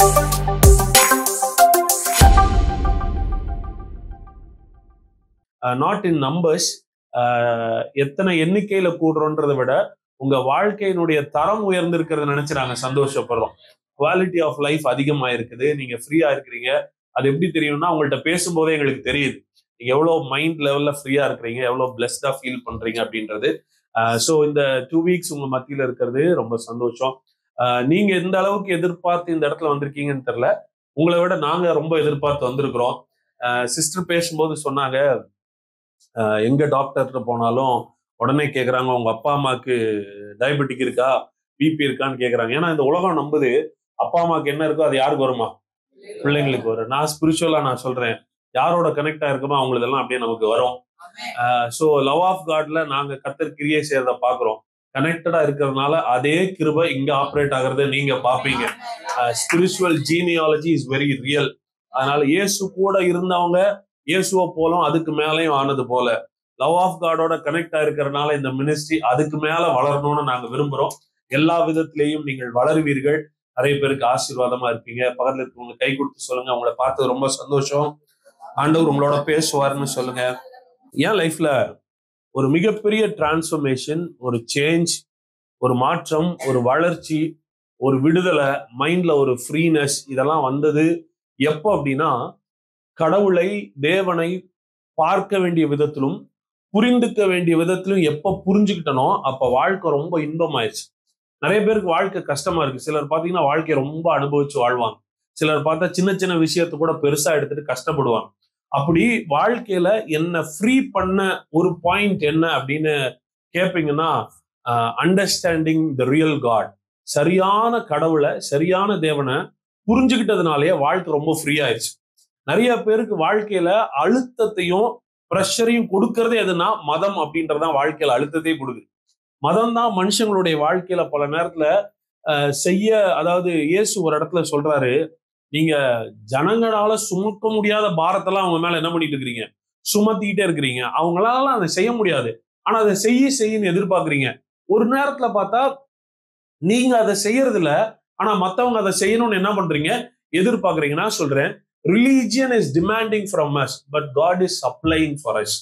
Not in numbers எத்தனை எண்ணிக்கையில கூடுறோன்றதை விட உங்க வாழ்க்கையினுடைய தரம் உயர்ந்திருக்கிறத நினைச்சு நாங்க சந்தோஷப்படுறோம் குவாலிட்டி ஆஃப் லைஃப் அதிகமா இருக்குது நீங்க ஃப்ரீயா இருக்கிறீங்க அது எப்படி தெரியும்னா உங்கள்ட்ட பேசும்போதே எங்களுக்கு தெரியுது நீங்க எவ்வளவு மைண்ட் லெவல்ல ஃப்ரீயா இருக்கிறீங்க எவ்வளவு பிளஸ்டா ஃபீல் பண்றீங்க அப்படின்றது ஸோ இந்த டூ வீக்ஸ் உங்க மத்தியில இருக்கிறது ரொம்ப சந்தோஷம் ஆஹ் நீங்க எந்த அளவுக்கு எதிர்பார்த்து இந்த இடத்துல வந்திருக்கீங்கன்னு தெரியல உங்களை விட நாங்க ரொம்ப எதிர்பார்த்து வந்திருக்கிறோம் சிஸ்டர் பேசும்போது சொன்னாங்க ஆஹ் எங்க டாக்டர்கிட்ட போனாலும் உடனே கேக்குறாங்க உங்க அப்பா அம்மாக்கு டயபெட்டிக் இருக்கா பிபி இருக்கான்னு கேக்குறாங்க ஏன்னா இந்த உலகம் நம்புது அப்பா அம்மாக்கு என்ன இருக்கோ அது யாருக்கு வருமா பிள்ளைங்களுக்கு வரும் நான் ஸ்பிரிச்சுவலா நான் சொல்றேன் யாரோட கனெக்ட் ஆயிருக்கோமோ அவங்களதெல்லாம் அப்படியே நமக்கு வரும் ஸோ லவ் ஆஃப் காட்ல நாங்க கத்தர் கிரியை செய்யறத பாக்குறோம் கனெக்டடா இருக்கிறதுனால அதே கிருபை இங்க ஆப்ரேட் ஆகுறத நீங்க பாப்பீங்க spiritual genealogy is very real அதனால இயேசு கூட இருந்தவங்க இயேசுவை போலும் அதுக்கு மேலேயும் ஆனது போல லவ் ஆஃப் காடோட கனெக்ட் ஆயிருக்கிறதுனால இந்த மினிஸ்ட்ரி அதுக்கு மேல வளரணும்னு நாங்க விரும்புறோம் எல்லா விதத்திலையும் நீங்கள் வளருவீர்கள் நிறைய பேருக்கு ஆசீர்வாதமா இருப்பீங்க பக்கத்துல இருக்கவங்க கை கொடுத்து சொல்லுங்க உங்களை பார்த்தது ரொம்ப சந்தோஷம் ஆண்டவர் உங்களோட பேசுவாருன்னு சொல்லுங்க என் லைஃப்ல ஒரு மிகப்பெரிய டிரான்ஸ்ஃபர்மேஷன் ஒரு சேஞ்ச் ஒரு மாற்றம் ஒரு வளர்ச்சி ஒரு விடுதலை மைண்ட்ல ஒரு ஃப்ரீனஸ் இதெல்லாம் வந்தது எப்போ அப்படின்னா கடவுளை தேவனை பார்க்க வேண்டிய விதத்திலும் புரிந்துக்க வேண்டிய விதத்திலும் எப்ப புரிஞ்சுக்கிட்டனோ அப்ப வாழ்க்கை ரொம்ப இன்பமாயிருச்சு நிறைய பேருக்கு வாழ்க்கை கஷ்டமா இருக்கு சிலர் பாத்தீங்கன்னா வாழ்க்கையை ரொம்ப அனுபவிச்சு வாழ்வாங்க சிலர் பார்த்தா சின்ன சின்ன விஷயத்த கூட பெருசா எடுத்துட்டு கஷ்டப்படுவாங்க அப்படி வாழ்க்கையில என்ன ஃப்ரீ பண்ண ஒரு பாயிண்ட் என்ன அப்படின்னு கேட்பீங்கன்னா அண்டர்ஸ்டாண்டிங் த ரியல் காட் சரியான கடவுளை சரியான தேவனை புரிஞ்சுக்கிட்டதுனாலேயே வாழ்க்கை ரொம்ப ஃப்ரீ ஆயிடுச்சு நிறைய பேருக்கு வாழ்க்கையில அழுத்தத்தையும் ப்ரெஷரையும் கொடுக்கறதே எதுனா மதம் அப்படின்றதான் வாழ்க்கையில அழுத்தத்தையே கொடுக்குது மதம் தான் மனுஷங்களுடைய வாழ்க்கையில பல நேரத்துல செய்ய அதாவது இயேசு ஒரு இடத்துல சொல்றாரு நீங்க ஜனங்களால சுமக்க முடியாத பாரத்தெல்லாம் அவங்க மேல என்ன பண்ணிட்டு இருக்கிறீங்க சுமத்திக்கிட்டே இருக்கிறீங்க அவங்களால அதை செய்ய முடியாது ஆனா அதை செய்ய செய்யன்னு எதிர்பார்க்குறீங்க ஒரு நேரத்துல பார்த்தா நீங்க அதை செய்யறதுல ஆனா மத்தவங்க அதை செய்யணும்னு என்ன பண்றீங்க எதிர்பார்க்குறீங்கன்னா சொல்றேன் religion is demanding from us but God is supplying for us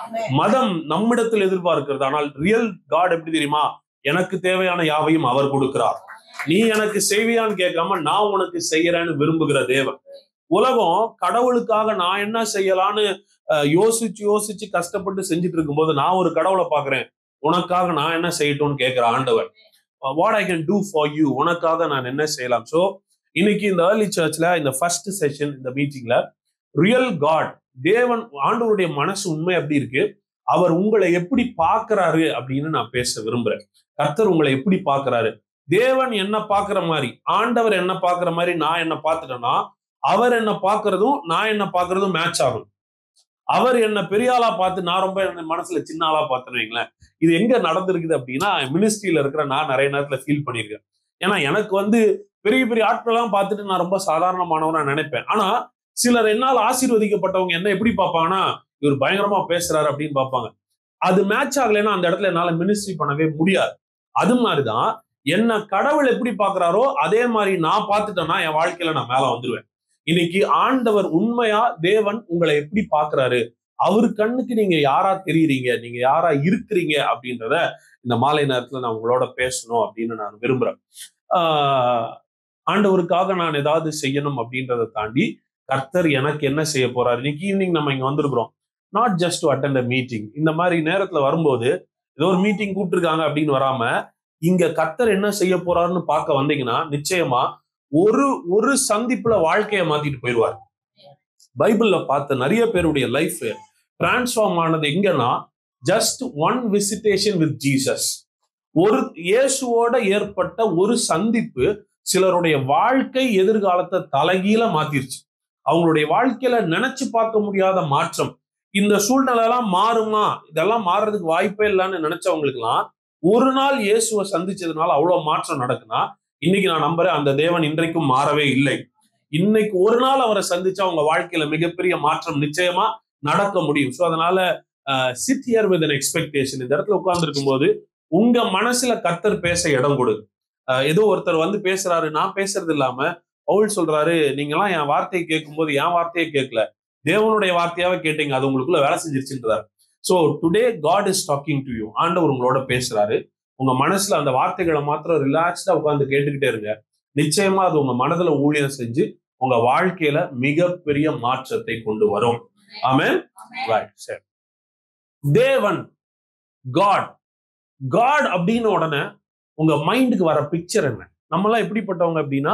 மதம் நம்மிடத்தில் எதிர்பார்க்கிறது ஆனால் ரியல் காட் எப்படி தெரியுமா எனக்கு தேவையான யாவையும் அவர் கொடுக்கிறார் நீ எனக்கு செய்வியான்னு கேட்காம நான் உனக்கு செய்யறேன்னு விரும்புகிற தேவன் உலகம் கடவுளுக்காக நான் என்ன செய்யலான்னு யோசிச்சு யோசிச்சு கஷ்டப்பட்டு செஞ்சுட்டு இருக்கும்போது நான் ஒரு கடவுளை பாக்குறேன் உனக்காக நான் என்ன செய்யட்டும்னு கேட்கிற ஆண்டவர் what I can do for you உனக்காக நான் என்ன செய்யலாம் ஸோ இன்னைக்கு இந்த ஏர்லி சர்ச்ல இந்த ஃபர்ஸ்ட் செஷன் இந்த மீட்டிங்ல ரியல் காட் தேவன் ஆண்டவருடைய மனசு உண்மை அப்படி இருக்கு அவர் உங்களை எப்படி பார்க்கிறாரு அப்படின்னு நான் பேச விரும்புறேன் கர்த்தர் உங்களை எப்படி பார்க்கிறாரு தேவன் என்ன பார்க்கிற மாதிரி ஆண்டவர் என்ன பார்க்கிற மாதிரி நான் என்ன பார்த்துட்டேன்னா அவர் என்ன பார்க்கறதும் நான் என்ன பார்க்கறதும் மேட்ச் ஆகும் அவர் என்ன பெரிய ஆளா பார்த்து நான் ரொம்ப என்ன மனசுல சின்ன ஆளா பார்த்தேன்னு வைங்களேன் இது எங்க நடந்திருக்குது அப்படின்னா மினிஸ்ட்ரியில இருக்கிற நான் நிறைய நேரத்துல ஃபீல் பண்ணியிருக்கேன் ஏன்னா எனக்கு வந்து பெரிய பெரிய ஆட்களெல்லாம் பார்த்துட்டு நான் ரொம்ப சாதாரணமானவனா நினைப்பேன் ஆனா சிலர் என்னால் ஆசீர்வதிக்கப்பட்டவங்க என்ன எப்படி பார்ப்பாங்கன்னா இவர் பயங்கரமா பேசுறாரு அப்படின்னு பார்ப்பாங்க அது மேட்ச் ஆகலைன்னா அந்த இடத்துல என்னால மினிஸ்ட்ரி பண்ணவே முடியாது அது மாதிரிதான் என்ன கடவுள் எப்படி பாக்குறாரோ அதே மாதிரி நான் பார்த்துட்டேன்னா என் வாழ்க்கையில நான் மேல வந்துருவேன் இன்னைக்கு ஆண்டவர் உண்மையா தேவன் உங்களை எப்படி பாக்குறாரு அவர் கண்ணுக்கு நீங்க யாரா தெரியுறீங்க நீங்க யாரா இருக்கிறீங்க அப்படின்றத இந்த மாலை நேரத்துல நான் உங்களோட பேசணும் அப்படின்னு நான் விரும்புறேன் ஆஹ் ஆண்டவருக்காக நான் ஏதாவது செய்யணும் அப்படின்றத தாண்டி கர்த்தர் எனக்கு என்ன செய்ய போறாரு இன்னைக்கு ஈவினிங் நம்ம இங்க வந்திருக்கிறோம் not just to attend a meeting இந்த மாதிரி நேரத்துல வரும்போது ஏதோ ஒரு மீட்டிங் கூப்பிட்டுருக்காங்க அப்படின்னு வராம இங்க கர்த்தர் என்ன செய்ய போறாருன்னு பார்க்க வந்தீங்கன்னா நிச்சயமா ஒரு ஒரு சந்திப்புல வாழ்க்கையை மாத்திட்டு போயிடுவார் பைபிள்ல பார்த்த நிறைய பேருடைய லைஃப் டிரான்ஸ்ஃபார்ம் ஆனது எங்கன்னா just one visitation with Jesus ஒரு இயேசுவோட ஏற்பட்ட ஒரு சந்திப்பு சிலருடைய வாழ்க்கை எதிர்காலத்தை தலைகீழ மாத்திருச்சு அவங்களுடைய வாழ்க்கையில நினைச்சு பார்க்க முடியாத மாற்றம் இந்த சூழ்நிலை எல்லாம் மாறுமா இதெல்லாம் மாறுறதுக்கு வாய்ப்பே இல்லைன்னு நினைச்சவங்களுக்குலாம் ஒரு நாள் இயேசுவை சந்திச்சதுனால அவ்வளவு மாற்றம் நடக்குன்னா இன்னைக்கு நான் நம்புறேன் அந்த தேவன் இன்றைக்கும் மாறவே இல்லை இன்னைக்கு ஒரு நாள் அவரை சந்திச்சா அவங்க வாழ்க்கையில மிகப்பெரிய மாற்றம் நிச்சயமா நடக்க முடியும் ஸோ அதனால சிட் இயர் வித் எக்ஸ்பெக்டேஷன் இந்த இடத்துல உட்கார்ந்து போது உங்க மனசுல கத்தர் பேச இடம் கொடு ஏதோ ஒருத்தர் வந்து பேசுறாரு நான் பேசுறது இல்லாம பவுல் சொல்றாரு நீங்கெல்லாம் என் வார்த்தையை கேட்கும்போது என் வார்த்தையை கேட்கல தேவனுடைய வார்த்தையாவே கேட்டீங்க அது உங்களுக்குள்ள வேலை செஞ்சிருச்சுன்றாரு so today God is talking to you ஆண்டவர் உங்களோட பேசுறாரு உங்க மனசுல அந்த வார்த்தைகளை மாத்திரம் ரிலாக்ஸ்டா உட்காந்து கேட்டுக்கிட்டே இருங்க நிச்சயமா அது உங்க மனதுல ஊழியம் செஞ்சு உங்க வாழ்க்கையில மிகப்பெரிய மாற்றத்தை கொண்டு வரும் ஆமென் ரைட் சரி தேவன் காட் காட் அப்படின்னு உடனே உங்க மைண்டுக்கு வர பிக்சர் என்ன நம்மலாம் எப்படிப்பட்டவங்க அப்படின்னா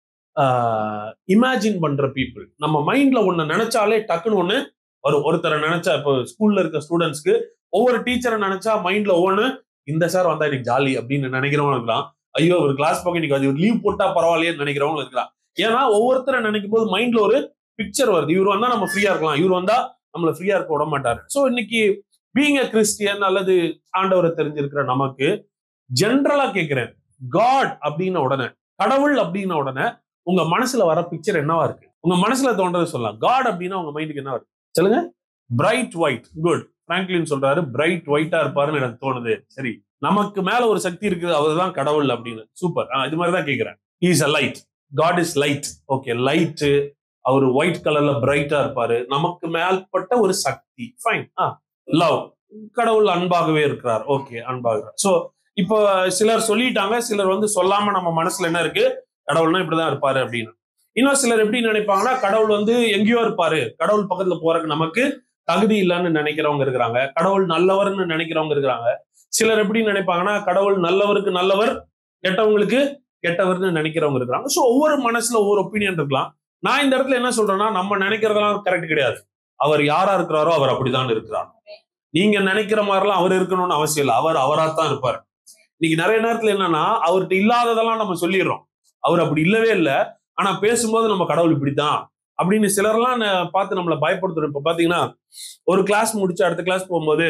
இமேஜின் பண்ற பீப்புள் நம்ம மைண்ட்ல ஒண்ணு நினைச்சாலே டக்குன்னு ஒண்ணு வரும் ஒருத்தரை நினைச்சா இப்போ ஸ்கூல்ல இருக்க ஸ்டூடெண்ட்ஸ்க்கு ஒவ்வொரு டீச்சரை நினைச்சா மைண்ட்ல ஒவ்வொன்று இந்த சார் வந்தா எனக்கு ஜாலி அப்படின்னு நினைக்கிறவங்க இருக்கலாம் ஐயோ ஒரு கிளாஸ் பக்கம் இன்னைக்கு லீவ் போட்டா பரவாயில்லையேன்னு நினைக்கிறவங்க இருக்கலாம் ஏன்னா ஒவ்வொருத்தரை நினைக்கும் போது மைண்ட்ல ஒரு பிக்சர் வருது இவர் வந்தா நம்ம ஃப்ரீயா இருக்கலாம் இவர் வந்தா நம்மள ஃப்ரீயா இருக்க விட மாட்டாரு ஸோ இன்னைக்கு பீங் அ கிறிஸ்டியன் அல்லது ஆண்டவரை தெரிஞ்சிருக்கிற நமக்கு ஜென்ரலா கேட்கிறேன் காட் அப்படின்ன உடனே கடவுள் அப்படின்ன உடனே உங்க மனசுல வர பிக்சர் என்னவா இருக்கு உங்க மனசுல தோன்றதை சொல்லலாம் காட் அப்படின்னா உங்க மைண்டுக்கு என்ன இருக்கு சொல்லுங்க பிரைட் ஒயிட் குட் பிராங்க்லின் சொல்றாரு பிரைட் ஒயிட்டா இருப்பாருன்னு எனக்கு தோணுது சரி நமக்கு மேல ஒரு சக்தி இருக்குது அவர்தான் கடவுள் அப்படின்னு சூப்பர் இது மாதிரி தான் கேட்கிறேன் is a light God is light okay light அவர் ஒயிட் கலர்ல பிரைட்டா இருப்பாரு நமக்கு மேல்பட்ட ஒரு சக்தி ஃபைன் ஆ லவ் கடவுள் அன்பாகவே இருக்கிறார் ஓகே அன்பாகிறார் சோ இப்போ சிலர் சொல்லிட்டாங்க சிலர் வந்து சொல்லாம நம்ம மனசுல என்ன இருக்கு கடவுள்னா இப்படிதான் இருப்பாரு அப்படின்னு இன்னும் சிலர் எப்படி நினைப்பாங்கன்னா கடவுள் வந்து எங்கேயோ இருப்பாரு கடவுள் பக்கத்துல போறதுக்கு நமக்கு தகுதி இல்லைன்னு நினைக்கிறவங்க இருக்கிறாங்க கடவுள் நல்லவர்னு நினைக்கிறவங்க இருக்கிறாங்க சிலர் எப்படி நினைப்பாங்கன்னா கடவுள் நல்லவருக்கு நல்லவர் கெட்டவங்களுக்கு கெட்டவர்னு நினைக்கிறவங்க இருக்கிறாங்க ஸோ ஒவ்வொரு மனசுல ஒவ்வொரு ஒப்பீனியன் இருக்கலாம் நான் இந்த இடத்துல என்ன சொல்றேன்னா நம்ம நினைக்கிறதெல்லாம் கரெக்ட் கிடையாது அவர் யாரா இருக்கிறாரோ அவர் அப்படிதான் இருக்கிறார் நீங்க நினைக்கிற மாதிரிலாம் அவர் இருக்கணும்னு அவசியம் இல்லை அவர் அவரா தான் இருப்பார் இன்னைக்கு நிறைய நேரத்துல என்னன்னா அவர்கிட்ட இல்லாததெல்லாம் நம்ம சொல்லிடுறோம் அவர் அப்படி இல்லவே இல்லை ஆனா பேசும்போது நம்ம கடவுள் இப்படித்தான் அப்படின்னு சிலர்லாம் பார்த்து நம்மளை பயப்படுத்துறோம் இப்ப பாத்தீங்கன்னா ஒரு கிளாஸ் முடிச்சு அடுத்த கிளாஸ் போகும்போது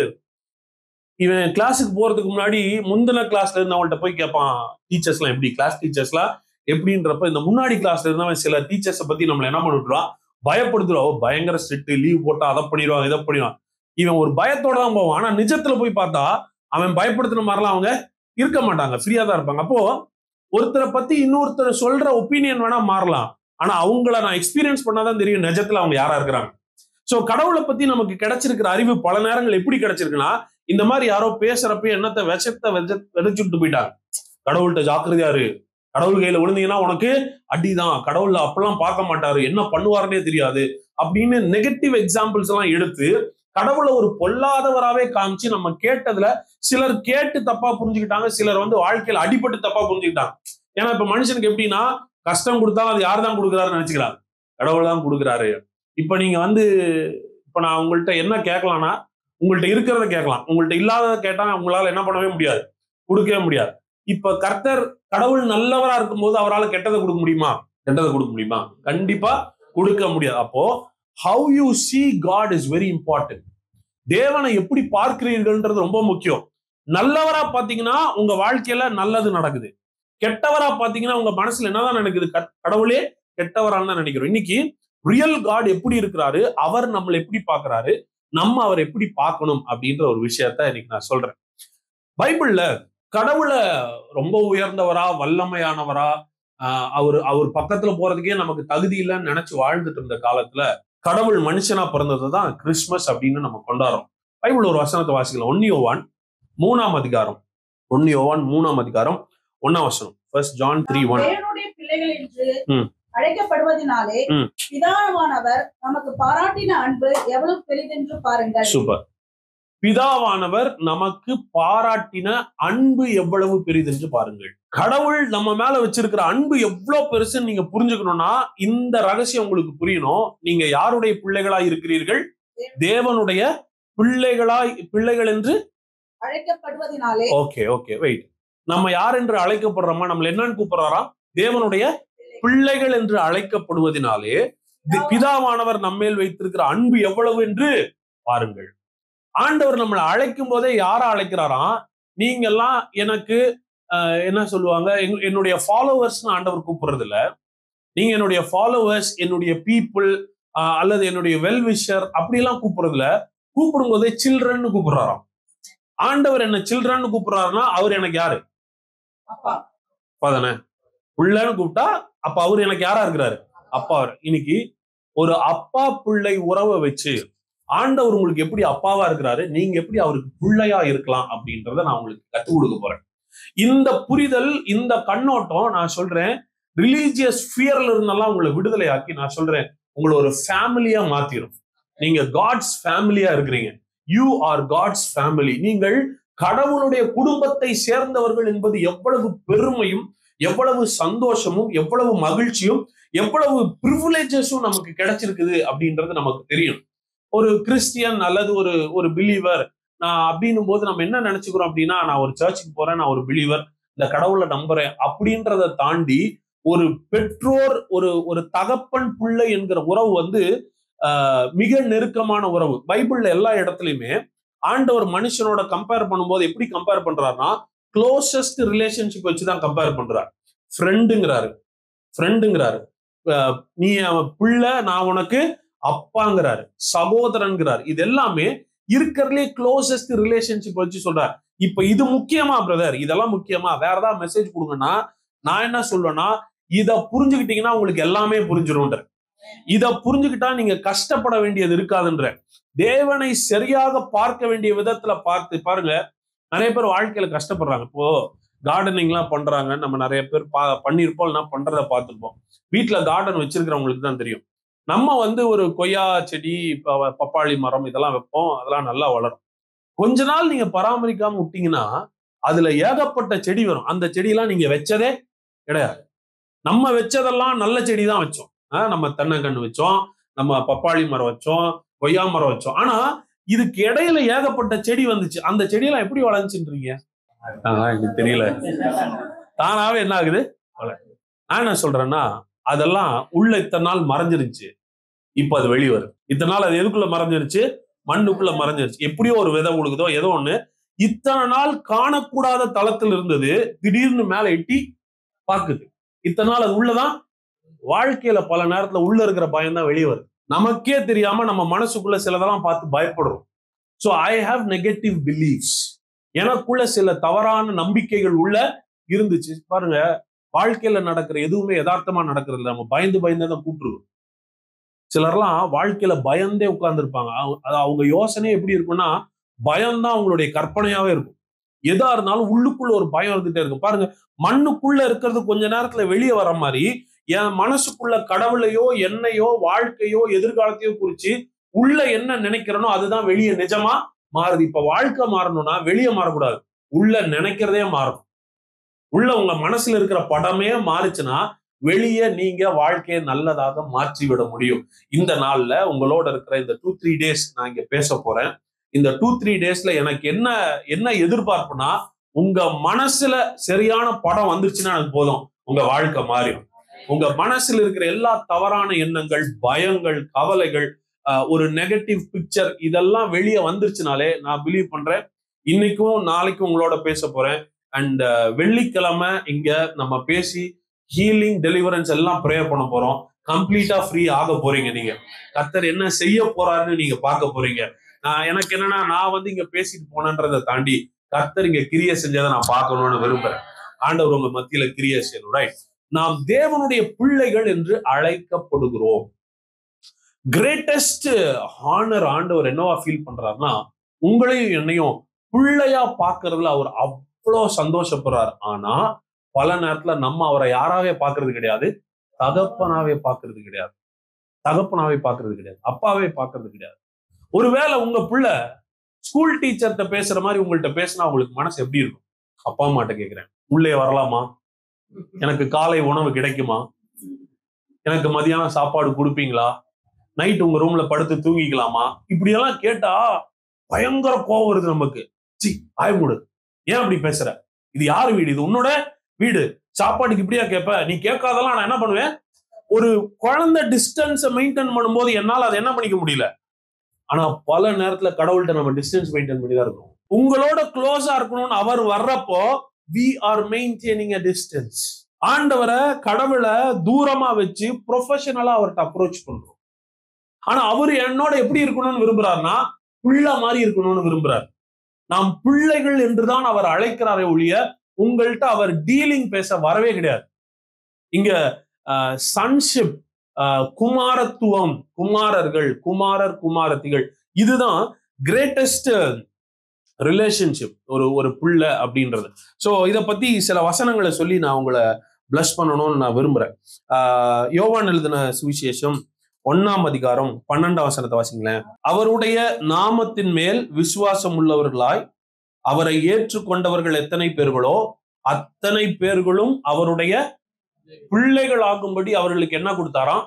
இவன் கிளாஸுக்கு போறதுக்கு முன்னாடி முந்தின கிளாஸ்ல இருந்து அவன்கிட்ட போய் கேட்பான் டீச்சர்ஸ்லாம் எப்படி கிளாஸ் டீச்சர்ஸ்லாம் எப்படின்றப்ப இந்த முன்னாடி கிளாஸ்ல இருந்தவன் சில டீச்சர்ஸை பத்தி நம்மள என்ன பண்ணிவிட்டுருவான் பயப்படுத்துருவா பயங்கர ஸ்ட்ரிக்ட் லீவ் போட்டா அதை பண்ணிடுவான் இதை பண்ணிடுவான் இவன் ஒரு பயத்தோட தான் போவான் ஆனா நிஜத்துல போய் பார்த்தா அவன் பயப்படுத்துன மாதிரிலாம் அவங்க இருக்க மாட்டாங்க ஃப்ரீயா தான் இருப்பாங்க அப்போ ஒருத்தரை பத்தி இன்னொருத்தர் சொல்ற ஒப்பீனியன் வேணா மாறலாம் ஆனா அவங்கள நான் எக்ஸ்பீரியன்ஸ் பண்ணாதான் தெரியும் நிஜத்துல அவங்க யாரா இருக்கிறாங்க சோ கடவுளை பத்தி நமக்கு கிடைச்சிருக்கிற அறிவு பல நேரங்கள் எப்படி கிடைச்சிருக்குன்னா இந்த மாதிரி யாரோ பேசுறப்ப என்னத்தை விஷத்தை வெஜ விதைச்சுட்டு போயிட்டாங்க கடவுள்கிட்ட ஜாக்கிரதையா இரு கடவுள் கையில விழுந்தீங்கன்னா உனக்கு அடிதான் கடவுள் அப்பெல்லாம் பார்க்க மாட்டாரு என்ன பண்ணுவாருன்னே தெரியாது அப்படின்னு நெகட்டிவ் எக்ஸாம்பிள்ஸ் எல்லாம் எடுத்து கடவுளை ஒரு பொல்லாதவராவே காமிச்சு நம்ம கேட்டதுல சிலர் கேட்டு தப்பா புரிஞ்சுக்கிட்டாங்க சிலர் வந்து வாழ்க்கையில அடிபட்டு தப்பா புரிஞ்சுக்கிட்டாங்க ஏன்னா இப்ப மனுஷனுக்கு எப்படின்னா கஷ்டம் கொடுத்தாலும் அது யார் தான் கொடுக்குறாருன்னு நினைச்சுக்கிறாங்க கடவுள் தான் கொடுக்குறாரு இப்ப நீங்க வந்து இப்ப நான் உங்கள்கிட்ட என்ன கேட்கலாம்னா உங்கள்கிட்ட இருக்கிறத கேட்கலாம் உங்கள்கிட்ட இல்லாததை கேட்டா உங்களால என்ன பண்ணவே முடியாது கொடுக்கவே முடியாது இப்ப கர்த்தர் கடவுள் நல்லவரா இருக்கும்போது அவரால் கெட்டதை கொடுக்க முடியுமா கெட்டதை கொடுக்க முடியுமா கண்டிப்பா கொடுக்க முடியாது அப்போ how you see God is very important தேவனை எப்படி பார்க்கிறீர்கள்ன்றது ரொம்ப முக்கியம் நல்லவரா பாத்தீங்கன்னா உங்க வாழ்க்கையில நல்லது நடக்குது கெட்டவரா பாத்தீங்கன்னா உங்க மனசுல என்னதான் நடக்குது கடவுளே கெட்டவரான்னு தான் நினைக்கிறோம் இன்னைக்கு ரியல் காட் எப்படி இருக்கிறாரு அவர் நம்மளை எப்படி பாக்குறாரு நம்ம அவர் எப்படி பார்க்கணும் அப்படின்ற ஒரு விஷயத்த இன்னைக்கு நான் சொல்றேன் பைபிள்ல கடவுளை ரொம்ப உயர்ந்தவரா வல்லமையானவரா அவர் அவர் பக்கத்துல போறதுக்கே நமக்கு தகுதி இல்லைன்னு நினைச்சு வாழ்ந்துட்டு இருந்த காலத்துல கடவுள் மனுஷனா பிறந்தது தான் கிறிஸ்மஸ் அப்படின்னு நம்ம கொண்டாடுறோம் பைபிள் ஒரு வசனத்தை வாசிக்கலாம் ஒன்னியோவான் மூணாம் அதிகாரம் ஒன்னியோவான் மூணாம் அதிகாரம் ஒன்னாம் வசனம் ஃபர்ஸ்ட் ஜான் த்ரீ ஒன் பிள்ளைகள் என்று ம். அழைக்கப்படுவதனாலே ம். பிதாவானவர் நமக்கு பாராட்டின அன்பு எவ்வளவு பெரிதென்று பாருங்கள் சூப்பர் பிதாவானவர் நமக்கு பாராட்டின அன்பு எவ்வளவு பெரிதென்று பாருங்கள் கடவுள் நம்ம மேல வச்சிருக்கிற அன்பு எவ்வளவு பெருசுன்னு நீங்க புரிஞ்சுக்கணும்னா இந்த ரகசியம் உங்களுக்கு புரியணும் நீங்க யாருடைய பிள்ளைகளா இருக்கிறீர்கள் தேவனுடைய பிள்ளைகளாய் பிள்ளைகள் என்று அழைக்கப்படுவதனாலே ஓகே ஓகே வெயிட் நம்ம யார் என்று அழைக்கப்படுறோமா நம்மள என்னன்னு கூப்பிடுறாராம் தேவனுடைய பிள்ளைகள் என்று அழைக்கப்படுவதினாலே தி- பிதாவானவர் நம்மேல் வைத்திருக்கிற அன்பு எவ்வளவு என்று பாருங்கள் ஆண்டவர் நம்மளை அழைக்கும் போதே யாரை அழைக்கிறாராம் நீங்க எல்லாம் எனக்கு ஆஹ், என்ன சொல்லுவாங்க எங்க- என்னுடைய ஃபாலோவர்ஸ்னு ஆண்டவர் கூப்பிடுறது இல்ல நீங்க என்னுடைய ஃபாலோவர்ஸ் என்னுடைய பீப்புள் அல்லது என்னுடைய வெல்விஷர் அப்படிலாம் கூப்பிடுறதுல கூப்பிடும் போதே சில்ட்ரன் கூப்பிடுறாராம் ஆண்டவர் என்ன சில்ட்ரன் கூப்பிடுறாருன்னா அவர் எனக்கு யாரு அப்பா அப்பா தானே பிள்ளைன்னு கூப்பிட்டா அப்ப அவர் எனக்கு யாரா இருக்கிறாரு அப்பா இன்னைக்கு ஒரு அப்பா பிள்ளை உறவை வச்சு ஆண்டவர் உங்களுக்கு எப்படி அப்பாவா இருக்கிறாரு நீங்க எப்படி அவருக்கு பிள்ளையா இருக்கலாம் அப்படின்றத நான் உங்களுக்கு கத்துக் கொடுக்க போறேன் இந்த புரிதல் இந்த கண்ணோட்டம் நான் சொல்றேன் ரிலீஜியஸ் ஃபியர்ல இருந்தெல்லாம் உங்களை விடுதலை ஆக்கி நான் சொல்றேன் உங்களை ஒரு ஃபேமிலியா மாத்திரும் நீங்க காட்ஸ் ஃபேமிலியா இருக்கிறீங்க யூ ஆர் காட்ஸ் ஃபேமிலி நீங்கள் கடவுளுடைய குடும்பத்தை சேர்ந்தவர்கள் என்பது எவ்வளவு பெருமையும் எவ்வளவு சந்தோஷமும் எவ்வளவு மகிழ்ச்சியும் எவ்வளவு ப்ரிவிலேஜஸும் நமக்கு கிடைச்சிருக்குது அப்படின்றது நமக்கு தெரியும் ஒரு கிறிஸ்டியன் அல்லது ஒரு ஒரு பிலீவர் நான் அப்படின்னும் போது நம்ம என்ன நினைச்சுக்கிறோம் அப்படின்னா நான் ஒரு சர்ச்சுக்கு போறேன் நான் ஒரு பிலீவர் இந்த கடவுளை நம்புறேன் அப்படின்றத தாண்டி ஒரு பெற்றோர் ஒரு ஒரு தகப்பன் பிள்ளை என்கிற உறவு வந்து ஆஹ், மிக நெருக்கமான உறவு பைபிள்ல எல்லா இடத்துலயுமே ஆண்டவர் மனுஷனோட கம்பேர் பண்ணும்போது எப்படி கம்பேர் பண்றாருன்னா க்ளோசஸ்ட் ரிலேஷன்ஷிப் வச்சு தான் கம்பேர் பண்றாரு ஃப்ரெண்டுங்கிறாரு ஃப்ரெண்டுங்கிறாரு அஹ் நீ அவன் பிள்ளை நான் உனக்கு அப்பாங்கிறாரு சகோதரன்கிறார் இது எல்லாமே இருக்கிறதுலே க்ளோசஸ்ட் ரிலேஷன்ஷிப் வச்சு சொல்றாரு இப்ப இது முக்கியமா பிரதர் இதெல்லாம் முக்கியமா வேற ஏதாவது மெசேஜ் கொடுங்கன்னா நான் என்ன சொல்லுவேன்னா இத புரிஞ்சுக்கிட்டீங்கன்னா உங்களுக்கு எல்லாமே புரிஞ்சிடும்ன்ற இத புரிஞ்சுக்கிட்டா நீங்க கஷ்டப்பட வேண்டியது இருக்காதுன்ற தேவனை சரியாக பார்க்க வேண்டிய விதத்துல பார்த்து பாருங்க நிறைய பேர் வாழ்க்கையில கஷ்டப்படுறாங்க இப்போ கார்டனிங் எல்லாம் பண்றாங்க நம்ம நிறைய பேர் பா பண்ணியிருப்போம் இல்லைன்னா பண்றத பார்த்துருப்போம் வீட்டுல கார்டன் வச்சிருக்கிறவங்களுக்கு தான் தெரியும் நம்ம வந்து ஒரு கொய்யா செடி ப- பப்பாளி மரம் இதெல்லாம் வைப்போம் அதெல்லாம் நல்லா வளரும் கொஞ்ச நாள் நீங்க பராமரிக்காம விட்டீங்கன்னா அதுல ஏகப்பட்ட செடி வரும் அந்த செடியெல்லாம் நீங்க வச்சதே கிடையாது நம்ம வச்சதெல்லாம் நல்ல செடி தான் வச்சோம் ஆஹ் நம்ம தென்னங்கன்று வச்சோம் நம்ம பப்பாளி மரம் வச்சோம் கொய்யா மரம் வச்சோம் ஆனா இதுக்கு இடையில ஏகப்பட்ட செடி வந்துச்சு அந்த செடியெல்லாம் எப்படி வளர்ந்துச்சுன்றீங்க ஆஹ் எனக்கு தெரியல தானாவே என்ன ஆகுது வளருது. நான் என்ன சொல்றேன்னா அதெல்லாம் உள்ள இத்தனை நாள் மறைஞ்சிருச்சு இப்ப அது வெளியே வருது இத்தனை நாள் அது எதுக்குள்ள மறைஞ்சிருச்சு மண்ணுக்குள்ள மறைஞ்சிருச்சு எப்படியோ ஒரு விதை உழுகுதோ ஏதோ ஒண்ணு இத்தனை நாள் காணக்கூடாத தளத்தில் இருந்தது திடீர்னு மேல எட்டி பாக்குது இத்தனை நாள் அது உள்ளதான் வாழ்க்கையில பல நேரத்துல உள்ள இருக்கிற பயம் தான் வெளியே வருது நமக்கே தெரியாம நம்ம மனசுக்குள்ள சிலதெல்லாம் பார்த்து பயப்படுறோம் so I have negative beliefs எனக்குள்ள சில தவறான நம்பிக்கைகள் உள்ள இருந்துச்சு பாருங்க வாழ்க்கையில நடக்கிற எதுவுமே யதார்த்தமா நடக்கிறது இல்ல நம்ம பயந்து பயந்து தான் கூப்பிட்டுருவோம் சிலர்லாம் வாழ்க்கையில பயந்தே உட்கார்ந்துருப்பாங்க அவங்க யோசனை எப்படி இருக்கும்னா பயம்தான் அவங்களுடைய கற்பனையாவே இருக்கும் எதா இருந்தாலும் உள்ளுக்குள்ள ஒரு பயம் இருந்துட்டே இருக்கும் பாருங்க மண்ணுக்குள்ள இருக்கிறது கொஞ்ச நேரத்துல வெளியே வர மாதிரி என் மனசுக்குள்ள கடவுளையோ என்னையோ வாழ்க்கையோ எதிர்காலத்தையோ குறிச்சு உள்ள என்ன நினைக்கிறனோ அதுதான் வெளியே நிஜமா மாறுது இப்ப வாழ்க்கை மாறணும்னா வெளியே மாறக்கூடாது உள்ள நினைக்கிறதே மாறணும் உள்ள உங்க மனசுல இருக்கிற படமே மாறுச்சுன்னா வெளியே நீங்க வாழ்க்கையை நல்லதாக மாற்றி விட முடியும் இந்த நாள்ல உங்களோட இருக்கிற இந்த டூ த்ரீ டேஸ் நான் இங்க பேச போறேன் இந்த டூ த்ரீ டேஸ்ல எனக்கு என்ன என்ன எதிர்பார்ப்புனா உங்க மனசுல சரியான படம் வந்துருச்சுன்னா எனக்கு போதும் உங்க வாழ்க்கை மாறிடும் உங்க மனசுல இருக்கிற எல்லா தவறான எண்ணங்கள் பயங்கள் கவலைகள் ஆஹ், ஒரு நெகட்டிவ் பிக்சர் இதெல்லாம் வெளியே வந்துருச்சுனாலே நான் பிலீவ் பண்றேன் இன்னைக்கும் நாளைக்கும் உங்களோட பேச போறேன் அண்ட் வெள்ளிக்கிழமை இங்க நம்ம பேசி ஹீலிங் டெலிவரன்ஸ் எல்லாம் ப்ரேயர் பண்ண போறோம் கம்ப்ளீட்டா ஃப்ரீ ஆக போறீங்க நீங்க கர்த்தர் என்ன செய்ய போறாருன்னு நீங்க பார்க்க போறீங்க நான் எனக்கு என்னன்னா நான் வந்து இங்க பேசிட்டு போனேன்றதை தாண்டி கர்த்தர் இங்க கிரிய செஞ்சதை நான் பார்க்கணும்னு விரும்புறேன் ஆண்டவர் உங்க மத்தியில கிரிய செய்யணும் ரைட் நாம் தேவனுடைய பிள்ளைகள் என்று அழைக்கப்படுகிறோம் கிரேட்டஸ்ட் ஹானர் ஆண்டவர் என்னவா ஃபீல் பண்றாருன்னா உங்களையும் என்னையும் பிள்ளையா பார்க்கறதுல அவர் அவ்வளோ சந்தோஷப்படுறார் ஆனா பல நேரத்துல நம்ம அவரை யாராவே பார்க்கிறது கிடையாது தகப்பனாவே பார்க்கிறது கிடையாது தகப்பனாவே பார்க்கிறது கிடையாது அப்பாவே பார்க்கிறது கிடையாது ஒருவேளை உங்க பிள்ளை ஸ்கூல் டீச்சர்கிட்ட பேசுற மாதிரி உங்கள்ட்ட பேசினா உங்களுக்கு மனசு எப்படி இருக்கும் அப்பா அம்மாட்ட கேக்குறேன் உள்ளே வரலாமா எனக்கு காலை உணவு கிடைக்குமா எனக்கு மதியானம் சாப்பாடு கொடுப்பீங்களா நைட் உங்க ரூம்ல படுத்து தூங்கிக்கலாமா இப்படியெல்லாம் கேட்டா பயங்கர கோவம் வருது நமக்கு சி ஆய் மூடு ஏன் அப்படி பேசுற இது யாரு வீடு இது உன்னோட வீடு சாப்பாட்டுக்கு இப்படியா கேட்ப நீ கேட்காதெல்லாம் நான் என்ன பண்ணுவேன் ஒரு குழந்தை டிஸ்டன்ஸை மெயின்டைன் பண்ணும்போது என்னால அதை என்ன பண்ணிக்க முடியல ஆனா பல நேரத்துல கடவுள்கிட்ட நம்ம டிஸ்டன்ஸ் மெயின்டைன் பண்ணி தான் இருக்கணும் உங்களோட க்ளோஸா இருக்கணும்னு அவர் வர்றப்போ we are maintaining a distance ஆண்டவரை கடவுளை தூரமா வச்சு ப்ரொஃபஷனலா அவர்கிட்ட அப்ரோச் பண்றோம் ஆனா அவர் என்னோட எப்படி இருக்கணும்னு விரும்புறாருன்னா பிள்ளை மாதிரி இருக்கணும்னு விரும்புறார் நாம் பிள்ளைகள் என்றுதான் அவர் அழைக்கிறாரே ஒழிய உங்கள்கிட்ட அவர் டீலிங் பேச வரவே கிடையாது இங்க சன்ஷிப் குமாரத்துவம் குமாரர்கள் குமாரர் குமாரத்திகள் இதுதான் கிரேட்டஸ்ட் ரிலேஷன்ஷிப் ஒரு ஒரு புள்ள அப்படின்றது ஸோ இதை பத்தி சில வசனங்களை சொல்லி நான் உங்களை பிளஸ் பண்ணணும்னு நான் விரும்புறேன் ஆஹ் யோவான் எழுதின சுவிசேஷம் ஒன்னாம் அதிகாரம் பன்னெண்டாம் வசனத்தை வாசிங்களேன் அவருடைய நாமத்தின் மேல் விசுவாசம் உள்ளவர்களாய் அவரை ஏற்றுக்கொண்டவர்கள் எத்தனை பேர்களோ அத்தனை பேர்களும் அவருடைய பிள்ளைகள் ஆகும்படி அவர்களுக்கு என்ன கொடுத்தாராம்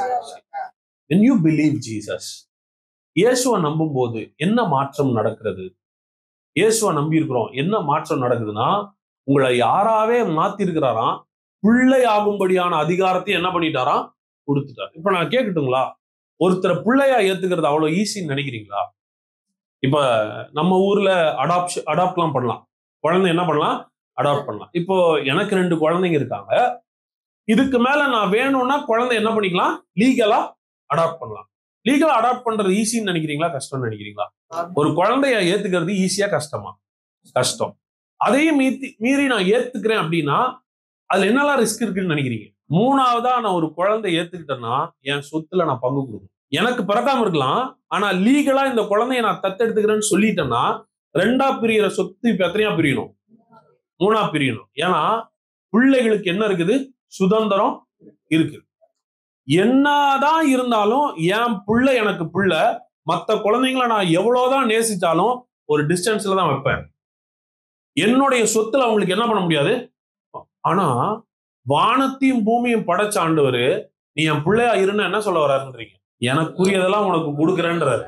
when you believe ஜீசஸ் இயேசுவை நம்பும் போது என்ன மாற்றம் நடக்கிறது இயேசுவை நம்பி இருக்கிறோம் என்ன மாற்றம் நடக்குதுன்னா உங்களை யாராவே மாத்திருக்கிறாராம் பிள்ளை ஆகும்படியான அதிகாரத்தை என்ன பண்ணிட்டாராம் கொடுத்துட்டார் இப்ப நான் கேட்கட்டுங்களா ஒருத்தரை பிள்ளையா ஏத்துக்கிறது அவ்வளவு ஈஸின்னு நினைக்கிறீங்களா இப்ப நம்ம ஊர்ல அடாப்ஷன் அடாப்ட்லாம் பண்ணலாம் குழந்தை என்ன பண்ணலாம் அடாப்ட் பண்ணலாம் இப்போ எனக்கு ரெண்டு குழந்தைங்க இருக்காங்க இதுக்கு மேல நான் வேணும்னா குழந்தை என்ன பண்ணிக்கலாம் லீகலா அடாப்ட் பண்ணலாம் லீகலா அடாப்ட் பண்றது ஈஸின்னு நினைக்கிறீங்களா கஷ்டம்னு நினைக்கிறீங்களா ஒரு குழந்தைய ஏத்துக்கிறது ஈஸியா கஷ்டமா கஷ்டம் அதையும் மீத்தி மீறி நான் ஏத்துக்கிறேன் அப்படின்னா அதுல என்னெல்லாம் ரிஸ்க் இருக்குன்னு நினைக்கிறீங்க மூணாவதா நான் ஒரு குழந்தை ஏத்துக்கிட்டேன்னா என் சொத்துல நான் பங்கு கொடுக்கணும் எனக்கு பிறக்காம இருக்கலாம் ஆனா லீகலா இந்த குழந்தைய நான் தத்தெடுத்துக்கிறேன்னு சொல்லிட்டேன்னா ரெண்டா பிரியிற சொத்து இப்ப எத்தனையா பிரியணும் மூணா பிரியணும் ஏன்னா பிள்ளைகளுக்கு என்ன இருக்குது சுதந்திரம் இருக்கு என்னதான் இருந்தாலும் என் பிள்ளை எனக்கு பிள்ளை மற்ற குழந்தைங்கள நான் எவ்வளவுதான் நேசிச்சாலும் ஒரு டிஸ்டன்ஸ்ல தான் வைப்பேன் என்னுடைய சொத்துல அவங்களுக்கு என்ன பண்ண முடியாது ஆனா வானத்தையும் பூமியும் படைச்ச ஆண்டவர் நீ என் பிள்ளையா இருன்னு என்ன சொல்ல வர்றாருன்றீங்க எனக்குரியதெல்லாம் உனக்கு கொடுக்குறேன்றாரு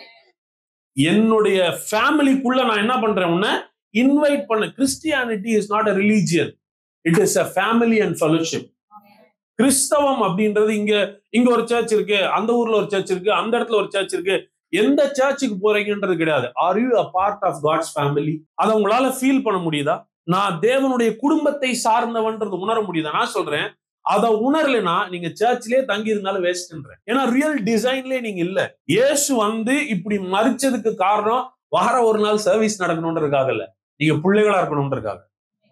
என்னுடைய ஃபேமிலிக்குள்ள நான் என்ன பண்றேன் உன்னை இன்வைட் பண்ண Christianity is not a religion it is a family and fellowship கிறிஸ்தவம் அப்படின்றது இங்க இங்க ஒரு சர்ச் இருக்கு அந்த ஊர்ல ஒரு சர்ச் இருக்கு அந்த இடத்துல ஒரு சர்ச் இருக்கு எந்த சர்ச்சுக்கு போறீங்கன்றது கிடையாது are you a part of God's family அதை உங்களால ஃபீல் பண்ண முடியுதா நான் தேவனுடைய குடும்பத்தை சார்ந்தவன்றது உணர முடியுதா நான் சொல்றேன் அதை உணரலைன்னா நீங்க சர்ச்லயே தங்கி இருந்தாலும் வேஸ்ட்ன்றேன் ஏன்னா ரியல் டிசைன்லயே நீங்க இல்ல இயேசு வந்து இப்படி மறிச்சதுக்கு காரணம் வார ஒரு நாள் சர்வீஸ் நடக்கணுன்றதுக்காக இல்ல நீங்க பிள்ளைகளா இருக்கணும்ன்றதுக்காக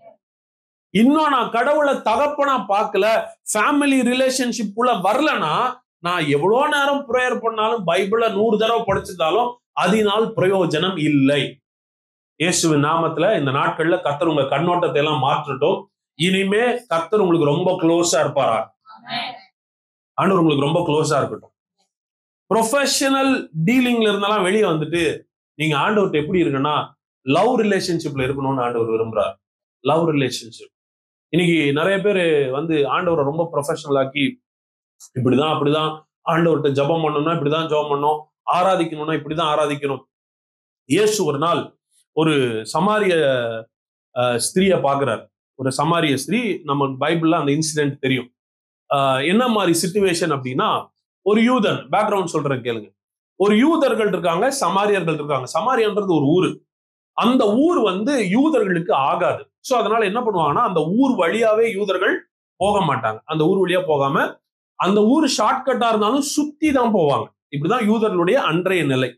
இன்னும் நான் கடவுளை தகப்பனா பார்க்கல ஃபேமிலி ரிலேஷன்ஷிப் உள்ள வரலனா நான் எவ்வளோ நேரம் ப்ரேயர் பண்ணாலும் பைபிளை நூறு தடவை படிச்சிருந்தாலும் அதனால் பிரயோஜனம் இல்லை இயேசுவின் நாமத்துல இந்த நாட்கள்ல கர்த்தர் உங்க கண்ணோட்டத்தை எல்லாம் மாற்றட்டும் இனிமே கர்த்தர் உங்களுக்கு ரொம்ப க்ளோஸா இருப்பாரா ஆண்டவர் உங்களுக்கு ரொம்ப க்ளோஸா இருக்கட்டும் ப்ரொஃபஷனல் டீலிங்ல இருந்தெல்லாம் வெளியே வந்துட்டு நீங்க ஆண்டவர்கிட்ட எப்படி இருக்குன்னா லவ் ரிலேஷன்ஷிப்ல இருக்கணும்னு ஆண்டவர் விரும்புறார் லவ் ரிலேஷன்ஷிப் இன்னைக்கு நிறைய பேர் வந்து ஆண்டவரை ரொம்ப ப்ரொஃபஷனல் ஆக்கி இப்படிதான் அப்படிதான் ஆண்டவர்கிட்ட ஜபம் பண்ணணும்னா இப்படிதான் ஜபம் பண்ணணும் ஆராதிக்கணும்னா இப்படிதான் ஆராதிக்கணும் இயேசு ஒரு நாள் ஒரு சமாரிய ஸ்திரியை பார்க்கிறார் ஒரு சமாரிய ஸ்திரீ நம்ம பைபிள்ல அந்த இன்சிடென்ட் தெரியும் ஆஹ் என்ன மாதிரி சுச்சுவேஷன் அப்படின்னா ஒரு யூதன் பேக்ரவுண்ட் சொல்றேன் கேளுங்க ஒரு யூதர்கள் இருக்காங்க சமாரியர்கள் இருக்காங்க சமாரியன்றது ஒரு ஊரு அந்த ஊர் வந்து யூதர்களுக்கு ஆகாது சோ அதனால என்ன பண்ணுவாங்கன்னா அந்த ஊர் வழியாவே யூதர்கள் போக மாட்டாங்க அந்த ஊர் வழியா போகாம அந்த ஊர் ஷார்ட்கட்டா இருந்தாலும் சுத்தி தான் போவாங்க இப்படிதான் யூதர்களுடைய அன்றைய நிலை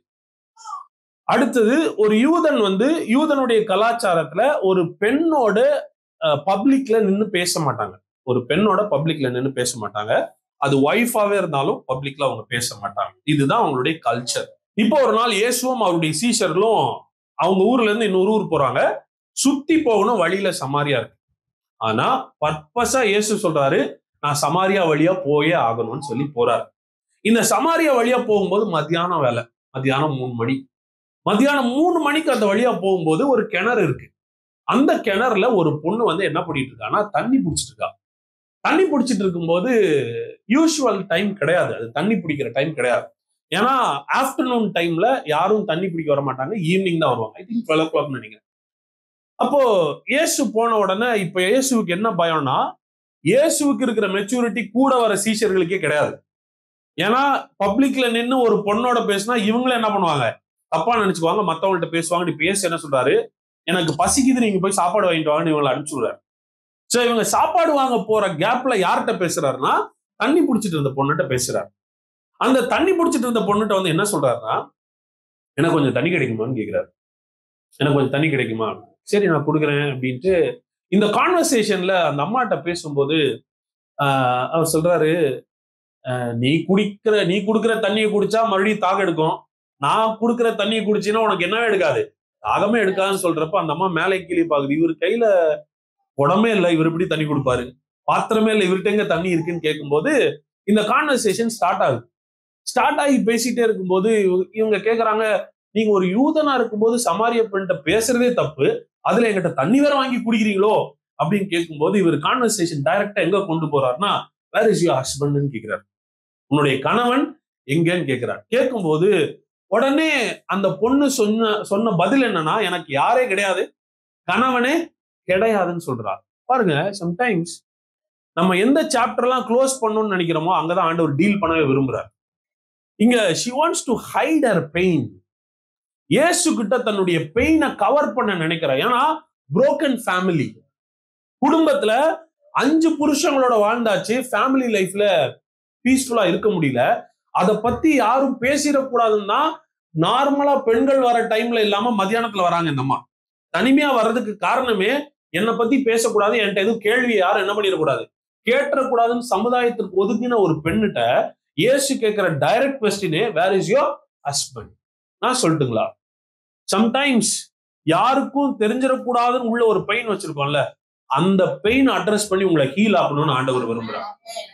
அடுத்தது ஒரு யூதன் வந்து யூதனுடைய கலாச்சாரத்துல ஒரு பெண்ணோட பப்ளிக்ல நின்று பேச மாட்டாங்க ஒரு பெண்ணோட பப்ளிக்ல நின்று பேச மாட்டாங்க அது ஒய்ஃபாவே இருந்தாலும் பப்ளிக்ல அவங்க பேச மாட்டாங்க இதுதான் அவங்களுடைய கல்ச்சர் இப்போ ஒரு நாள் இயேசுவும் அவருடைய சீஷர்களும் அவங்க ஊர்ல இருந்து இன்னொரு ஊர் போறாங்க சுத்தி போகணும் வழியில சமாரியா இருக்கு ஆனா பர்பஸா இயேசு சொல்றாரு நான் சமாரியா வழியா போயே ஆகணும்னு சொல்லி போறாரு இந்த சமாரியா வழியா போகும்போது மத்தியானம் வேலை மத்தியானம் மூணு மணி மத்தியானம் மூணு மணிக்கு அந்த வழியா போகும்போது ஒரு கிணறு இருக்கு அந்த கிணறுல ஒரு பொண்ணு வந்து என்ன பண்ணிட்டு இருக்கான்னா தண்ணி பிடிச்சிட்டு இருக்கா தண்ணி பிடிச்சிட்டு இருக்கும்போது யூஸ்வல் டைம் கிடையாது அது தண்ணி பிடிக்கிற டைம் கிடையாது ஏன்னா ஆஃப்டர்நூன் டைம்ல யாரும் தண்ணி பிடிக்க வர மாட்டாங்க ஈவினிங் தான் வருவாங்க I think twelve o'clock நினைக்கிறேன் அப்போ இயேசு போன உடனே இப்ப இயேசுவுக்கு என்ன பயம்னா இயேசுவுக்கு இருக்கிற மெச்சூரிட்டி கூட வர சீஷர்களுக்கே கிடையாது ஏன்னா பப்ளிக்ல நின்று ஒரு பொண்ணோட பேசினா இவங்களும் என்ன பண்ணுவாங்க தப்பா நினைச்சுக்குவாங்க மத்தவங்கள்ட்ட பேசுவாங்க இப்ப இயேசு என்ன சொல்றாரு எனக்கு பசிக்குது நீங்க போய் சாப்பாடு வாங்கிட்டு வாங்கன்னு இவங்களை அனுப்பிச்சுடுறாரு சோ இவங்க சாப்பாடு வாங்க போற கேப்ல யார்கிட்ட பேசுறாருன்னா தண்ணி பிடிச்சிட்டு இருந்த பொண்ணுகிட்ட பேசுறாரு அந்த தண்ணி பிடிச்சிட்டு இருந்த பொண்ணுகிட்ட வந்து என்ன சொல்றாருன்னா எனக்கு கொஞ்சம் தண்ணி கிடைக்குமான்னு கேக்குறாரு எனக்கு கொஞ்சம் தண்ணி கிடைக்குமா சரி நான் கொடுக்குறேன் அப்படின்ட்டு இந்த கான்வர்சேஷன்ல அந்த அம்மாட்ட பேசும்போது ஆஹ் அவர் சொல்றாரு ஆஹ் நீ குடிக்கிற நீ குடுக்கிற தண்ணியை குடிச்சா மறுபடியும் தாக எடுக்கும் நான் குடுக்கிற தண்ணியை குடிச்சீன்னா உனக்கு என்னவே எடுக்காது தாகமே எடுக்காதுன்னு சொல்றப்ப அந்த அம்மா மேலே கீழே பாக்குது இவர் கையில குடமே இல்லை இவர் எப்படி தண்ணி கொடுப்பாரு பாத்திரமே இல்லை இவர்கிட்ட எங்க தண்ணி இருக்குன்னு கேட்கும்போது இந்த கான்வர்சேஷன் ஸ்டார்ட் ஆகுது ஸ்டார்ட் ஆகி பேசிட்டே இருக்கும்போது இவங்க- இவங்க கேக்குறாங்க நீங்க ஒரு யூதனா இருக்கும்போது சமாரிய பெண்கிட்ட பேசுறதே தப்பு அதுல எங்கிட்ட தண்ணி வேற வாங்கி குடிக்கிறீங்களோ அப்படின்னு கேட்கும்போது இவர் கான்வர்சேஷன் டைரக்டா எங்க கொண்டு போறாருன்னா வேர் இஸ் யூ ஹஸ்பண்ட்னு கேக்குறாரு உன்னுடைய கணவன் எங்கன்னு கேக்குறார் கேட்கும்போது உடனே அந்த பொண்ணு சொன்ன சொன்ன பதில் என்னன்னா எனக்கு யாரே கிடையாது கணவனே கிடையாதுன்னு சொல்றார் பாருங்க சம்டைம்ஸ் நம்ம எந்த சாப்டர்லாம் க்ளோஸ் பண்ணணும்னு நினைக்கிறோமோ அங்கதான் ஆண்டவர் டீல் பண்ணவே விரும்புறார் இங்க she wants to hide her pain Yesu கிட்ட தன்னுடைய பெயினை கவர் பண்ண நினைக்கிறா ஏன்னா broken ஃபேமிலி குடும்பத்துல அஞ்சு புருஷங்களோட வாழ்ந்தாச்சு ஃபேமிலி லைஃப்ல பீஸ்ஃபுல்லா இருக்க முடியல அதை பத்தி யாரும் பேசிடக்கூடாதுன்னு தான் நார்மலா பெண்கள் வர டைம்ல இல்லாம மத்தியானத்துல வராங்க இந்த அம்மா தனிமையா வர்றதுக்கு காரணமே என்னை பத்தி பேசக்கூடாது என்கிட்ட எதுவும் கேள்வி யாரும் என்ன பண்ணிடக்கூடாது கேட்டக்கூடாதுன்னு சமுதாயத்திற்கு ஒதுக்கின ஒரு பெண்ணிட்ட இயேசு கேட்கிற டைரக்ட் கொஸ்டினே வேர் இஸ் யோர் ஹஸ்பண்ட் நான் சொல்லட்டுங்களா சம்டைம்ஸ் யாருக்கும் தெரிஞ்சிடக்கூடாதுன்னு உள்ள ஒரு பெயின் வச்சிருக்கோம்ல அந்த பெயின் அட்ரஸ் பண்ணி உங்களை ஹீல் ஆகணும்னு ஆண்டவர் விரும்புறார்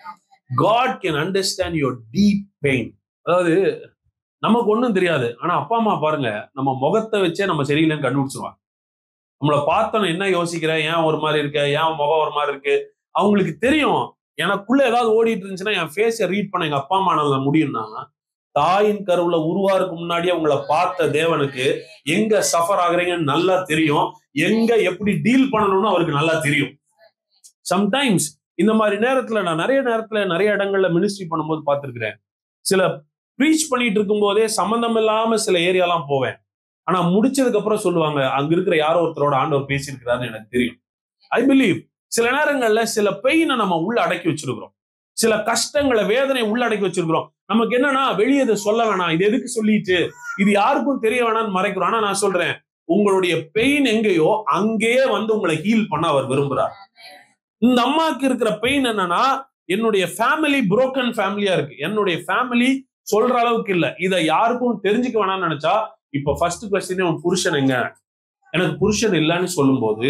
God can understand your deep pain அதாவது நமக்கு ஒண்ணும் தெரியாது ஆனா அப்பா அம்மா பாருங்க நம்ம முகத்தை வச்சே நம்ம சரியில்லைன்னு கண்டுபிடிச்சிருவாங்க நம்மளை பார்த்தோன்னு என்ன யோசிக்கிற ஏன் ஒரு மாதிரி இருக்க ஏன் முகம் ஒரு மாதிரி இருக்கு அவங்களுக்கு தெரியும் எனக்குள்ள ஏதாவது ஓடிட்டு இருந்துச்சுன்னா என் ஃபேஸை ரீட் பண்ண எங்க அப்பா அம்மானால முடியும்னா தாயின் கருவுல உருவாருக்கு முன்னாடியே உங்களை பார்த்த தேவனுக்கு எங்க சஃபர் ஆகுறீங்கன்னு நல்லா தெரியும் எங்க எப்படி டீல் பண்ணணும்னு அவருக்கு நல்லா தெரியும் சம்டைம்ஸ் இந்த மாதிரி நேரத்துல நான் நிறைய நேரத்துல நிறைய இடங்கள்ல மினிஸ்ட்ரி பண்ணும்போது பார்த்திருக்கிறேன் சில ப்ரீச் பண்ணிட்டு இருக்கும்போதே சம்பந்தம் இல்லாம சில ஏரியாலாம் போவேன் ஆனா முடிச்சதுக்கு அப்புறம் சொல்லுவாங்க அங்க இருக்கிற யாரோ ஒருத்தரோட ஆண்டவர் பேசியிருக்கிறாருன்னு எனக்கு தெரியும் ஐ பிலீவ் சில நேரங்கள்ல சில பெயினை நம்ம உள்ள அடக்கி வச்சிருக்கிறோம் சில கஷ்டங்களை வேதனை உள்ள அடக்கி வச்சிருக்கிறோம் நமக்கு என்னன்னா வெளியே இதை சொல்ல வேணாம் இது எதுக்கு சொல்லிட்டு இது யாருக்கும் தெரிய வேணாம்னு மறைக்கிறோம் ஆனா நான் சொல்றேன் உங்களுடைய பெயின் எங்கேயோ அங்கேயே வந்து உங்களை ஹீல் பண்ண அவர் விரும்புறார் இந்த அம்மாக்கு இருக்கிற பெயின் என்னன்னா என்னுடைய ஃபேமிலி புரோக்கன் ஃபேமிலியா இருக்கு என்னுடைய ஃபேமிலி சொல்ற அளவுக்கு இல்ல இதை யாருக்கும் தெரிஞ்சுக்க வேணாம்னு நினைச்சா இப்ப ஃபர்ஸ்ட் கொஸ்டினே உன் புருஷன் எங்க எனக்கு புருஷன் இல்லைன்னு சொல்லும்போது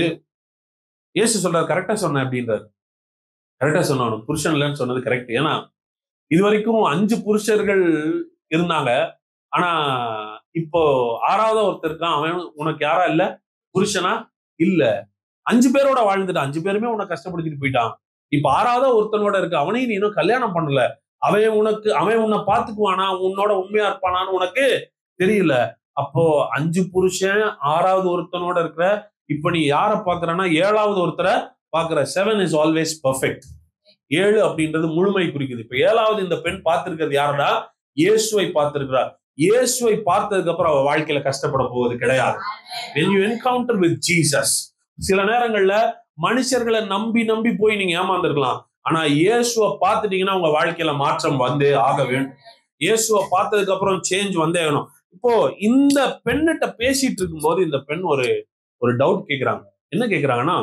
ஏசு சொல்றாரு கரெக்டா சொன்னேன் அப்படின்றாரு கரெக்டா சொன்ன உனக்கு புருஷன் இல்லைன்னு சொன்னது கரெக்ட் ஏன்னா இது வரைக்கும் அஞ்சு புருஷர்கள் இருந்தாங்க ஆனா இப்போ ஆறாவது ஒருத்தர் இருக்கான் அவன் உனக்கு யாரா இல்ல புருஷனா இல்ல அஞ்சு பேரோட வாழ்ந்துட்டான் அஞ்சு பேருமே உன்னை கஷ்டப்படுத்திட்டு போயிட்டான் இப்ப ஆறாவது ஒருத்தனோட இருக்கு அவனையும் நீ இன்னும் கல்யாணம் பண்ணல அவன் உனக்கு அவன் உன்னை பாத்துக்குவானா உன்னோட உண்மையா இருப்பானான்னு உனக்கு தெரியல அப்போ அஞ்சு புருஷன் ஆறாவது ஒருத்தனோட இருக்கிற இப்ப நீ யார பாக்குறன்னா ஏழாவது ஒருத்தரை பாக்குற செவன் இஸ் ஆல்வேஸ் பர்ஃபெக்ட் ஏழு அப்படின்றது முழுமை குறிக்குது இப்ப ஏழாவது இந்த பெண் பார்த்திருக்கிறது யாருடா இயேசுவை பார்த்திருக்கிறார் இயேசுவை பார்த்ததுக்கு அப்புறம் அவ வாழ்க்கையில கஷ்டப்பட போவது கிடையாது when you encounter with Jesus சில நேரங்கள்ல மனுஷர்களை நம்பி நம்பி போய் நீங்க ஏமாந்துருக்கலாம் ஆனா இயேசுவை பார்த்துட்டீங்கன்னா உங்க வாழ்க்கையில மாற்றம் வந்தே ஆக வேண்டும் இயேசுவை பார்த்ததுக்கு அப்புறம் சேஞ்ச் வந்தே ஆகணும் இப்போ இந்த பெண்ணிட்ட பேசிட்டு இருக்கும்போது இந்த பெண் ஒரு ஒரு டவுட் கேக்குறாங்க என்ன கேக்குறாங்கன்னா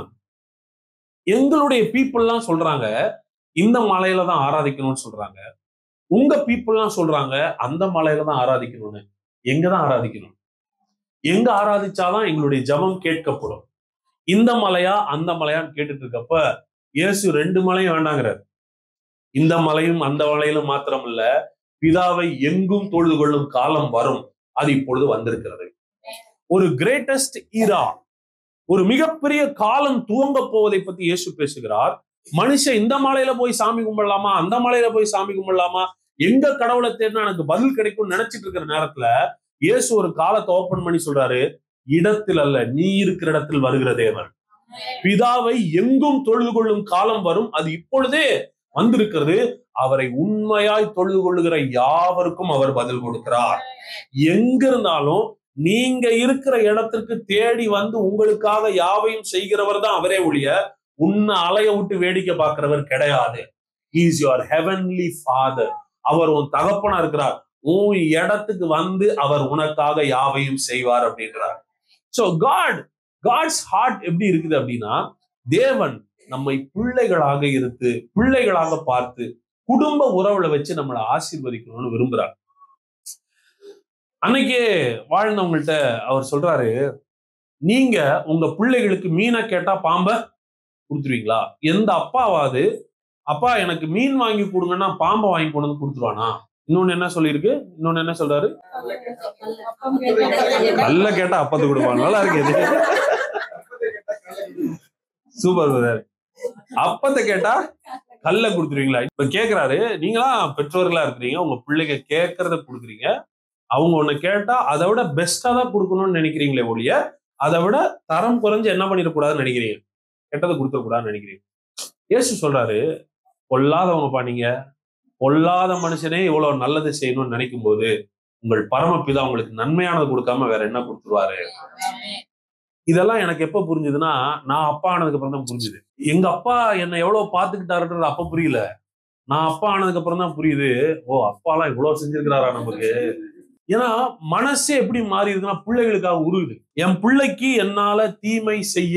எங்களுடைய பீப்புள்லாம் சொல்றாங்க இந்த மலையில தான் ஆராதிக்கணும்னு சொல்றாங்க உங்க பீப்புள்லாம் சொல்றாங்க அந்த மலையில தான் ஆராதிக்கணும்னு எங்க தான் ஆராதிக்கணும் எங்க ஆராதிச்சாதான் எங்களுடைய ஜெபம் கேட்கப்படும் இந்த மலையா அந்த மலையான்னு கேட்டுட்டு இருக்கப்ப இயேசு ரெண்டு மலையும் வேண்டாங்கிறார் இந்த மலையும் அந்த மலையிலும் மாத்திரம் இல்ல பிதாவை எங்கும் தொழுது கொள்ளும் காலம் வரும் அது இப்பொழுது வந்திருக்கிறது ஒரு கிரேட்டஸ்ட் ஈரா ஒரு மிகப்பெரிய காலம் துவங்க போவதை பத்தி இயேசு பேசுகிறார் மனுஷன் இந்த மலையில போய் சாமி கும்பிடலாமா அந்த மலையில போய் சாமி கும்பிடலாமா எங்க கடவுளை தேடினா எனக்கு பதில் கிடைக்கும்னு நினைச்சிட்டு இருக்கிற நேரத்துல இயேசு ஒரு காலத்தை ஓபன் பண்ணி சொல்றாரு இடத்தில் அல்ல நீ இருக்கிற இடத்தில் வருகிற தேவன் பிதாவை எங்கும் தொழுது கொள்ளும் காலம் வரும் அது இப்பொழுதே வந்திருக்கிறது அவரை உண்மையாய் தொழுது கொள்ளுகிற யாவருக்கும் அவர் பதில் கொடுக்கிறார் எங்க இருந்தாலும் நீங்க இருக்கிற இடத்திற்கு தேடி வந்து உங்களுக்காக யாவையும் செய்கிறவர் தான் அவரே ஒழிய உன்னை அலைய விட்டு வேடிக்கை பார்க்கிறவர் கிடையாது இஸ் யுவர் ஹெவன்லி ஃபாதர் அவர் உன் தகப்பனா இருக்கிறார் உன் இடத்துக்கு வந்து அவர் உனக்காக யாவையும் செய்வார் அப்படின்றார் சோ காட் காட்ஸ் ஹார்ட் எப்படி இருக்குது அப்படின்னா தேவன் நம்மை பிள்ளைகளாக இருந்து பிள்ளைகளாக பார்த்து குடும்ப உறவுல வச்சு நம்மளை ஆசீர்வதிக்கணும்னு விரும்புறார் அன்னைக்கே வாழ்ந்தவங்கள்ட்ட அவர் சொல்றாரு நீங்க உங்க பிள்ளைகளுக்கு மீனை கேட்டா பாம்ப கொடுத்துருவீங்களா எந்த அப்பாவாது அப்பா எனக்கு மீன் வாங்கி கொடுங்கன்னா பாம்பை வாங்கி கொண்டு வந்து கொடுத்துருவானா இன்னொன்னு என்ன சொல்லியிருக்கு இன்னொன்னு என்ன சொல்றாரு கல்ல கேட்டா அப்பத்து கொடுப்பாங்க நல்லா இருக்கு இது சூப்பர் பிரதர் அப்பத்தை கேட்டா கல்ல கொடுத்துருவீங்களா இப்ப கேக்குறாரு நீங்களா பெற்றோர்களா இருக்கிறீங்க உங்க பிள்ளைங்க கேட்கறத கொடுக்குறீங்க அவங்க ஒண்ணு கேட்டா அதை விட பெஸ்டா தான் கொடுக்கணும்னு நினைக்கிறீங்களே ஒழிய அதை விட தரம் குறைஞ்சு என்ன பண்ணிடக்கூடாதுன்னு நினைக்கிறீங்க கெட்டதை கொடுத்துடக்கூடாதுன்னு நினைக்கிறீங்க இயேசு சொல்றாரு பொல்லாதவங்கப்பா நீங்க பொல்லாத மனுஷனே இவ்வளவு நல்லது செய்யணும்னு நினைக்கும் போது உங்கள் பரமபிதா உங்களுக்கு நன்மையானது கொடுக்காம வேற என்ன கொடுத்துருவாரு இதெல்லாம் எனக்கு எப்ப புரிஞ்சுதுன்னா நான் அப்பா ஆனதுக்கு அப்புறம் தான் புரிஞ்சுது எங்க அப்பா என்னை எவ்வளவு பாத்துக்கிட்டாருன்றது அப்ப புரியல நான் அப்பா ஆனதுக்கு அப்புறம் தான் புரியுது ஓ அப்பாலாம் இவ்வளவு செஞ்சிருக்கிறாரா நமக்கு ஏன்னா மனசே எப்படி மாறி இருக்குன்னா பிள்ளைகளுக்காக உருகுது என் பிள்ளைக்கு என்னால தீமை செய்ய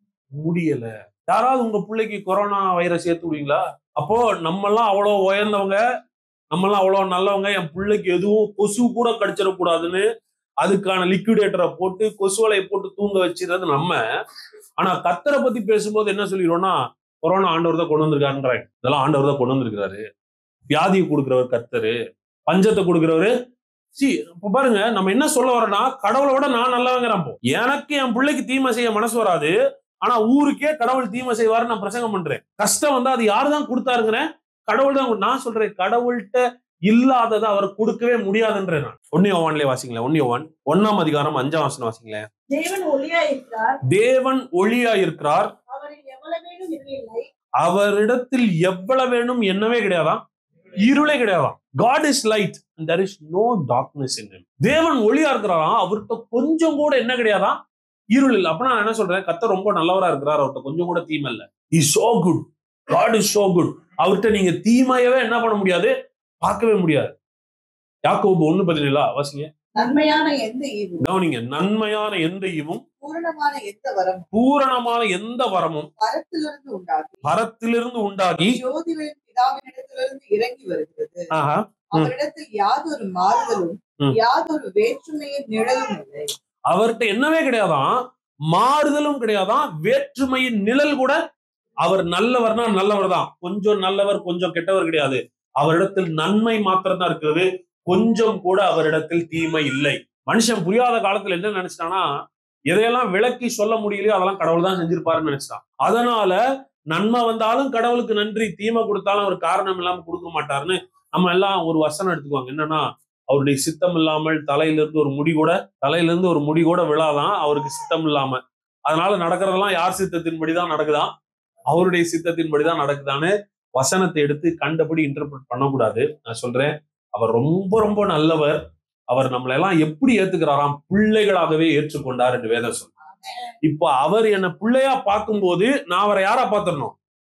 முடியல யாராவது உங்க பிள்ளைக்கு கொரோனா வைரஸ் ஏத்து விடுவீங்களா அப்போ நம்மெல்லாம் அவ்வளவு உயர்ந்தவங்க நம்மெல்லாம் அவ்வளவு நல்லவங்க என் பிள்ளைக்கு எதுவும் கொசு கூட கடிச்சிடக்கூடாதுன்னு அதுக்கான லிக்விடேட்டரை போட்டு கொசுவலையை போட்டு தூங்க வச்சிருந்தது நம்ம ஆனா கத்தரை பத்தி பேசும்போது என்ன சொல்லிடுவோம்னா கொரோனா ஆண்டவர் தான் கொண்டு வந்திருக்காருன்றாங்க இதெல்லாம் ஆண்டவர் தான் கொண்டு வந்திருக்கிறாரு வியாதியை கொடுக்கிறவர் கத்தரு பஞ்சத்தை கொடுக்கிறவரு சி இப்ப பாருங்க நம்ம என்ன சொல்ல வரோம்னா கடவுளை விட நான் நல்லவங்கிறேன் இப்போ எனக்கு என் பிள்ளைக்கு தீமை செய்ய மனசு வராது ஆனா ஊருக்கே கடவுள் தீமை செய்வாருன்னு நான் பிரசங்கம் பண்றேன் கஷ்டம் வந்தா அது யாரு தான் கொடுத்தாருங்கிறேன் கடவுள் தான் நான் சொல்றேன் கடவுள்கிட்ட இல்லாததை அவர் கொடுக்கவே முடியாதுன்றேன் நான் ஒன்னே ஒன்லயே வாசிங்களேன் ஒன்னே ஒன் ஒன்னாம் அதிகாரம் அஞ்சாம் வாசனம் வாசிங்களேன் தேவன் ஒளியா இருக்கிறார் தேவன் ஒளியா இருக்கிறார் அவரில் எவ்வளவேனும் இல்லை அவரிடத்தில் எவ்வளவு வேணும் என்னவே கிடையாதாம் இருளே கிடையாதாம் God is light there is no darkness in தேவன் ஒளியா இருக்கிறாராம் அவர்கிட்ட கொஞ்சம் கூட என்ன கிடையாதாம் இருள் இல்லை அப்ப நான் என்ன சொல்றேன் கத்த ரொம்ப நல்லவரா இருக்கிறார் அவர்கிட்ட கொஞ்சம் கூட தீமை இல்ல is so good God is so good அவர்கிட்ட நீங்க தீமையவே என்ன பண்ண முடியாது பார்க்கவே முடியாது யாக்கோபு ஒண்ணு பதினேழா வாசிங்க நன்மையான எந்த ஈவும் கவனிங்க நன்மையான எந்த ஈவும் பூரணமான எந்த வரம் பூரணமான எந்த வரமும் பரத்திலிருந்து உண்டாகும் பரத்திலிருந்து உண்டாகி ஜோதிகளின் பிதாவினிடத்திலிருந்து இறங்கி வருகிறது ஆஹா அவரிடத்தில் யாதொரு மாறுதலும் ம். யாதொரு வேற்றுமையின் நிழலும் இல்லை அவர்கிட்ட என்னவே கிடையாதாம் மாறுதலும் கிடையாதாம் வேற்றுமையின் நிழல் கூட அவர் நல்லவர்னா நல்லவர் தான் கொஞ்சம் நல்லவர் கொஞ்சம் கெட்டவர் கிடையாது அவரிடத்தில் நன்மை மாத்திரம் தான் இருக்கிறது கொஞ்சம் கூட அவரிடத்தில் தீமை இல்லை மனுஷன் புரியாத காலத்துல என்ன நினைச்சிட்டானா எதையெல்லாம் விளக்கி சொல்ல முடியலையோ அதெல்லாம் கடவுள் தான் செஞ்சிருப்பாருன்னு நினைச்சிட்டான் அதனால நன்மை வந்தாலும் கடவுளுக்கு நன்றி தீமை கொடுத்தாலும் அவர் காரணம் இல்லாம கொடுக்க மாட்டாருன்னு நம்ம எல்லாம் ஒரு வசனம் எடுத்துக்குவாங்க என்னன்னா அவருடைய சித்தம் இல்லாமல் தலையிலிருந்து ஒரு முடி கூட தலையிலிருந்து ஒரு முடி கூட விழாதான் அவருக்கு சித்தம் இல்லாம அதனால நடக்கிறதெல்லாம் யார் சித்தத்தின்படி தான் நடக்குதாம் அவருடைய சித்தத்தின்படி தான் நடக்குதான்னு வசனத்தை எடுத்து கண்டபடி இன்டர்பிரட் பண்ணக்கூடாது நான் சொல்றேன் அவர் ரொம்ப ரொம்ப நல்லவர் அவர் நம்மளை எல்லாம் எப்படி ஏத்துக்கிறாராம் பிள்ளைகளாகவே ஏற்றுக்கொண்டார் என்று வேதம் சொல்றார் இப்போ அவர் என்ன பிள்ளையா பார்க்கும்போது நான் அவரை யாரா பார்த்திடணும்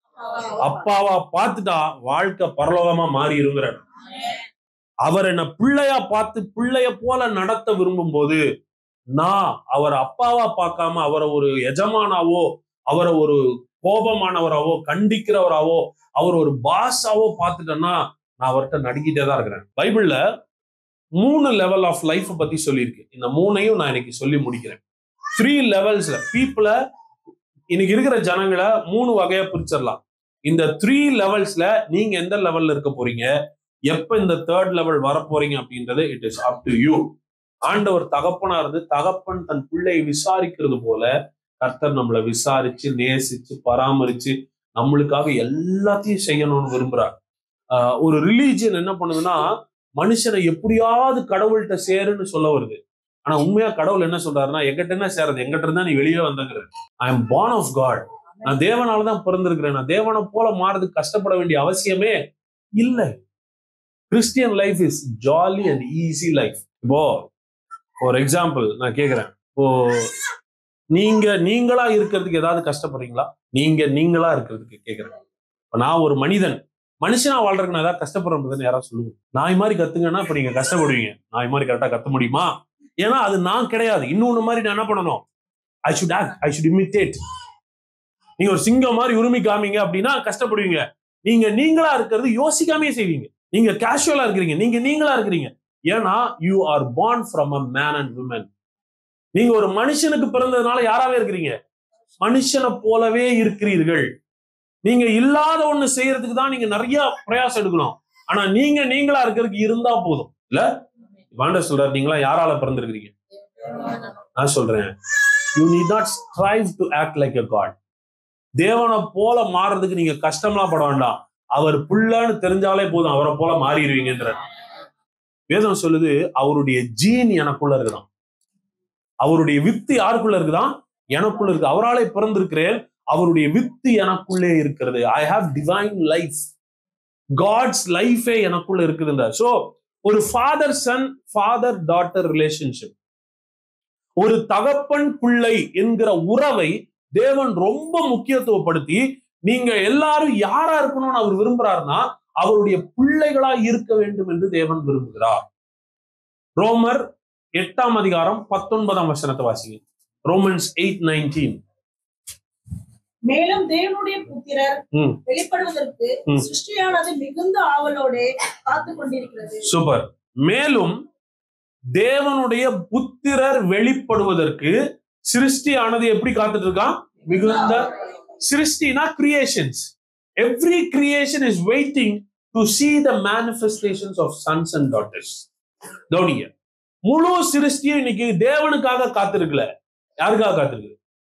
அப்பாவா பார்த்துட்டா வாழ்க்கை பரலோகமா மாறி இருக்கிறார் அவர் என்ன பிள்ளையா பார்த்து பிள்ளைய போல நடத்த விரும்பும் போது நான் அவர் அப்பாவா பார்க்காம அவரை ஒரு எஜமானாவோ அவரை ஒரு கோபமானவராவோ கண்டிக்கிறவராவோ அவர் ஒரு பாஸாவோ பார்த்துட்டேன்னா நான் அவர்கிட்ட நடுங்கிட்டே தான் இருக்கிறேன் பைபிள்ல மூணு லெவல் ஆஃப் லைஃப் பத்தி சொல்லியிருக்கு இந்த மூணையும் நான் இன்னைக்கு சொல்லி முடிக்கிறேன் த்ரீ லெவல்ஸ்ல பீப்புளை இன்னைக்கு இருக்கிற ஜனங்களை மூணு வகையா பிரிச்சிடலாம் இந்த த்ரீ லெவல்ஸ்ல நீங்க எந்த லெவல்ல இருக்க போறீங்க எப்ப இந்த தேர்ட் லெவல் வரப்போறீங்க அப்படின்றது it is up to you ஆண்டவர் தகப்பனா இருந்து தகப்பன் தன் பிள்ளையை விசாரிக்கிறது போல கர்த்தர் நம்மளை விசாரிச்சு நேசிச்சு பராமரிச்சு நம்மளுக்காக எல்லாத்தையும் செய்யணும்னு விரும்புறார் ஆஹ் ஒரு ரிலீஜியன் என்ன பண்ணுதுன்னா மனுஷனை எப்படியாவது கடவுள்கிட்ட சேருன்னு சொல்ல வருது ஆனா உண்மையா கடவுள் என்ன சொல்றாருன்னா எங்கிட்ட என்ன சேருது எங்கிட்ட இருந்தா நீ வெளியே வந்தங்கிற I am born of God நான் தேவனால தான் பிறந்திருக்கிறேன் நான் தேவனை போல மாறதுக்கு கஷ்டப்பட வேண்டிய அவசியமே இல்லை Christian life is jolly and easy life இப்போ ஃபார் எக்ஸாம்பிள் நான் கேக்குறேன் இப்போ நீங்க நீங்களா இருக்கிறதுக்கு ஏதாவது கஷ்டப்படுறீங்களா நீங்க நீங்களா இருக்கிறதுக்கு கேக்குறேன் இப்போ நான் ஒரு மனிதன் மனுஷனா வாழ்றதுக்கு நான் ஏதாவது கஷ்டப்படுறேன்னு யாராவது சொல்லுங்க நாய் மாதிரி கத்துங்கன்னா இப்ப நீங்க கஷ்டப்படுவீங்க நாய் மாதிரி கரெக்டா கத்த முடியுமா ஏன்னா அது நான் கிடையாது இன்னொன்னு மாதிரி நான் என்ன பண்ணணும் I should act I should imitate நீங்க ஒரு சிங்கம் மாதிரி உரிமை காமிங்க அப்படின்னா கஷ்டப்படுவீங்க நீங்க நீங்களா இருக்கிறது யோசிக்காமே செய்வீங்க நீங்க கேஷுவலா இருக்கிறீங்க நீங்க நீங்களா இருக்கிறீங்க ஏன்னா you are born from a man and women நீங்க ஒரு மனுஷனுக்கு பிறந்ததுனால யாராவே இருக்கிறீங்க மனுஷனை போலவே இருக்கிறீர்கள் நீங்க இல்லாத ஒண்ணு செய்யறதுக்கு தான் நீங்க நிறைய பிரயாசம் எடுக்கணும் ஆனா நீங்க நீங்களா இருக்கிறதுக்கு இருந்தா போதும் இல்ல வாண்டர் சொல்றாரு நீங்களா யாரால பிறந்திருக்கிறீங்க நான் சொல்றேன் you need not strive to act like a God தேவனை போல மாறுறதுக்கு நீங்க கஷ்டம்லாம் பட வேண்டாம் அவர் புள்ளன்னு தெரிஞ்சாலே போதும் அவரை போல மாறிடுவீங்கன்ற வேதம் சொல்லுது அவருடைய ஜீன் எனக்குள்ள இருக்குதான் அவருடைய வித்து யாருக்குள்ள இருக்குதான் எனக்குள்ள இருக்கு அவராலே பிறந்திருக்கிறேன் அவருடைய வித்து எனக்குள்ளே இருக்கிறது I have divine life God's லைஃபே எனக்குள்ள இருக்குதுன்ற சோ ஒரு father son father daughter relationship ஒரு தகப்பன் பிள்ளை என்கிற உறவை தேவன் ரொம்ப முக்கியத்துவப்படுத்தி நீங்க எல்லாரும் யாரா இருக்கணும்னு அவர் விரும்புறாருன்னா அவருடைய பிள்ளைகளா இருக்க வேண்டும் என்று தேவன் விரும்புகிறார் ரோமர் எட்டாம் அதிகாரம் பத்தொன்பதாம் வசனத்தை வாசிங்க ரோமன்ஸ் எயிட் நைன்டீன் மேலும் தேவனுடைய புத்திரர் ம். வெளிப்படுவதற்கு ம். சிருஷ்டியானது மிகுந்த ஆவலோட காத்து கொண்டிருக்கிறது சூப்பர் மேலும் தேவனுடைய புத்திரர் வெளிப்படுவதற்கு சிருஷ்டியானது எப்படி காத்துட்டு இருக்கான் மிகுந்த சிருஷ்டினா creations every creation is waiting to see the manifestations of sons and daughters கவனிங்க முழு சிருஷ்டியும் இன்னைக்கு தேவனுக்காக காத்திருக்கல யாருக்காக காத்திருக்கு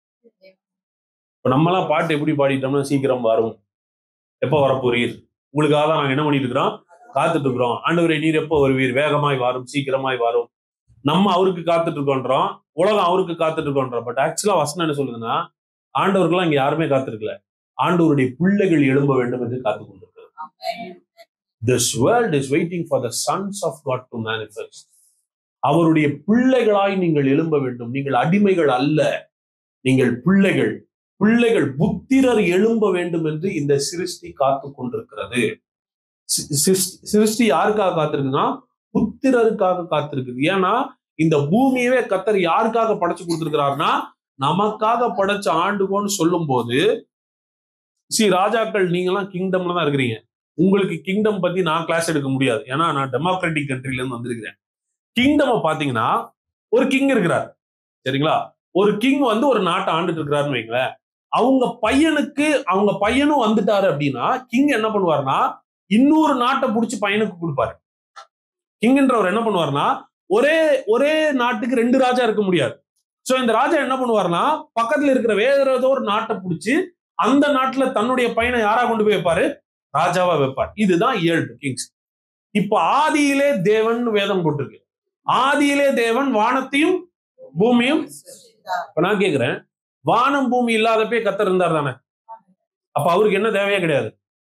இப்ப நம்மலாம் பாட்டு எப்படி பாடிட்டோம்னா சீக்கிரம் வரும் எப்ப வரப்போறீர் உங்களுக்காக தான் நாங்க என்ன பண்ணிட்டு இருக்கிறோம் காத்துட்டு இருக்கிறோம் ஆண்டவரே நீர் எப்போ வருவீர் வேகமாய் வரும் சீக்கிரமாய் வரும் நம்ம அவருக்கு காத்துட்டு இருக்கோன்றோம் உலகம் அவருக்கு காத்துட்டு இருக்கோன்றோம் பட் ஆக்சுவலா வசனம் என்ன சொல்லுதுன்னா ஆண்டவருக்கெல்லாம் இங்க யாருமே காத்திருக்கல ஆண்டவருடைய பிள்ளைகள் எழும்ப வேண்டும் என்று காத்து கொண்டிருக்கிறது this world is waiting for the sons of God to manifest அவருடைய பிள்ளைகளாய் நீங்கள் எழும்ப வேண்டும் நீங்கள் அடிமைகள் அல்ல நீங்கள் பிள்ளைகள் பிள்ளைகள் புத்திரர் எழும்ப வேண்டும் என்று இந்த சிருஷ்டி காத்து கொண்டிருக்கிறது சி- சிருஷ்டி- சிருஷ்டி யாருக்காக காத்திருக்குன்னா புத்திரருக்காக காத்திருக்குது ஏன்னா இந்த பூமியவே கத்தர் யாருக்காக படைச்சு கொடுத்திருக்கிறாருன்னா நமக்காக படைச்ச ஆண்டுகோன்னு சொல்லும் போது சி ராஜாக்கள் நீங்கெல்லாம் கிங்டம்ல தான் இருக்கிறீங்க உங்களுக்கு கிங்டம் பத்தி நான் கிளாஸ் எடுக்க முடியாது ஏன்னா நான் டெமோக்ராட்டிக் கண்ட்ரில இருந்து வந்திருக்கிறேன் கிங்டம் பாத்தீங்கன்னா ஒரு கிங் இருக்கிறார் சரிங்களா ஒரு கிங் வந்து ஒரு நாட்டை ஆண்டுட்டு இருக்கிறாருன்னு வைங்களேன் அவங்க பையனுக்கு அவங்க பையனும் வந்துட்டாரு அப்படின்னா கிங் என்ன பண்ணுவாருன்னா இன்னொரு நாட்டை பிடிச்சி பையனுக்கு கொடுப்பாரு கிங்ன்றவர் என்ன பண்ணுவாருன்னா ஒரே ஒரே நாட்டுக்கு ரெண்டு ராஜா இருக்க முடியாது சோ இந்த ராஜா என்ன பண்ணுவாருன்னா பக்கத்துல இருக்கிற வேற ஏதோ ஒரு நாட்டை பிடிச்சி அந்த நாட்டுல தன்னுடைய பையனை யாரா கொண்டு போய் வைப்பாரு ராஜாவா வைப்பார் இதுதான் இயல்பு கிங்ஸ் இப்ப ஆதியிலே தேவன் வேதம் போட்டிருக்கு ஆதியிலே தேவன் வானத்தையும் பூமியும் இப்ப நான் கேக்குறேன் வானம் பூமி இல்லாதப்பே கத்தர் இருந்தார் தானே அப்ப அவருக்கு என்ன தேவையே கிடையாது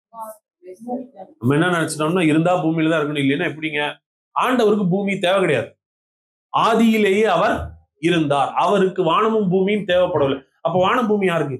நம்ம என்ன நினைச்சிட்டோம்னா இருந்தா பூமியில தான் இருக்கணும் இல்லைன்னா எப்படிங்க ஆண்டவருக்கு பூமி தேவை கிடையாது ஆதியிலேயே அவர் இருந்தார் அவருக்கு வானமும் பூமியும் தேவைப்படவில்லை அப்ப வானம் பூமி யாருக்கு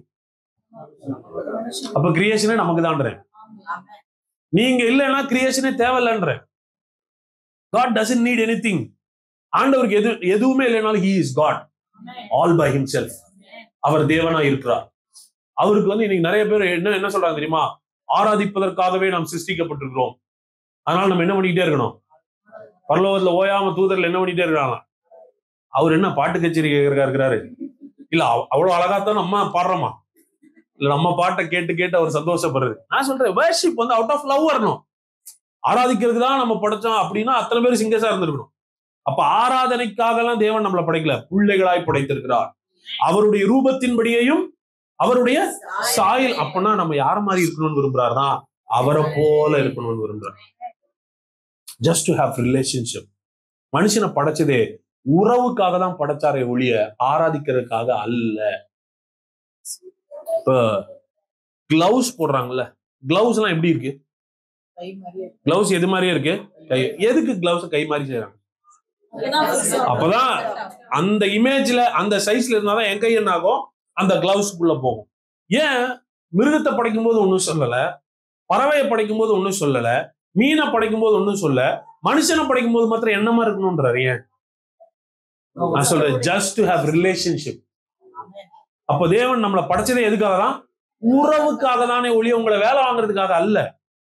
அப்ப கிரியேஷனே நமக்கு தான்றேன் நீங்க இல்லைன்னா கிரியேஷனே தேவையில்லைன்றேன் God doesn't need anything ஆண்டவருக்கு எது எதுவுமே இல்லைனாலும் he is God all by himself அவர் தேவனா இருக்கிறார் அவருக்கு வந்து இன்னைக்கு நிறைய பேர் என்ன என்ன சொல்றாங்க தெரியுமா ஆராதிப்பதற்காகவே நாம் சிருஷ்டிக்கப்பட்டிருக்கிறோம் அதனால நம்ம என்ன பண்ணிக்கிட்டே இருக்கணும் பரலோகத்துல ஓயாம தூதர்கள் என்ன பண்ணிட்டே இருக்காங்க அவர் என்ன பாட்டு கச்சேரி கேட்கறக்கா இருக்கிறாரு இல்ல அவ்- அவ்வளவு அழகாத்தான் நம்ம பாடுறோமா இல்ல நம்ம பாட்டை கேட்டு கேட்டு அவர் சந்தோஷப்படுறது நான் சொல்றேன் வேர்ஷிப் வந்து அவுட் ஆஃப் லவ் வரணும் ஆராதிக்கிறதுக்கு தான் நம்ம படைச்சோம் அப்படின்னா அத்தனை பேர் சிங்கஸா இருந்திருக்கணும் அப்ப ஆராதனைக்காக எல்லாம் தேவன் நம்மளை படைக்கல பிள்ளைகளாய் படைத்திருக்கிறார் அவருடைய ரூபத்தின்படியையும் அவருடைய சாயல் அப்பனா நம்ம யார மாதிரி இருக்கணும்னு விரும்புறாருன்னா அவரை போல இருக்கணும்னு விரும்புறாரு ஜஸ்ட் டு ஹேவ் ரிலேஷன்ஷிப் மனுஷனை படைச்சதே உறவுக்காக தான் படைச்சாரே ஒழிய ஆராதிக்கிறதுக்காக அல்ல இப்ப கிளவுஸ் போடுறாங்கல்ல கிளவுஸ் எல்லாம் எப்படி இருக்கு கிளவுஸ் எது மாதிரியே இருக்கு கை எதுக்கு கிளவுஸ் கை மாதிரி செய்யறாங்க அப்பதான் அந்த இமேஜ்ல அந்த சைஸ்ல இருந்தாதான் என் கை என்ன ஆகும் அந்த கிளவுஸ்க்குள்ள போகும் ஏன் மிருகத்தை படைக்கும் போது ஒன்றும் சொல்லல பறவையை படைக்கும் போது ஒன்றும் சொல்லல மீனை படைக்கும் போது ஒன்றும் சொல்ல மனுஷனை படைக்கும் போது மாத்திரம் என்னமா இருக்கணும்ன்றாரு ஏன் நான் சொல்றேன் ஜஸ்ட் டு ஹேவ் ரிலேஷன்ஷிப் அப்போ தேவன் நம்மளை படைச்சதே எதுக்காக தான் உறவுக்காக தானே ஒழிய உங்களை வேலை வாங்குறதுக்காக அல்ல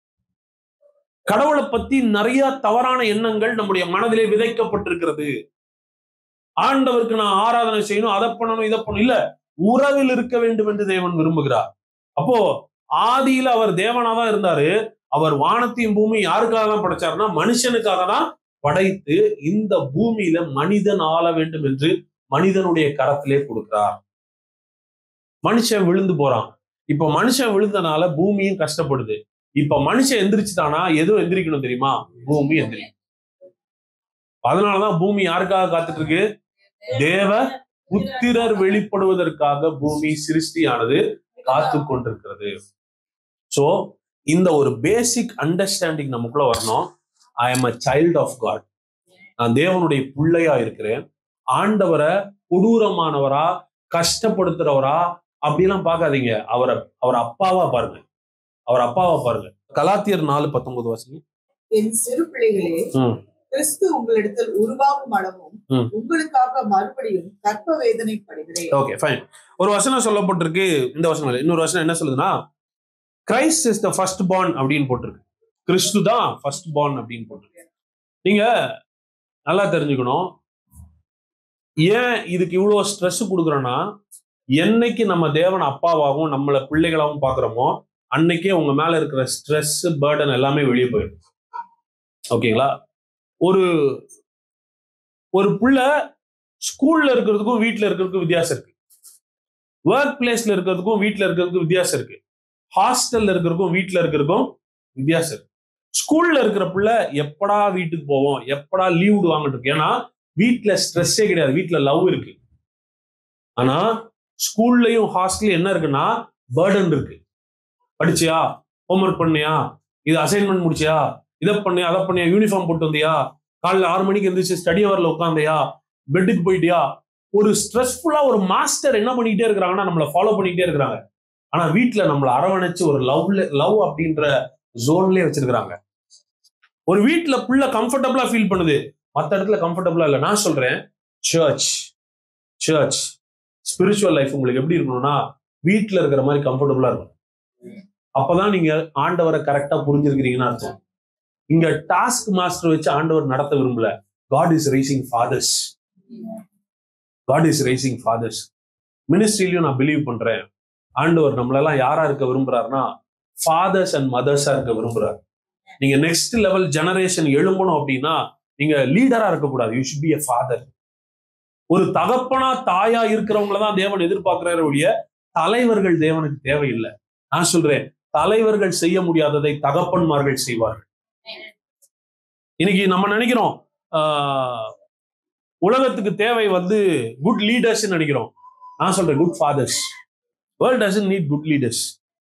கடவுளை பத்தி நிறைய தவறான எண்ணங்கள் நம்முடைய மனதிலே விதைக்கப்பட்டிருக்கிறது ஆண்டவருக்கு நான் ஆராதனை செய்யணும் அதை பண்ணணும் இதை பண்ணணும் இல்ல உறவில் இருக்க வேண்டும் என்று தேவன் விரும்புகிறார் அப்போ ஆதியில அவர் தேவனா தான் இருந்தாரு அவர் வானத்தையும் பூமி யாருக்காக தான் படைச்சாருன்னா மனுஷனுக்காக தான் படைத்து இந்த பூமியில மனிதன் ஆள வேண்டும் என்று மனிதனுடைய கரத்திலே கொடுக்கிறார் மனுஷன் விழுந்து போறான் இப்ப மனுஷன் விழுந்தனால பூமியும் கஷ்டப்படுது இப்ப மனுஷன் எந்திரிச்சுட்டானா எதுவும் எந்திரிக்கணும் தெரியுமா பூமி எந்திரிக்கும் அதனாலதான் பூமி யாருக்காக காத்துட்டு இருக்கு தேவ புத்திரர் வெளிப்படுவதற்காக பூமி சிருஷ்டியானது காத்து கொண்டிருக்கிறது சோ இந்த ஒரு பேசிக் அண்டர்ஸ்டாண்டிங் நமக்குள்ள வரணும் I am a child of God நான் தேவனுடைய பிள்ளையா இருக்கிறேன் ஆண்டவரை கொடூரமானவரா கஷ்டப்படுத்துறவரா அப்படிலாம் பார்க்காதீங்க அவரை அவர் அப்பாவா பாருங்க அவர் அப்பாவா பாருங்க கலாத்தியர் நாலு பத்தொன்பது வாசிங்க என் சிறு பிள்ளைகளே ம். கிறிஸ்து உங்களிடத்தில் உருவாகும் அளவும் ம். உங்களுக்காக மறுபடியும் கற்ப வேதனைப்படுகிறேன் ஓகே ஃபைன் ஒரு வசனம் சொல்லப்பட்டிருக்கு இந்த வசனம் இல்லை இன்னொரு வசனம் என்ன சொல்லுதுன்னா Christ is the first born அப்படின்னு போட்டிருக்கு கிறிஸ்து தான் ஃபர்ஸ்ட் பார்ன் அப்படின்னு போட்டிருக்கு நீங்க நல்லா தெரிஞ்சுக்கணும் ஏன் இதுக்கு இவ்வளோ ஸ்ட்ரெஸ் கொடுக்குறோன்னா என்னைக்கு நம்ம தேவன் அப்பாவாகவும் நம்மளை பிள்ளைகளாகவும் பார்க்குறோமோ அன்னைக்கே உங்க மேல இருக்கிற ஸ்ட்ரெஸ் பேர்டன் எல்லாமே வெளியே போயிடும் ஓகேங்களா ஒரு ஒரு புள்ள ஸ்கூல்ல இருக்கிறதுக்கும் வீட்ல இருக்கிறதுக்கும் வித்தியாசம் இருக்கு ஒர்க் பிளேஸ்ல இருக்கிறதுக்கும் வீட்ல இருக்கிறதுக்கும் வித்தியாசம் இருக்கு ஹாஸ்டல்ல இருக்கிறதுக்கும் வீட்ல இருக்கிறதுக்கும் வித்தியாசம் இருக்கு ஸ்கூல்ல இருக்கிற பிள்ளை எப்படா வீட்டுக்கு போவோம் எப்படா லீவ் விடுவாங்கன்னு இருக்கு ஏன்னா வீட்ல ஸ்ட்ரெஸ்ஸே கிடையாது வீட்ல லவ் இருக்கு ஆனா ஸ்கூல்லையும் ஹாஸ்டல்லையும் என்ன இருக்குன்னா பேர்டன் இருக்கு படிச்சியா ஹோம்ஒர்க் பண்ணியா இது அசைன்மெண்ட் முடிச்சியா இதை பண்ணியா அதை பண்ணியா யூனிஃபார்ம் போட்டு வந்தியா காலைல ஆறு மணிக்கு எந்திரிச்சு ஸ்டடி ஹவர்ல உட்காந்தியா பெட்டுக்கு போயிட்டியா ஒரு ஸ்ட்ரெஸ்ஃபுல்லா ஒரு மாஸ்டர் என்ன பண்ணிக்கிட்டே இருக்கிறாங்கன்னா நம்மளை ஃபாலோ பண்ணிக்கிட்டே இருக்கிறாங்க ஆனா வீட்ல நம்மளை அரவணைச்சு ஒரு லவ்ல லவ் அப்படின்ற ஜோன்லயே வச்சிருக்கிறாங்க ஒரு வீட்ல புள்ள கம்ஃபர்டபுளா ஃபீல் பண்ணுது மத்த இடத்துல கம்ஃபர்டபுளா இல்ல நான் சொல்றேன் சர்ச் சர்ச் ஸ்பிரிச்சுவல் லைஃப் உங்களுக்கு எப்படி இருக்கணும்னா வீட்ல இருக்கிற மாதிரி கம்ஃபர்டபுளா இருக்கும் அப்பதான் நீங்க ஆண்டவரை கரெக்டா புரிஞ்சிருக்கிறீங்கன்னு அர்த்தம் இங்க டாஸ்க் மாஸ்டர் வச்சு ஆண்டவர் நடத்த விரும்பல God is rising fathers God is rising fathers மினிஸ்ட்ரிலையும் நான் பிலீவ் பண்றேன் ஆண்டவர் நம்மளெல்லாம் யாரா இருக்க விரும்புறாருன்னா ஃபாதர்ஸ் அண்ட் மதர்ஸா இருக்க விரும்புறாரு நீங்க நெக்ஸ்ட் லெவல் ஜெனரேஷன் எழும்பணும் அப்படின்னா நீங்க லீடரா இருக்கக்கூடாது you should be a father ஒரு தகப்பனா தாயா இருக்கிறவங்கள தான் தேவன் எதிர்பார்க்கிறாரு ஒழிய தலைவர்கள் தேவனுக்கு தேவையில்லை நான் சொல்றேன் தலைவர்கள் செய்ய முடியாததை தகப்பன்மார்கள் செய்வார்கள் இன்னைக்கு நம்ம நினைக்கிறோம் ஆஹ், உலகத்துக்கு தேவை வந்து குட் லீடர்ஸ் நினைக்கிறோம் நான் சொல்றேன் good fathers world doesn't need good leaders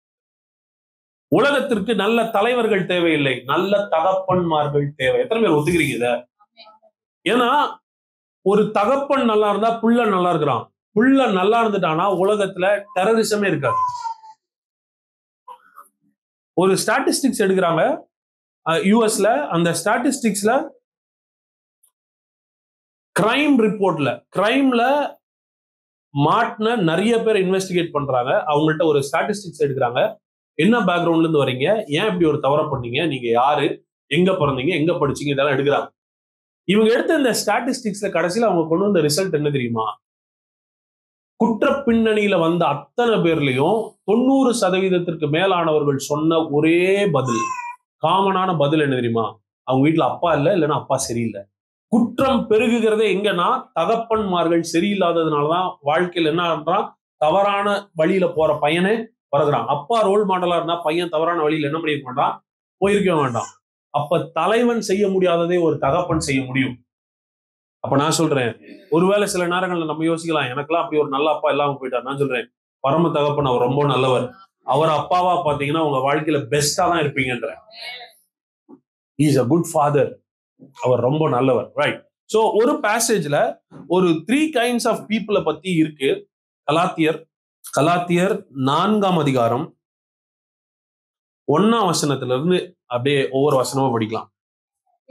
உலகத்திற்கு நல்ல தலைவர்கள் தேவையில்லை நல்ல தகப்பன்மார்கள் தேவை எத்தனை பேர் ஒத்துக்கிறீங்க இத ஏன்னா ஒரு தகப்பன் நல்லா இருந்தா புள்ள நல்லா இருக்கிறான் புள்ள நல்லா இருந்துட்டானா உலகத்துல டெரரிசமே இருக்காது ஒரு ஸ்டாட்டிஸ்டிக்ஸ் எடுக்கிறாங்க யூஎஸ்ல அந்த ஸ்டாட்டிஸ்டிக்ஸ்ல கிரைம் ரிப்போர்ட்ல கிரைம்ல மாட்டின நிறைய பேர் இன்வெஸ்டிகேட் பண்றாங்க அவங்கள்ட்ட ஒரு ஸ்டாட்டிஸ்டிக்ஸ் எடுக்கிறாங்க என்ன பேக்ரவுண்ட்ல இருந்து வரீங்க ஏன் இப்படி ஒரு தவறை பண்ணீங்க நீங்க யாரு எங்க பிறந்தீங்க எங்க படிச்சீங்க இதெல்லாம் எடுக்கிறாங்க இவங்க எடுத்த இந்த ஸ்டாட்டிஸ்டிக்ஸ்ல கடைசியில அவங்க கொண்டு வந்த ரிசல்ட் என்ன தெரியுமா குற்ற பின்னணியில வந்த அத்தனை பேர்லயும் தொண்ணூறு சதவீதத்திற்கு மேலானவர்கள் சொன்ன ஒரே பதில் காமனான பதில் என்ன தெரியுமா அவங்க வீட்டுல அப்பா இல்ல இல்லைன்னா அப்பா சரியில்லை குற்றம் பெருகுகிறதே எங்கன்னா தகப்பன்மார்கள் சரியில்லாததுனாலதான் வாழ்க்கையில் என்ன பண்றான் தவறான வழியில போற பையனே பிறகுறான் அப்பா ரோல் மாடலா இருந்தா பையன் தவறான வழியில என்ன பண்ணிருக்க மாட்டான் போயிருக்க வேண்டாம் அப்ப தலைவன் செய்ய முடியாததை ஒரு தகப்பன் செய்ய முடியும் அப்ப நான் சொல்றேன் ஒருவேளை சில நேரங்கள்ல நம்ம யோசிக்கலாம் எனக்கெல்லாம் அப்படி ஒரு நல்ல அப்பா இல்லாம போயிட்டார் நான் சொல்றேன் பரம தகப்பன் அவர் ரொம்ப நல்லவர் அவர் அப்பாவா பாத்தீங்கன்னா உங்க வாழ்க்கையில பெஸ்டா தான் இருப்பீங்கன்ற இஸ் அ குட் ஃபாதர் அவர் ரொம்ப நல்லவர் ரைட் சோ ஒரு பேசேஜ்ல ஒரு த்ரீ கைண்ட்ஸ் ஆஃப் பீப்புளை பத்தி இருக்கு கலாத்தியர் கலாத்தியர் நான்காம் அதிகாரம் ஒன்னாம் வசனத்துல இருந்து அப்படியே ஒவ்வொரு வசனமா படிக்கலாம்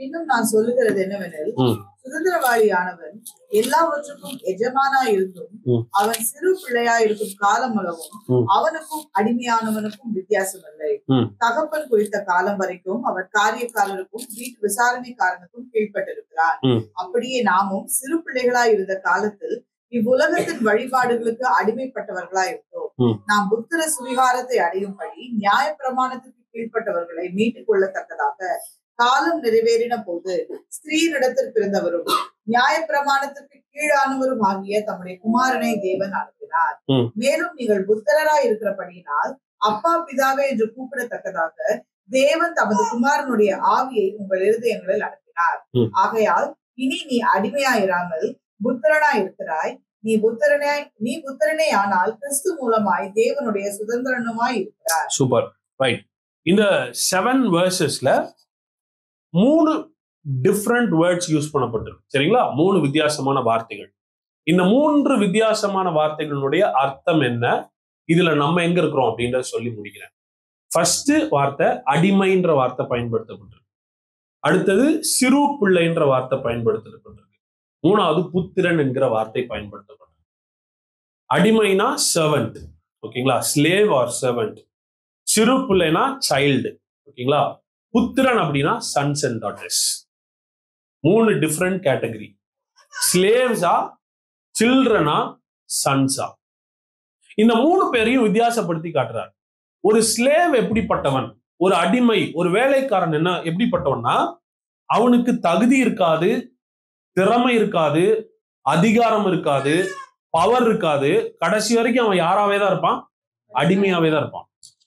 இன்னும் நான் சொல்லுகிறது என்னவெனில் ம். சுதந்திரவாளியானவன் எல்லாவற்றுக்கும் எஜமானா இருந்தும் ம். அவன் சிறு பிள்ளையா இருக்கும் காலமளவும் ம். அவனுக்கும் அடிமையானவனுக்கும் வித்தியாசம் இல்லை ம். தகப்பன் குறித்த காலம் வரைக்கும் அவர் காரியக்காரருக்கும் வீட்டு விசாரணைக்காரனுக்கும் கீழ்ப்பட்டிருக்கிறார் ம். அப்படியே நாமும் சிறு பிள்ளைகளா இருந்த காலத்தில் இவ்வுலகத்தின் வழிபாடுகளுக்கு அடிமைப்பட்டவர்களா இருந்தோம் ம். நாம் புத்திர சுவிகாரத்தை அடையும்படி நியாய பிரமாணத்துக்கு கீழ்ப்பட்டவர்களை மீட்டுக் கொள்ளத்தக்கதாக காலம் நிறைவேறின போது ஸ்திரீனிடத்தில் பிறந்தவரும் நியாய பிரமாணத்திற்கு கீழானவரும் ஆகிய தம்முடைய குமாரனை தேவன் அனுப்பினார் ம். மேலும் நீங்கள் புத்தரராய் இருக்கிறபடியினால் அப்பா பிதாவே என்று கூப்பிடத்தக்கதாக தேவன் தமது குமாரனுடைய ஆவியை உங்கள் இருதயங்களில் அனுப்பினார் ம். ஆகையால் இனி நீ அடிமையாயிராமல் புத்திரனாய் இருக்கிறாய் நீ புத்திரனாய் நீ புத்திரனே ஆனால் கிறிஸ்து மூலமாய் தேவனுடைய சுதந்திரனுமாய் இருக்கிறார் சூப்பர் ரைட் இந்த செவன் வேர்சஸ்ல மூணு டிஃப்ரெண்ட் வேர்ட்ஸ் யூஸ் பண்ணப்பட்டிருக்கு சரிங்களா மூணு வித்தியாசமான வார்த்தைகள் இந்த மூன்று வித்தியாசமான வார்த்தைகளுடைய அர்த்தம் என்ன இதுல நம்ம எங்க இருக்கிறோம் அப்படின்றத சொல்லி முடிக்கிறேன் ஃபர்ஸ்ட் வார்த்தை அடிமைன்ற வார்த்தை பயன்படுத்தப்பட்டிருக்கு அடுத்தது சிறு பிள்ளைன்ற வார்த்தை பயன்படுத்தப்பட்டிருக்கு மூணாவது புத்திரன் என்கிற வார்த்தை பயன்படுத்தப்பட்டிருக்கு அடிமைனா சர்வன்ட் ஓகேங்களா ஸ்லேவ் ஆர் சர்வன்ட் சிறு பிள்ளைனா சைல்டு ஓகேங்களா புத்திரன் அப்படின்னா சன்ஸ் அண்ட் டாட்டர்ஸ் மூணு டிஃப்ரெண்ட் கேட்டகரி ஸ்லேவ்ஸா சில்ட்ரனா சன்ஸா இந்த மூணு பேரையும் வித்தியாசப்படுத்தி காட்டுறார் ஒரு ஸ்லேவ் எப்படிப்பட்டவன் ஒரு அடிமை ஒரு வேலைக்காரன் என்ன எப்படிப்பட்டவன்னா அவனுக்கு தகுதி இருக்காது திறமை இருக்காது அதிகாரம் இருக்காது பவர் இருக்காது கடைசி வரைக்கும் அவன் யாராவே தான் இருப்பான் அடிமையாவே தான் இருப்பான்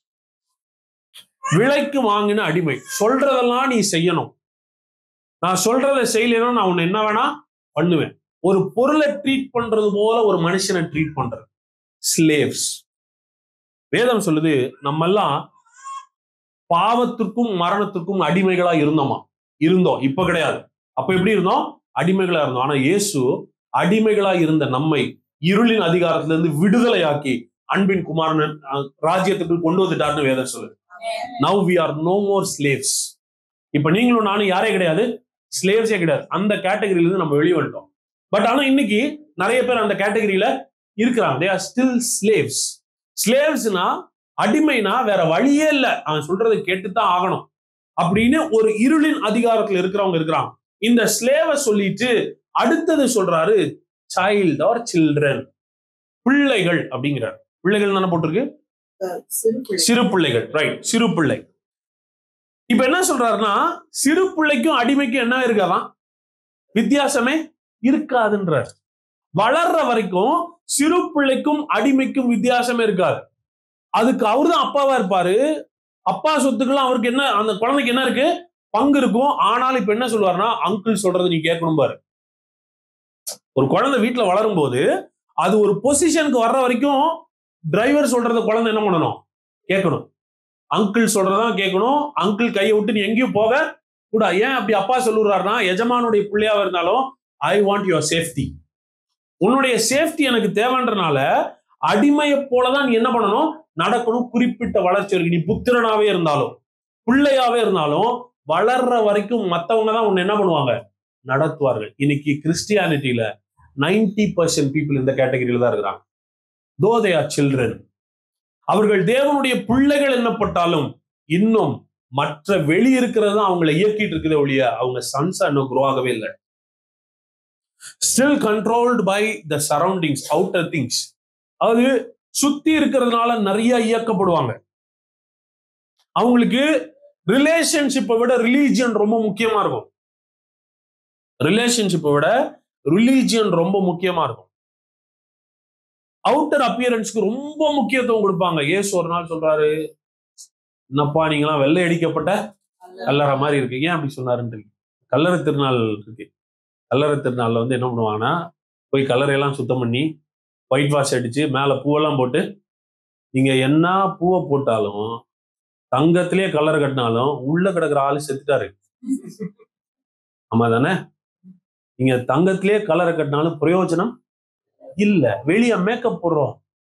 விலைக்கு வாங்கின அடிமை சொல்றதெல்லாம் நீ செய்யணும் நான் சொல்றதை செய்யலைன்னா நான் உன்னை என்ன வேணா பண்ணுவேன் ஒரு பொருளை ட்ரீட் பண்றது போல ஒரு மனுஷனை ட்ரீட் பண்றது ஸ்லேவ்ஸ் வேதம் சொல்லுது நம்ம எல்லாம் பாவத்திற்கும் மரணத்திற்கும் அடிமைகளா இருந்தோமா இருந்தோம் இப்ப கிடையாது அப்ப எப்படி இருந்தோம் அடிமைகளா இருந்தோம் ஆனா இயேசு அடிமைகளா இருந்த நம்மை இருளின் அதிகாரத்திலிருந்து விடுதலையாக்கி அன்பின் குமாரன் அஹ், ராஜ்யத்துக்கு கொண்டு வந்துட்டார்னு வேதம் சொல்லுது now we are no more slaves இப்ப நீங்களும் நானும் யாரே கிடையாது ஸ்லேவ்ஸே கிடையாது அந்த கேட்டகரியில இருந்து நம்ம வெளியே வந்துட்டோம் பட் ஆனா இன்னைக்கு நிறைய பேர் அந்த கேட்டகரியில இருக்கிறாங்க தே ஆர் ஸ்டில் ஸ்லேவ்ஸ் ஸ்லேவ்ஸ்னா அடிமைனா வேற வழியே இல்லை அவன் சொல்றதை கேட்டுத்தான் ஆகணும் அப்படின்னு ஒரு இருளின் அதிகாரத்துல இருக்கிறவங்க இருக்கிறாங்க இந்த ஸ்லேவை சொல்லிட்டு அடுத்தது சொல்றாரு சைல்ட் ஆர் சில்ட்ரன் பிள்ளைகள் அப்படிங்கிறார் பிள்ளைகள் தானே போட்டிருக்கு சிறு பிள்ளை சிறு பிள்ளைகள் ரைட் சிறு பிள்ளை இப்ப என்ன சொல்றாருன்னா சிறு பிள்ளைக்கும் அடிமைக்கும் என்ன இருக்காதான் வித்தியாசமே இருக்காதுன்றார் வளர்ற வரைக்கும் சிறு பிள்ளைக்கும் அடிமைக்கும் வித்தியாசமே இருக்காது அதுக்கு அவர்தான் அப்பாவா இருப்பாரு அப்பா சொத்துக்கெல்லாம் அவருக்கு என்ன அந்த குழந்தைக்கு என்ன இருக்கு பங்கு இருக்கும் ஆனாலும் இப்ப என்ன சொல்லுவாருன்னா அங்கிள் சொல்றது நீ கேட்கணும் பாரு ஒரு குழந்தை வீட்டுல வளரும் போது அது ஒரு பொசிஷனுக்கு வர்ற வரைக்கும் டிரைவர் சொல்றத குழந்தை என்ன பண்ணணும் கேட்கணும் அங்கிள் சொல்றதான் கேட்கணும் அங்கிள் கையை விட்டு நீ எங்கேயும் போக கூடாது ஏன் அப்படி அப்பா சொல்லுறாருன்னா எஜமானுடைய பிள்ளையாவ இருந்தாலும் ஐ வாண்ட் யுவர் சேஃப்டி உன்னுடைய சேஃப்டி எனக்கு தேவைன்றனால அடிமையை போலதான் நீ என்ன பண்ணணும் நடக்கணும் குறிப்பிட்ட வளர்ச்சி இருக்கு நீ புத்திரனாவே இருந்தாலும் பிள்ளையாவே இருந்தாலும் வளர்ற வரைக்கும் மத்தவங்க தான் உன்னை என்ன பண்ணுவாங்க நடத்துவார்கள் இன்னைக்கு கிறிஸ்டியானிட்டியில 90% பர்சன்ட் பீப்புள் இந்த கேட்டகரியில தான் இருக்கிறாங்க தோ தே ஆர் சில்ட்ரன் அவர்கள் தேவனுடைய பிள்ளைகள் என்னப்பட்டாலும் இன்னும் மற்ற வெளி இருக்கிறது தான் அவங்களை இயக்கிட்டு இருக்குதே ஒழிய அவங்க சன்ஸ் இன்னும் grow ஆகவே இல்லை still controlled by the surroundings outer things அது சுத்தி இருக்கிறதுனால நிறைய இயக்கப்படுவாங்க அவங்களுக்கு ரிலேஷன்ஷிப்பை விட ரிலீஜியன் ரொம்ப முக்கியமா இருக்கும் ரிலேஷன்ஷிப்பை விட ரிலீஜியன் ரொம்ப முக்கியமா இருக்கும் அவுட்டர் அப்பியரன்ஸ்க்கு ரொம்ப முக்கியத்துவம் கொடுப்பாங்க ஏசு ஒரு நாள் சொல்றாரு என்னப்பா நீங்களாம் வெள்ளை அடிக்கப்பட்ட கல்லறை மாதிரி இருக்கு ஏன் அப்படி சொன்னாருன்னு கல்லறை திருநாள் இருக்கு கல்லறை திருநாள்ல வந்து என்ன பண்ணுவாங்கன்னா போய் கல்லறையெல்லாம் சுத்தம் பண்ணி ஒயிட் வாஷ் அடிச்சு மேல பூவெல்லாம் போட்டு நீங்க என்ன பூவை போட்டாலும் தங்கத்திலேயே கலர் கட்டினாலும் உள்ள கிடக்குற ஆளு செத்துட்டாரு ஆமா தானே நீங்க தங்கத்திலேயே கலரை கட்டினாலும் பிரயோஜனம் இல்ல வெளிய மேக்கப் போடுறோம்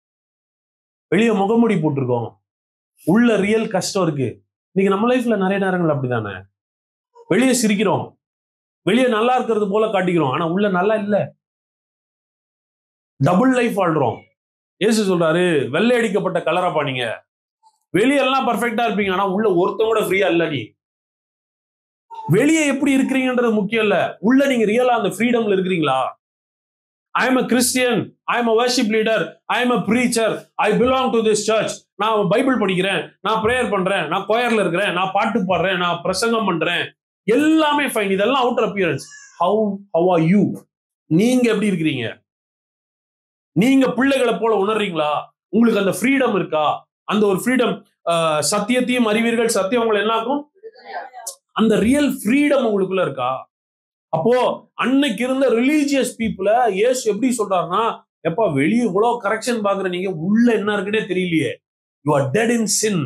வெளிய முகமுடி போட்டிருக்கோம் உள்ள ரியல் கஷ்டம் இருக்கு இன்னைக்கு நம்ம லைஃப்ல நிறைய நேரங்கள் அப்படிதானே வெளியே சிரிக்கிறோம் வெளியே நல்லா இருக்கிறது போல காட்டிக்கிறோம் ஆனா உள்ள நல்லா இல்ல டபுள் லைஃப் வாழ்றோம் ஏசு சொல்றாரு வெள்ளை அடிக்கப்பட்ட கலரப்பா நீங்க வெளியெல்லாம் பர்ஃபெக்டா இருப்பீங்க ஆனா உள்ள ஒருத்தன் கூட ஃப்ரீயா இல்ல நீ வெளியே எப்படி இருக்கிறீங்கன்றது முக்கியம் இல்ல உள்ள நீங்க ரியலா அந்த ஃப்ரீடம்ல இருக்கிறீங்களா I am a Christian I am a worship leader I am a preacher I belong to this church நான் பைபிள் படிக்கிறேன் நான் ப்ரேயர் பண்றேன் நான் கோயர்ல இருக்கிறேன் நான் பாட்டு பாடுறேன் நான் பிரசங்கம் பண்றேன் எல்லாமே ஃபைன் இதெல்லாம் outer appearance how how are you நீங்க எப்படி இருக்கிறீங்க நீங்க பிள்ளைகளை போல உணர்றீங்களா உங்களுக்கு அந்த ஃப்ரீடம் இருக்கா அந்த ஒரு ஃப்ரீடம் சத்தியத்தையும் அறிவீர்கள் சத்தியம் உங்களை என்னாக்கும் அந்த ரியல் ஃப்ரீடம் உங்களுக்குள்ள இருக்கா அப்போ அன்னைக்கு இருந்த ரிலீஜியஸ் பீப்புள ஏசு எப்படி சொல்றாருன்னா எப்பா வெளியே இவ்வளவு கரெக்ஷன் பாக்குற நீங்க உள்ள என்ன இருக்குன்னே தெரியலையே you are dead in sin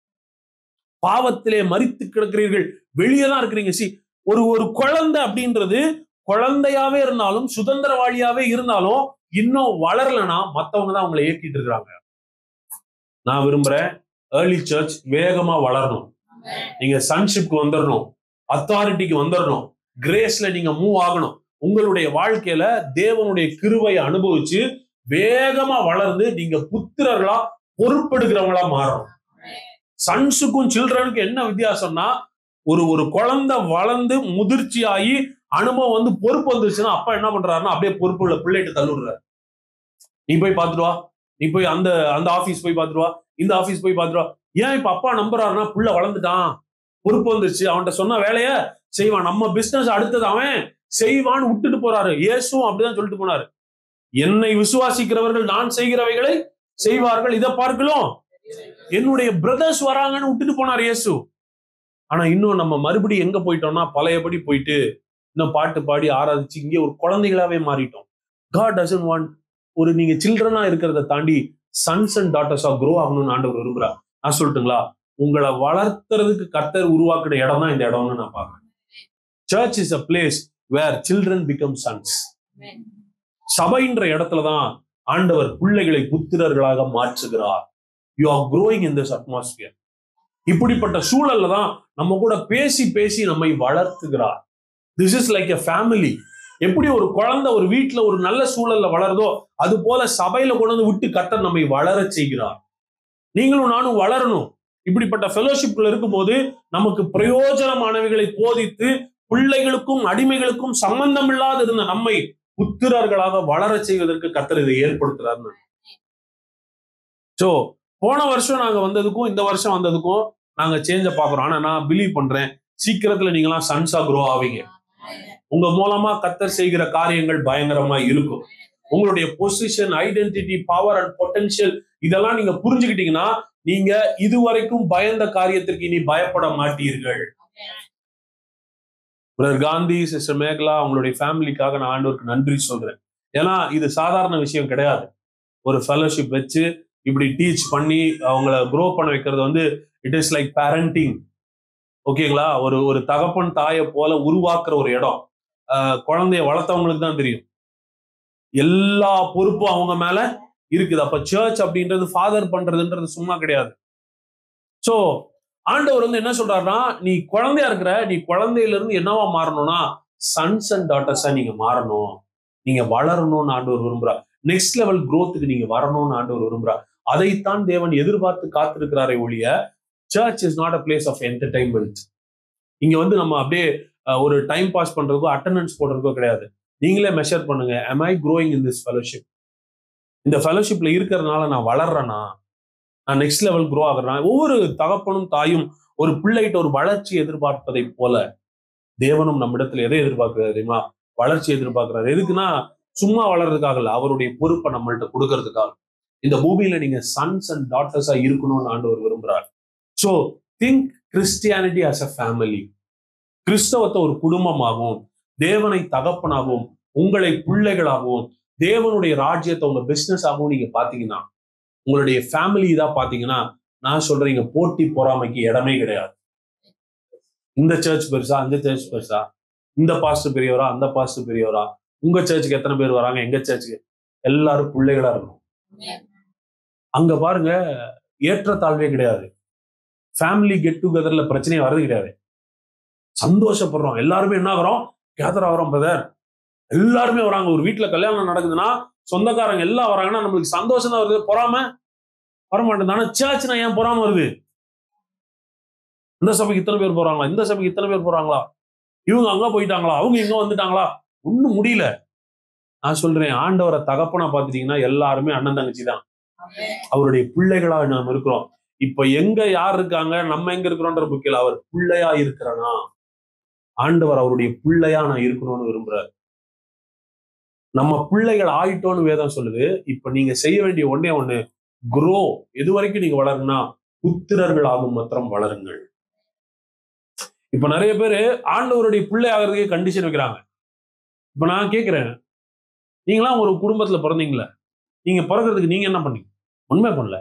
பாவத்திலே மறித்து கிடக்கிறீர்கள் வெளியே தான் இருக்கிறீங்க சி ஒரு ஒரு குழந்தை அப்படின்றது குழந்தையாவே இருந்தாலும் சுதந்திரவாளியாவே இருந்தாலும் இன்னும் வளரலனா மத்தவங்க தான் அவங்களை இயக்கிட்டு இருக்கிறாங்க நான் விரும்புறேன் ஏர்லி சர்ச் வேகமா வளரணும் நீங்க சன்ஷிப்க்கு வந்துடணும் அத்தாரிட்டிக்கு வந்துடணும் கிரேஸ்ல நீங்க மூவ் ஆகணும் உங்களுடைய வாழ்க்கையில தேவனுடைய கிருவையை அனுபவிச்சு வேகமா வளர்ந்து நீங்க புத்திரர்களா பொறுப்பெடுக்கிறவங்களா மாறணும் சன்ஸுக்கும் சில்ட்ரனுக்கும் என்ன வித்தியாசம்னா ஒரு ஒரு குழந்தை வளர்ந்து முதிர்ச்சி ஆகி அனுபவம் வந்து பொறுப்பு வந்துருச்சுன்னா அப்பா என்ன பண்றாருன்னா அப்படியே பொறுப்பு உள்ள பிள்ளைகிட்ட தள்ளுடுறாரு நீ போய் பாத்துட்டு வா நீ போய் அந்த அந்த ஆபீஸ் போய் பாத்துட்டு வா இந்த ஆபீஸ் போய் பாத்துட்டு வா ஏன் இப்ப அப்பா நம்புறாருன்னா புள்ள வளர்ந்துட்டான் பொறுப்பு வந்துருச்சு அவன்கிட்ட சொன்ன வேலைய செய்வான் நம்ம பிசினஸ் அடுத்தது அவன் செய்வான்னு விட்டுட்டு போறாரு இயேசுவும் அப்படிதான் சொல்லிட்டு போனாரு என்னை விசுவாசிக்கிறவர்கள் நான் செய்கிறவைகளை செய்வார்கள் இதை பார்க்கலாம் என்னுடைய பிரதர்ஸ் வராங்கன்னு விட்டுட்டு போனார் இயேசு ஆனா இன்னும் நம்ம மறுபடியும் எங்க போயிட்டோம்னா பழையபடி போயிட்டு இன்னும் பாட்டு பாடி ஆராதிச்சு இங்கே ஒரு குழந்தைகளாவே மாறிட்டோம் காட் டசன் வாண்ட் ஒரு நீங்க சில்ட்ரனா இருக்கிறத தாண்டி சன்ஸ் அண்ட் டாட்டர்ஸா க்ரோ ஆகணும்னு ஆண்டவர் விரும்புறா நான் சொல்லட்டுங்களா உங்களை வளர்த்துறதுக்கு கர்த்தர் உருவாக்குற இடம் தான் இந்த இடம்னு நான் பார்க்கிறேன் church is a place where children become sons சபைன்ற இடத்துல தான் ஆண்டவர் பிள்ளைகளை புத்திரர்களாக மாற்றுகிறார் you are growing in this atmosphere இப்படிப்பட்ட சூழல்ல தான் நம்ம கூட பேசி பேசி நம்மை வளர்த்துகிறார் this is like a family எப்படி ஒரு குழந்தை ஒரு வீட்டுல ஒரு நல்ல சூழல்ல வளருதோ அது போல சபையில கொண்டு வந்து விட்டு கர்த்தர் நம்மை வளர செய்கிறார் நீங்களும் நானும் வளரணும் இப்படிப்பட்ட ஃபெலோஷிப்ல இருக்கும்போது நமக்கு பிரயோஜனமானவைகளை போதித்து பிள்ளைகளுக்கும் அடிமைகளுக்கும் சம்பந்தம் இல்லாத இருந்த நம்மை புத்திரர்களாக வளர செய்வதற்கு கர்த்தர் இதை ஏற்படுத்துறாருன்னு சோ போன வருஷம் நாங்க வந்ததுக்கும் இந்த வருஷம் வந்ததுக்கும் நாங்க சேஞ்ச பாக்குறோம் ஆனா நான் பிலீவ் பண்றேன் சீக்கிரத்துல நீங்களாம் சன்ஸா க்ரோ ஆவீங்க உங்க மூலமா கத்தர் செய்கிற காரியங்கள் பயங்கரமா இருக்கும் உங்களுடைய position identity power and potential இதெல்லாம் நீங்க புரிஞ்சுக்கிட்டீங்கன்னா நீங்க இதுவரைக்கும் பயந்த காரியத்திற்கு இனி பயப்பட மாட்டீர்கள் பிரதர் காந்தி சிஸ்டர் மேகலா அவங்களுடைய ஃபேமிலிக்காக நான் ஆண்டவருக்கு நன்றி சொல்றேன் ஏன்னா இது சாதாரண விஷயம் கிடையாது ஒரு ஃபெலோஷிப் வச்சு இப்படி டீச் பண்ணி அவங்கள க்ரோ பண்ண வைக்கிறது வந்து இட் இஸ் லைக் பேரண்டிங் ஓகேங்களா ஒரு ஒரு தகப்பன் தாயை போல உருவாக்குற ஒரு இடம் ஆஹ் குழந்தைய வளர்த்தவங்களுக்கு தான் தெரியும் எல்லா பொறுப்பும் அவங்க மேல இருக்குது அப்ப சர்ச் அப்படின்றது ஃபாதர் பண்றதுன்றது சும்மா கிடையாது சோ ஆண்டவர் வந்து என்ன சொல்றாருன்னா நீ குழந்தையா இருக்கிற நீ குழந்தையில இருந்து என்னவா மாறணும்னா சன்ஸ் அண்ட் டாட்டர்ஸா நீங்க மாறணும் நீங்க வளரணும்னு ஆண்டவர் விரும்புறார் நெக்ஸ்ட் லெவல் க்கு நீங்க வரணும்னு ஆண்டவர் விரும்புறார் அதைத்தான் தேவன் எதிர்பார்த்து காத்திருக்கிறாரே ஒழிய church is not a place of entertainment இங்க வந்து நம்ம அப்படியே அஹ், ஒரு டைம் பாஸ் பண்றதுக்கோ அட்டண்டன்ஸ் போடுறதுக்கோ கிடையாது நீங்களே மெஷர் பண்ணுங்க am I growing in this fellowship இந்த ஃபெலோஷிப்ல இருக்கிறதுனால நான் வளர்றேனா நான் நெக்ஸ்ட் லெவல் க்ரோ ஆகுறேன் ஒவ்வொரு தகப்பனும் தாயும் ஒரு பிள்ளைகிட்ட ஒரு வளர்ச்சி எதிர்பார்ப்பதை போல தேவனும் நம்மிடத்துல எதை எதிர்பார்க்கிறாரு தெரியுமா வளர்ச்சி எதிர்பார்க்கிறாரு எதுக்குன்னா சும்மா வளர்றதுக்காக இல்ல அவருடைய பொறுப்பை நம்மள்ட்ட கொடுக்கறதுக்காக இந்த பூமியில நீங்க சன்ஸ் அண்ட் டாட்டர்ஸா இருக்கணும்னு ஆண்டவர் விரும்புறார் so think Christianity as a family கிறிஸ்தவத்தை ஒரு குடும்பமாகவும் தேவனை தகப்பனாகவும் உங்களை பிள்ளைகளாகவும் தேவனுடைய ராஜ்யத்தை உங்க பிசினஸ் ஆகவும் நீங்க பாத்தீங்கன்னா உங்களுடைய ஃபேமிலி இதா பாத்தீங்கன்னா நான் சொல்றேன் இங்க போட்டி பொறாமைக்கு இடமே கிடையாது இந்த சர்ச் பெருசா அந்த சர்ச் பெருசா இந்த பாஸ்டர் பெரியவரா அந்த பாஸ்டர் பெரியவரா உங்க சர்ச்சுக்கு எத்தனை பேர் வராங்க எங்க சர்ச்சுக்கு எல்லாரும் பிள்ளைகளா இருக்கும் அங்க பாருங்க ஏற்றத்தாழ்வே கிடையாது ஃபேமிலி கெட் டுகெதர்ல பிரச்சனையே வர்றது கிடையாது சந்தோஷப்படுறோம் எல்லாருமே என்ன ஆகிறோம் கேதர் ஆகிறோம் பிரதர் எல்லாருமே வராங்க ஒரு வீட்டுல கல்யாணம் நடக்குதுன்னா சொந்தக்காரங்க எல்லாம் வராங்கன்னா நம்மளுக்கு சந்தோஷம் தான் வருது பொறாம வரமாட்டேன் ஆனா சேர்ச்சுனா ஏன் பொறாம வருது இந்த சபைக்கு இத்தனை பேர் போறாங்களா இந்த சபைக்கு இத்தனை பேர் போறாங்களா இவங்க அங்க போயிட்டாங்களா அவங்க இங்க வந்துட்டாங்களா ஒண்ணும் முடியல நான் சொல்றேன் ஆண்டவரை தகப்பனா பாத்துட்டீங்கன்னா எல்லாருமே அண்ணன் தங்கச்சி தான் அவருடைய பிள்ளைகளா நாம் இருக்கிறோம் இப்ப எங்க யார் இருக்காங்க நம்ம எங்க இருக்கிறோன்ற முக்கியம் அவர் பிள்ளையா இருக்கிறனா ஆண்டவர் அவருடைய பிள்ளையா நான் இருக்கணும்னு விரும்புறாரு நம்ம பிள்ளைகள் ஆயிட்டோன்னு வேதம் சொல்லுது இப்ப நீங்க செய்ய வேண்டிய ஒண்ணே ஒண்ணு குரோ எது வரைக்கும் நீங்க வளருனா புத்திரர்கள் ஆகும் மாத்திரம் வளருங்கள் இப்ப நிறைய பேரு ஆண்டவருடைய பிள்ளை ஆகிறதுக்கே கண்டிஷன் வைக்கிறாங்க இப்ப நான் கேக்குறேன் நீங்களாம் ஒரு குடும்பத்துல பிறந்தீங்களே நீங்க பிறக்கிறதுக்கு நீங்க என்ன பண்ணீங்க உண்மை பண்ணல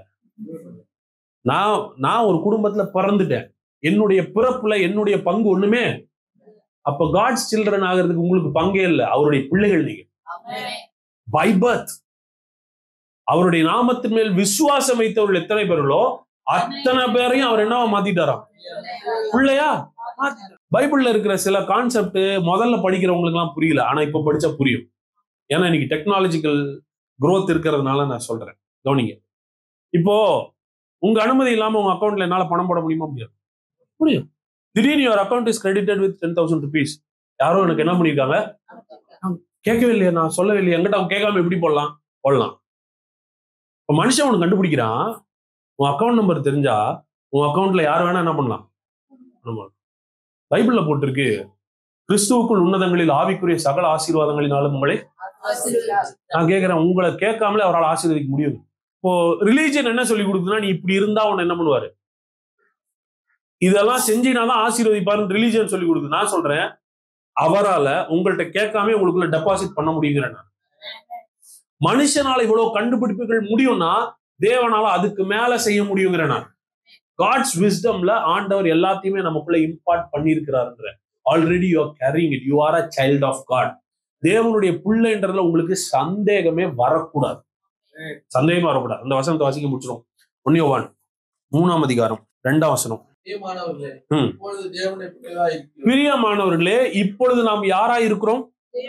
நான் நான் ஒரு குடும்பத்துல பிறந்துட்டேன் என்னுடைய பிறப்புல என்னுடைய பங்கு ஒண்ணுமே அப்ப காட்ஸ் சில்ட்ரன் ஆகிறதுக்கு உங்களுக்கு பங்கே இல்லை அவருடைய பிள்ளைகள் நீங்க பை பர்த் அவருடைய நாமத்தின் மேல் விசுவாசம் வைத்தவர்கள் எத்தனை பேர்களோ அத்தனை பேரையும் அவர் என்னவா மாத்திட்டாராம் பிள்ளையா பைபிள்ல இருக்கிற சில கான்செப்ட் முதல்ல படிக்கிறவங்களுக்கு எல்லாம் புரியல ஆனா இப்ப படிச்சா புரியும் ஏன்னா இன்னைக்கு டெக்னாலஜிக்கல் growth இருக்கிறதுனால நான் சொல்றேன் கவனிங்க இப்போ உங்க அனுமதி இல்லாம உங்க அக்கௌண்ட்ல என்னால பணம் போட முடியுமா முடியாது முடியும் திடீர்னு your account is credited with ten thousand rupees யாரோ எனக்கு என்ன பண்ணிருக்காங்க கேட்கவே இல்லையா நான் சொல்லவே இல்லையா எங்கிட்ட அவன் கேட்காம எப்படி போடலாம் போடலாம் இப்போ மனுஷன் உனக்கு கண்டுபிடிக்கிறான் உன் அக்கௌண்ட் நம்பர் தெரிஞ்சா உன் அக்கௌண்ட்ல யார் வேணா என்ன பண்ணலாம் ஆமா. பைபிள்ல போட்டிருக்கு கிறிஸ்துவுக்குள் உன்னதங்களில் ஆவிக்குரிய சகல ஆசீர்வாதங்களினாலும் உங்களை நான் கேட்கிறேன் உங்களை கேட்காமலே அவரால் ஆசீர்வதிக்க முடியும் இப்போ ரிலீஜன் என்ன சொல்லி கொடுக்குதுன்னா நீ இப்படி இருந்தா உன்னை என்ன பண்ணுவாரு இதெல்லாம் செஞ்சினாதான் ஆசீர்வதிப்பாருன்னு ரிலீஜன் சொல்லி கொடுக்குது நான் சொல்றேன் அவரால உங்கள்ட்ட கேட்காம உங்களுக்குள்ள டெபாசிட் பண்ண முடியுங்கிறேன் நான். மனுஷனால இவ்வளவு கண்டுபிடிப்புகள் முடியும்னா தேவனால அதுக்கு மேல செய்ய முடியுங்கிறேன் நான் காட்ஸ் விஸ்டம்ல ஆண்டவர் எல்லாத்தையுமே நமக்குள்ள இம்பார்ட் பண்ணியிருக்கிறாருங்கிற already you are carrying it you are a child of God தேவனுடைய பிள்ளைன்றதுல உங்களுக்கு சந்தேகமே வரக்கூடாது சந்தேகமே வரக்கூடாது அந்த வசனத்தை வாசிக்க முடிச்சிடும் ஒன்னியோவான் மூணாம் அதிகாரம் ரெண்டாம் வசனம் பிரியமானவர்களே ம். இப்பொழுது தேவனை பிள்ளைகளாய் இருக்கிறோம். பிரியமானவர்களே இப்பொழுது நாம் யாரா இருக்கிறோம்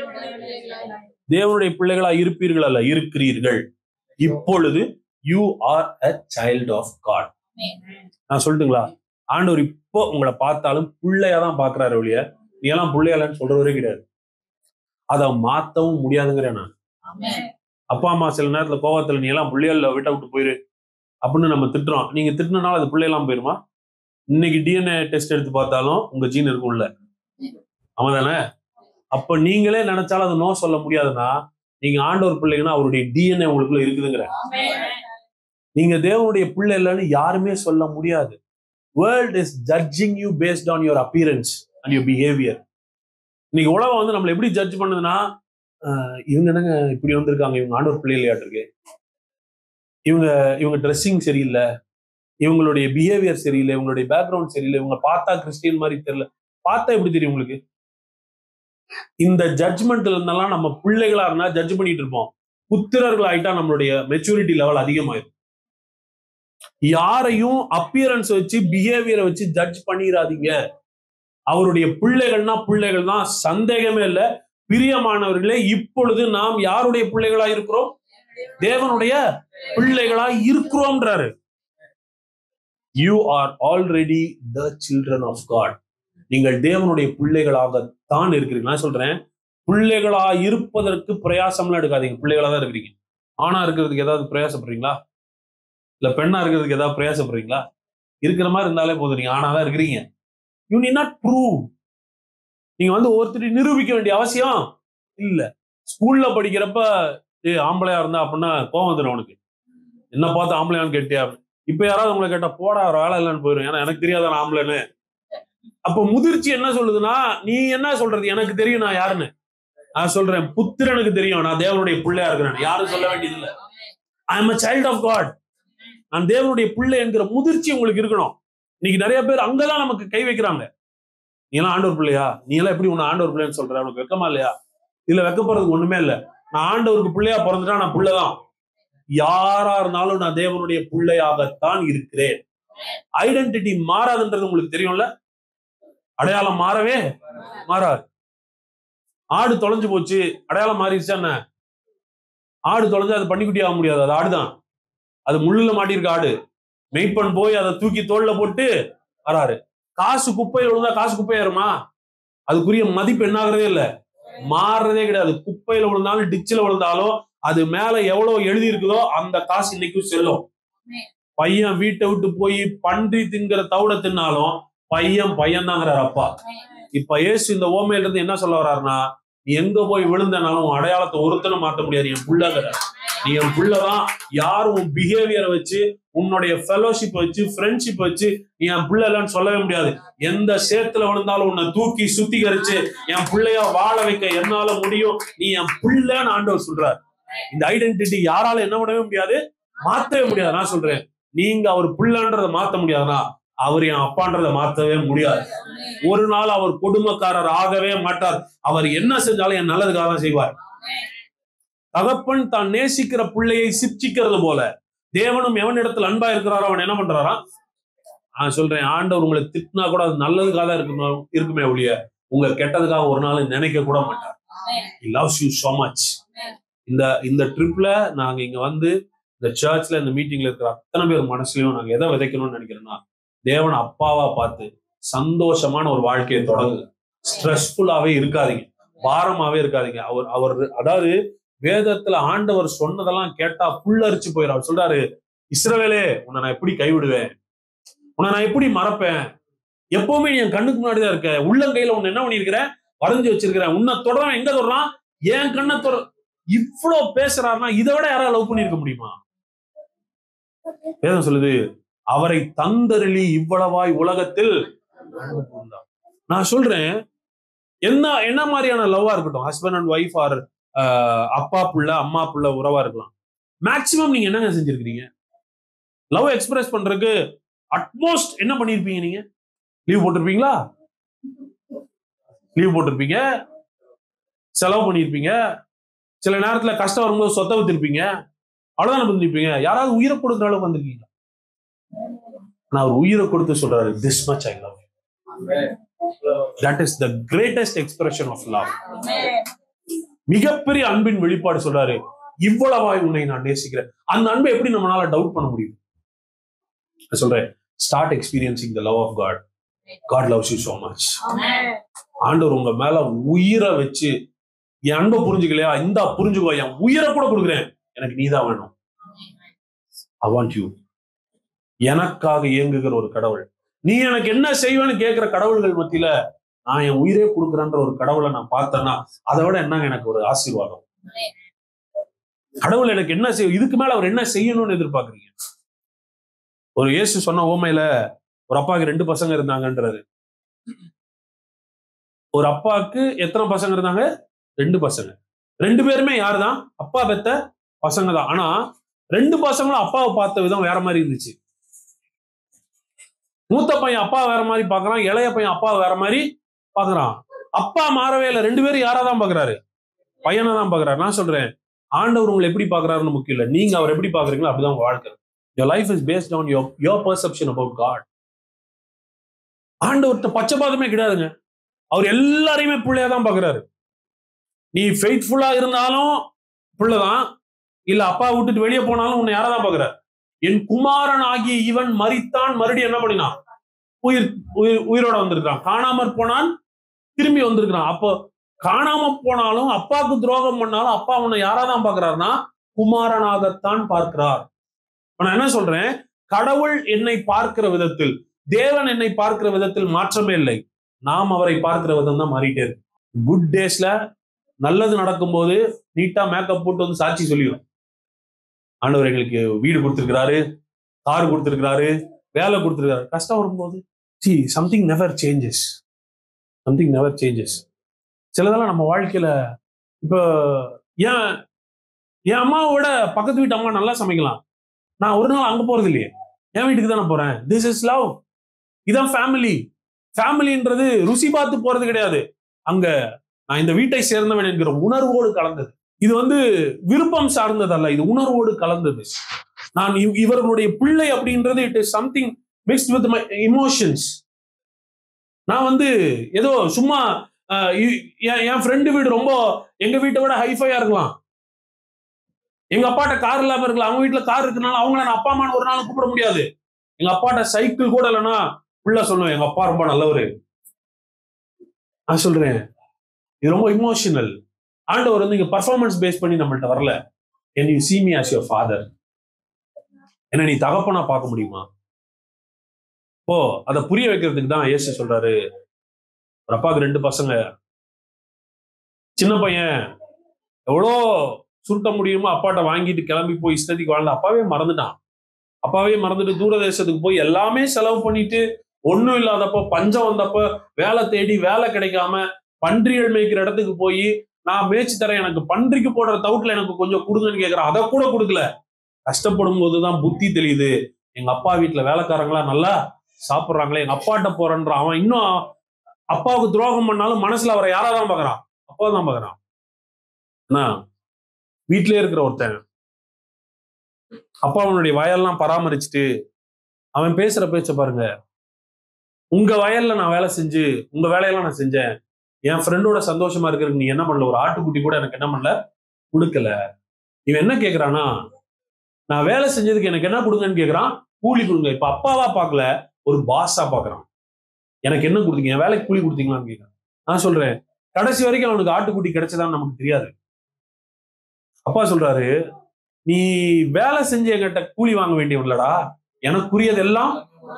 தேவனுடைய பிள்ளைகளா இருப்பீர்கள் அல்ல இருக்கிறீர்கள் இப்பொழுது you are a child of God நான் சொல்லட்டுங்களா ஆண்டவர் இப்போ உங்களை பார்த்தாலும் பிள்ளையா தான் பாக்குறாரு ஒழிய நீ எல்லாம் பிள்ளையாலன்னு சொல்றவரே கிடையாது அதை மாத்தவும் முடியாதுங்கிறேன் நான் அப்பா அம்மா சில நேரத்துல கோவத்துல நீ எல்லாம் பிள்ளைகள விட்ட விட்டு போயிரு அப்படின்னு நம்ம திட்டுறோம் நீங்க திட்டினால அது பிள்ளையெல்லாம் போயிருமா இன்னைக்கு டிஎன்ஏ டெஸ்ட் எடுத்து பார்த்தாலும் உங்க ஜீன் இருக்கும்ல ஆமா தானே அப்ப நீங்களே நினைச்சாலும் அது நோ சொல்ல முடியாதுன்னா நீங்க ஆண்டவர் பிள்ளைங்கன்னா அவருடைய டிஎன்ஏ உங்களுக்குள்ள இருக்குதுங்கிற நீங்க தேவனுடைய பிள்ளை இல்லைன்னு யாருமே சொல்ல முடியாது world is judging you based on your appearance and your behaviour இன்னைக்கு உலகம் வந்து நம்மளை எப்படி ஜட்ஜ் பண்ணுதுன்னா ஆஹ் இவங்க என்னங்க இப்படி வந்திருக்காங்க இவங்க ஆண்டவர் பிள்ளைகளையாட்டு இருக்கு இவங்க இவங்க ட்ரெஸ்ஸிங் சரியில்லை இவங்களுடைய பிஹேவியர் சரியில்லை இவங்களுடைய பேக்ரவுண்ட் சரியில்லை இவங்க பார்த்தா கிறிஸ்டியன் மாதிரி தெரியல பார்த்தா எப்படி தெரியும் உங்களுக்கு இந்த ஜட்ஜ்மெண்ட்ல இருந்தெல்லாம் நம்ம பிள்ளைகளா இருந்தா ஜட்ஜ் பண்ணிட்டு இருப்போம் புத்திரர்கள் ஆயிட்டா நம்மளுடைய மெச்சூரிட்டி லெவல் அதிகமாயிரும் யாரையும் அப்பியரன்ஸ் வச்சு பிஹேவியரை வச்சு ஜட்ஜ் பண்ணிடாதீங்க அவருடைய பிள்ளைகள்னா பிள்ளைகள் தான் சந்தேகமே இல்லை பிரியமானவர்களே இப்பொழுது நாம் யாருடைய பிள்ளைகளா இருக்கிறோம் தேவனுடைய பிள்ளைகளா இருக்கிறோம்ன்றாரு you are already the children of God நீங்கள் தேவனுடைய பிள்ளைகளாகத்தான் இருக்கிறீங்க நான் சொல்றேன் பிள்ளைகளா இருப்பதற்கு பிரயாசம்லாம் எடுக்காதீங்க பிள்ளைகளா தான் இருக்கிறீங்க ஆணா இருக்கிறதுக்கு ஏதாவது பிரயாசப்படுறீங்களா இல்ல பெண்ணா இருக்கிறதுக்கு ஏதாவது பிரயாசப்படுறீங்களா இருக்கிற மாதிரி இருந்தாலே போதும் நீங்க ஆணா தான் இருக்கிறீங்க யூ நீ நாட் ப்ரூவ் நீங்க வந்து ஒருத்தர் நிரூபிக்க வேண்டிய அவசியம் இல்ல ஸ்கூல்ல படிக்கிறப்ப ஏ ஆம்பளையா இருந்தா அப்படின்னா கோவம் வந்துடும் உனக்கு என்ன பார்த்து ஆம்பளையான்னு கேட்டியா இப்ப யாராவது உங்களை கேட்டா போடா ஒரு வேலை இல்லைன்னு போயிடும் ஏன்னா எனக்கு தெரியாத நான் ஆம்பளைன்னு அப்ப முதிர்ச்சி என்ன சொல்லுதுன்னா நீ என்ன சொல்றது எனக்கு தெரியும் நான் யாருன்னு நான் சொல்றேன் புத்திரனுக்கு தெரியும் நான் தேவனுடைய பிள்ளையா இருக்கிறேன் யாரும் சொல்ல வேண்டியது இல்லை I am a child of God நான் தேவனுடைய பிள்ளை என்கிற முதிர்ச்சி உங்களுக்கு இருக்கணும் இன்னைக்கு நிறைய பேர் அங்கதான் நமக்கு கை வைக்கிறாங்க நீ எல்லாம் ஆண்டவர் பிள்ளையா நீ எல்லாம் எப்படி உன்னை ஆண்டவர் பிள்ளைன்னு சொல்ற உனக்கு வெக்கமா இல்லையா இதுல வெக்கப்படுறதுக்கு ஒண்ணுமே இல்ல நான் ஆண்டவருக்கு பிள்ளையா பிறந்துட்டா நான் பிள்ளைதான் யாரா இருந்தாலும் நான் தேவனுடைய பிள்ளையாகத்தான் இருக்கிறேன் ஐடென்டிட்டி மாறாதுன்றது உங்களுக்கு தெரியும்ல அடையாளம் மாறவே மாறாது ஆடு தொலைஞ்சு போச்சு அடையாளம் மாறிடுச்சா என்ன ஆடு தொலைஞ்சு அது பண்ணிக்குட்டி ஆக முடியாது அது ஆடுதான் அது முள்ளுல மாட்டியிருக்க ஆடு மெய்ப்பன் போய் அதை தூக்கி தோல்ல போட்டு வராரு காசு குப்பையில விழுந்தா காசு குப்பையாருமா அதுக்குரிய மதிப்பு என்ன ஆகுறதே இல்ல மாறுறதே கிடையாது குப்பையில விழுந்தாலும் டிச்சில் விழுந்தாலும் அது மேல எவ்வளவு எழுதி இருக்குதோ அந்த காசு இன்னைக்கும் செல்லும் பையன் வீட்டை விட்டு போய் பன்றி திங்கிற தவிட தின்னாலும் பையன் பையன் தாங்கிறார் அப்பா இப்ப இயேசு இந்த ஓமையில இருந்து என்ன சொல்ல வர்றாருன்னா நீ எங்க போய் விழுந்தனாலும் உன் அடையாளத்தை ஒருத்தனும் மாத்த முடியாது என் புள்ளங்கிற நீ என் புள்ளதான் யாரும் உன் பிஹேவியரை வச்சு உன்னுடைய ஃபெலோஷிப் வச்சு ஃப்ரெண்ட்ஷிப் வச்சு நீ என் புள்ள இல்லைன்னு சொல்லவே முடியாது எந்த சேத்துல விழுந்தாலும் உன்னை தூக்கி சுத்திகரிச்சு என் பிள்ளையா வாழ வைக்க என்னால முடியும் நீ என் புள்ளன்னு ஆண்டவர் சொல்றார் இந்த ஐடென்டிட்டி யாரால என்ன பண்ணவே முடியாது மாத்தவே முடியாது நான் சொல்றேன் நீங்க அவர் புள்ளன்றதை மாத்த முடியாதுன்னா அவர் என் அப்பான்றதை மாத்தவே முடியாது ஒரு நாள் அவர் கொடுமைக்காரர் ஆகவே மாட்டார் அவர் என்ன செஞ்சாலும் என் நல்லதுக்காக தான் செய்வார் தகப்பன் தான் நேசிக்கிற பிள்ளையை சிப்சிக்கிறது போல தேவனும் எவனிடத்தில் அன்பா இருக்கிறாரோ அவன் என்ன பண்றாரா நான் சொல்றேன் ஆண்டவர் உங்களை திட்டினா கூட அது நல்லதுக்காக தான் இருக்கணும் இருக்குமே ஒழிய உங்க கெட்டதுக்காக ஒரு நாள் நினைக்க கூட மாட்டார் லவ்ஸ் யூ so மச் இந்த இந்த ட்ரிப்ல நாங்க இங்க வந்து இந்த சர்ச்ல இந்த மீட்டிங்ல இருக்கிற அத்தனை பேர் மனசுலயும் நாங்க எதை விதைக்கணும்னு நினைக்கிறோம்னா தேவன் அப்பாவா பார்த்து சந்தோஷமான ஒரு வாழ்க்கையை தொடங்குங்க ஸ்ட்ரெஸ்ஃபுல்லாவே இருக்காதீங்க பாரமாவே இருக்காதீங்க அவர் அவர் அதாவது வேதத்துல ஆண்டவர் சொன்னதெல்லாம் கேட்டா புல்லரிச்சு போயிடும் அவர் சொல்றாரு இஸ்ரவேலே உன்னை நான் எப்படி கைவிடுவேன் உன்னை நான் எப்படி மறப்பேன் எப்பவுமே நீ என் கண்ணுக்கு முன்னாடி தான் இருக்க உள்ளங்கையில உன்னை என்ன பண்ணிருக்கிறேன் வரைஞ்சு வச்சிருக்கிறேன் உன்னை தொடரான் எங்க தொடறான் என் கண்ணை தொட இவ்வளவு பேசுறாருன்னா இதை விட யாராவது லவ் பண்ணிருக்க முடியுமா வேதம் சொல்லுது அவரை தந்தருளி இவ்வளவாய் உலகத்தில் அன்பு கூர்ந்தார். நான் சொல்றேன் என்ன என்ன மாதிரியான லவ்வா இருக்கட்டும் ஹஸ்பண்ட் அண்ட் ஒய்ஃப் ஆர் அப்பா புள்ள அம்மா புள்ள உறவா இருக்கலாம் மேக்சிமம் நீங்க என்னங்க செஞ்சிருக்கீங்க லவ் எக்ஸ்பிரஸ் பண்றதுக்கு அட்மோஸ்ட் என்ன பண்ணிருப்பீங்க நீங்க லீவ் போட்டிருப்பீங்களா லீவ் போட்டிருப்பீங்க செலவு பண்ணியிருப்பீங்க சில நேரத்துல கஷ்டம் வரும்போது சொத்தை வித்திருப்பீங்க அவ்வளவுதான் பண்ணிருப்பீங்க யாராவது உயிரை கொடுக்குற அளவுக்கு வந்திருக்கீங்க நான் அவர் உயிரை கொடுத்து சொல்றாரு this much I love that is the greatest expression of love மிகப்பெரிய அன்பின் வெளிப்பாடு சொல்றாரு இவ்வளவாய் உன்னை நான் நேசிக்கிறேன் அந்த அன்பை எப்படி நம்மளால டவுட் பண்ண முடியும் நான் சொல்றேன் start experiencing the love of God God loves you so much ஆண்டவர் உங்க மேல உயிரை வச்சு என் அன்பை புரிஞ்சுக்கலையா இந்தா புரிஞ்சுக்கோ என் உயிரை கூட கொடுக்குறேன் எனக்கு நீதான் வேணும் ஐ வாண்ட் யூ எனக்காக இயங்குகிற ஒரு கடவுள் நீ எனக்கு என்ன செய்வேன்னு கேட்கிற கடவுள்கள் மத்தியில நான் என் உயிரே கொடுக்குறேன்ற ஒரு கடவுளை நான் பார்த்தேன்னா அதை விட என்னங்க எனக்கு ஒரு ஆசீர்வாதம் கடவுள் எனக்கு என்ன செய்ய இதுக்கு மேல அவர் என்ன செய்யணும்னு எதிர்பார்க்கறீங்க ஒரு இயேசு சொன்ன ஓமையில ஒரு அப்பாவுக்கு ரெண்டு பசங்க இருந்தாங்கன்றாரு ஒரு அப்பாவுக்கு எத்தனை பசங்க இருந்தாங்க ரெண்டு பசங்க ரெண்டு பேருமே யாருதான் அப்பா பெத்த பசங்க தான் ஆனா ரெண்டு பசங்களும் அப்பாவை பார்த்த விதம் வேற மாதிரி இருந்துச்சு மூத்த பையன் அப்பா வேற மாதிரி பாக்குறான் இளைய பையன் அப்பா வேற மாதிரி பாக்குறான் அப்பா மாறவே இல்லை ரெண்டு பேரும் யாரா தான் பாக்குறாரு பையனை தான் பாக்குறாரு நான் சொல்றேன் ஆண்டவர் உங்களை எப்படி பாக்குறாருன்னு முக்கியம் இல்லை நீங்க அவர் எப்படி பாக்குறீங்களோ அப்படிதான் உங்க வாழ்க்கை your life is based on your your perception about God ஆண்டவர்கிட்ட பச்சைபாதமே கிடையாதுங்க அவர் எல்லாரையுமே பிள்ளையா தான் பாக்குறாரு நீ ஃபெய்த்ஃபுல்லா இருந்தாலும் பிள்ளைதான் இல்ல அப்பா விட்டுட்டு வெளியே போனாலும் உன்னை யாரா தான் பாக்குறாரு என் குமாரன் ஆகிய இவன் மரித்தான் மறுபடியும் என்ன பண்ணினான் உயிர் உயிர் உயிரோட வந்திருக்கான் காணாமற் போனான் திரும்பி வந்திருக்கிறான் அப்போ காணாம போனாலும் அப்பாவுக்கு துரோகம் பண்ணாலும் அப்பா உன்னை யாரா தான் பாக்குறாருன்னா குமாரனாகத்தான் பார்க்கிறார் இப்ப நான் என்ன சொல்றேன் கடவுள் என்னை பார்க்கிற விதத்தில் தேவன் என்னை பார்க்கிற விதத்தில் மாற்றமே இல்லை நாம் அவரை பார்க்கிற விதம் தான் மாறிட்டே இருக்கு குட் டேஸ்ல நல்லது நடக்கும்போது நீட்டா மேக்கப் போட்டு வந்து சாட்சி சொல்லிடும் ஆண்டவர் எங்களுக்கு வீடு கொடுத்துருக்கிறாரு கார் கொடுத்துருக்கிறாரு வேலை கொடுத்துருக்காரு கஷ்டம் வரும்போது see something never changes something never changes சிலதெல்லாம் நம்ம வாழ்க்கையில இப்போ ஏன் என் அம்மாவை விட பக்கத்து வீட்டு அம்மா நல்லா சமைக்கலாம் நான் ஒரு நாள் அங்க போறது இல்லையே என் வீட்டுக்கு தானே போறேன் திஸ் இஸ் லவ் இதான் ஃபேமிலி ஃபேமிலின்றது ருசி பார்த்து போறது கிடையாது அங்க நான் இந்த வீட்டை சேர்ந்தவன் என்கிற உணர்வோடு கலந்தது இது வந்து விருப்பம் சார்ந்தது அல்ல இது உணர்வோடு கலந்தது நான் இவ்- இவர்களுடைய பிள்ளை அப்படின்றது it is something mixed with my emotions நான் வந்து ஏதோ சும்மா ஆஹ், இ- என் என் ஃப்ரெண்டு வீடு ரொம்ப எங்க வீட்டை விட ஹைஃபையா இருக்கலாம் எங்க அப்பாட்ட கார் இல்லாம இருக்கலாம் அவங்க வீட்டுல கார் இருக்கனால அவங்கள நான் அப்பா அம்மான்னு ஒரு நாள் கூப்பிட முடியாது எங்க அப்பாட்ட சைக்கிள் கூட இல்லைன்னா புள்ள சொல்லுவேன் எங்க அப்பா ரொம்ப நல்லவரு நான் சொல்றேன் இது ரொம்ப இமோஷனல் ஆண்டவர் வந்து இங்க பர்ஃபார்மன்ஸ் பேஸ் பண்ணி நம்மள்ட்ட வரல can you see me as your father என்ன நீ தகப்பனா பார்க்க முடியுமா ஓ அதை புரிய வைக்கிறதுக்கு தான் இயேசு சொல்றாரு ஒரு அப்பாவுக்கு ரெண்டு பசங்க சின்ன பையன் எவ்வளோ சுருட்ட முடியுமோ அப்பாட்ட வாங்கிட்டு கிளம்பி போய் இஷ்டத்துக்கு வாழ்ந்த அப்பாவே மறந்துட்டான் அப்பாவே மறந்துட்டு தூரதேசத்துக்கு போய் எல்லாமே செலவு பண்ணிட்டு ஒண்ணும் இல்லாதப்போ பஞ்சம் வந்தப்ப வேலை தேடி வேலை கிடைக்காம பன்றிகள் மேய்க்கிற இடத்துக்கு போய் நான் மேய்ச்சி தரேன் எனக்கு பன்றிக்கு போடுற தவுட்ல எனக்கு கொஞ்சம் கொடுங்கன்னு கேக்குறேன் அதை கூட கொடுக்கல கஷ்டப்படும் போதுதான் புத்தி தெரியுது எங்க அப்பா வீட்டுல வேலைக்காரங்களா நல்லா சாப்பிடுறாங்களே எங்க அப்பாட்ட போறேன்ற அவன் இன்னும் அப்பாவுக்கு துரோகம் பண்ணாலும் மனசுல அவரை யாரா தான் பாக்குறான் அப்பா தான் பாக்குறான் என்ன வீட்டிலே இருக்கிற ஒருத்தன் அப்பா அவனுடைய வயல்லாம் பராமரிச்சுட்டு அவன் பேசுற பேச்ச பாருங்க உங்க வயல்ல நான் வேலை செஞ்சு உங்க வேலையெல்லாம் நான் செஞ்சேன் என் ஃப்ரெண்டோட சந்தோஷமா இருக்கிறதுக்கு நீ என்ன பண்ணல ஒரு ஆட்டுக்குட்டி கூட எனக்கு என்ன பண்ணல கொடுக்கல இவன் என்ன கேக்குறானா நான் வேலை செஞ்சதுக்கு எனக்கு என்ன கொடுங்கன்னு கேக்குறான் கூலி கொடுங்க இப்ப அப்பாவா பார்க்கல ஒரு பாஸா பாக்குறான் எனக்கு என்ன கொடுத்தீங்க என் வேலைக்கு கூலி கொடுத்தீங்களான்னு கேக்குறான் நான் சொல்றேன் கடைசி வரைக்கும் அவனுக்கு ஆட்டுக்குட்டி கிடைச்சதான்னு நமக்கு தெரியாது அப்பா சொல்றாரு நீ வேலை செஞ்சு என்கிட்ட கூலி வாங்க வேண்டியவன்லடா எனக்குரியதெல்லாம்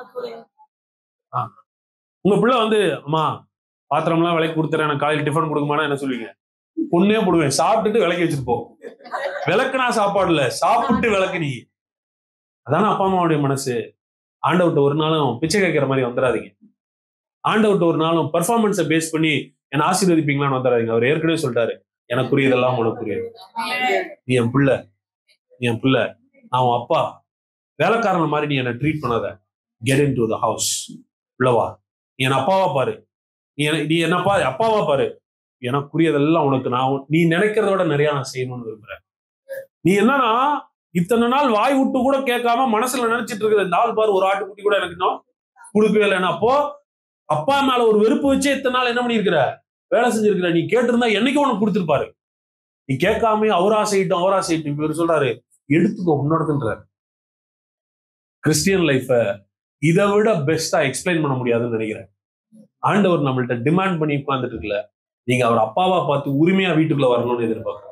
உங்க பிள்ளை வந்து அம்மா பாத்திரம்லாம் விலைக்கு கொடுத்துறேன் எனக்கு காலையில் டிஃபன் கொடுக்குமானா என்ன சொல்லுவீங்க பொண்ணே போடுவேன் சாப்பிட்டுட்டு விலைக்கு வச்சுட்டு போ விளக்குனா சாப்பாடு இல்ல சாப்பிட்டு விளக்கு நீ அதான அப்பா அம்மாவுடைய மனசு ஆண்டவர்கிட்ட ஒரு நாளும் பிச்சை கேட்கிற மாதிரி வந்துடாதீங்க ஆண்டவர்கிட்ட ஒரு நாளும் பெர்ஃபார்மன்ஸை பேஸ் பண்ணி என்னை ஆசீர்வதிப்பீங்களான்னு வந்துடாதீங்க அவர் ஏற்கனவே சொல்லிட்டாரு எனக்குரியதெல்லாம் உனக்குரியது நீ என் பிள்ளை நீ என் பிள்ளை நான் உன் அப்பா வேலைக்காரன் மாதிரி நீ என்னை ட்ரீட் பண்ணாத get in to the house உள்ளவா நீ என் அப்பாவா பாரு நீ என்ன- நீ என்னப்பா அப்பாவா பாரு எனக்குரியதெல்லாம் உனக்கு நான் உன்- நீ நினைக்கிறத விட நிறைய நான் செய்யணும்னு விரும்புறேன் நீ என்னன்னா இத்தனை நாள் வாய் விட்டு கூட கேட்காம மனசுல நினைச்சிட்டு இருக்கிற இந்த ஆள் பாரு ஒரு ஆட்டுக்குட்டி கூட எனக்கு இன்னும் கொடுக்கவே இல்லைன்னா அப்போ அப்பா மேல ஒரு வெறுப்பு வச்சே இத்தனை நாள் என்ன பண்ணியிருக்கிற வேலை செஞ்சிருக்கிற நீ கேட்டிருந்தா என்னைக்கும் உனக்கு கொடுத்துருப்பாரு நீ கேட்காம அவரா செய்யட்டும் அவரா செய்யட்டும் இவர் சொல்றாரு எடுத்துக்கோ உன்னோடதுன்றாரு கிறிஸ்டியன் லைஃப இதை விட பெஸ்டா எக்ஸ்பிளைன் பண்ண முடியாதுன்னு நினைக்கிறேன் ஆண்டவர் நம்மள்ட்ட டிமாண்ட் பண்ணி உட்கார்ந்துட்டு இருக்கல நீங்க அவர் அப்பாவா பார்த்து உரிமையா வீட்டுக்குள்ள வரணும்னு எதிர்பார்க்கிறேன்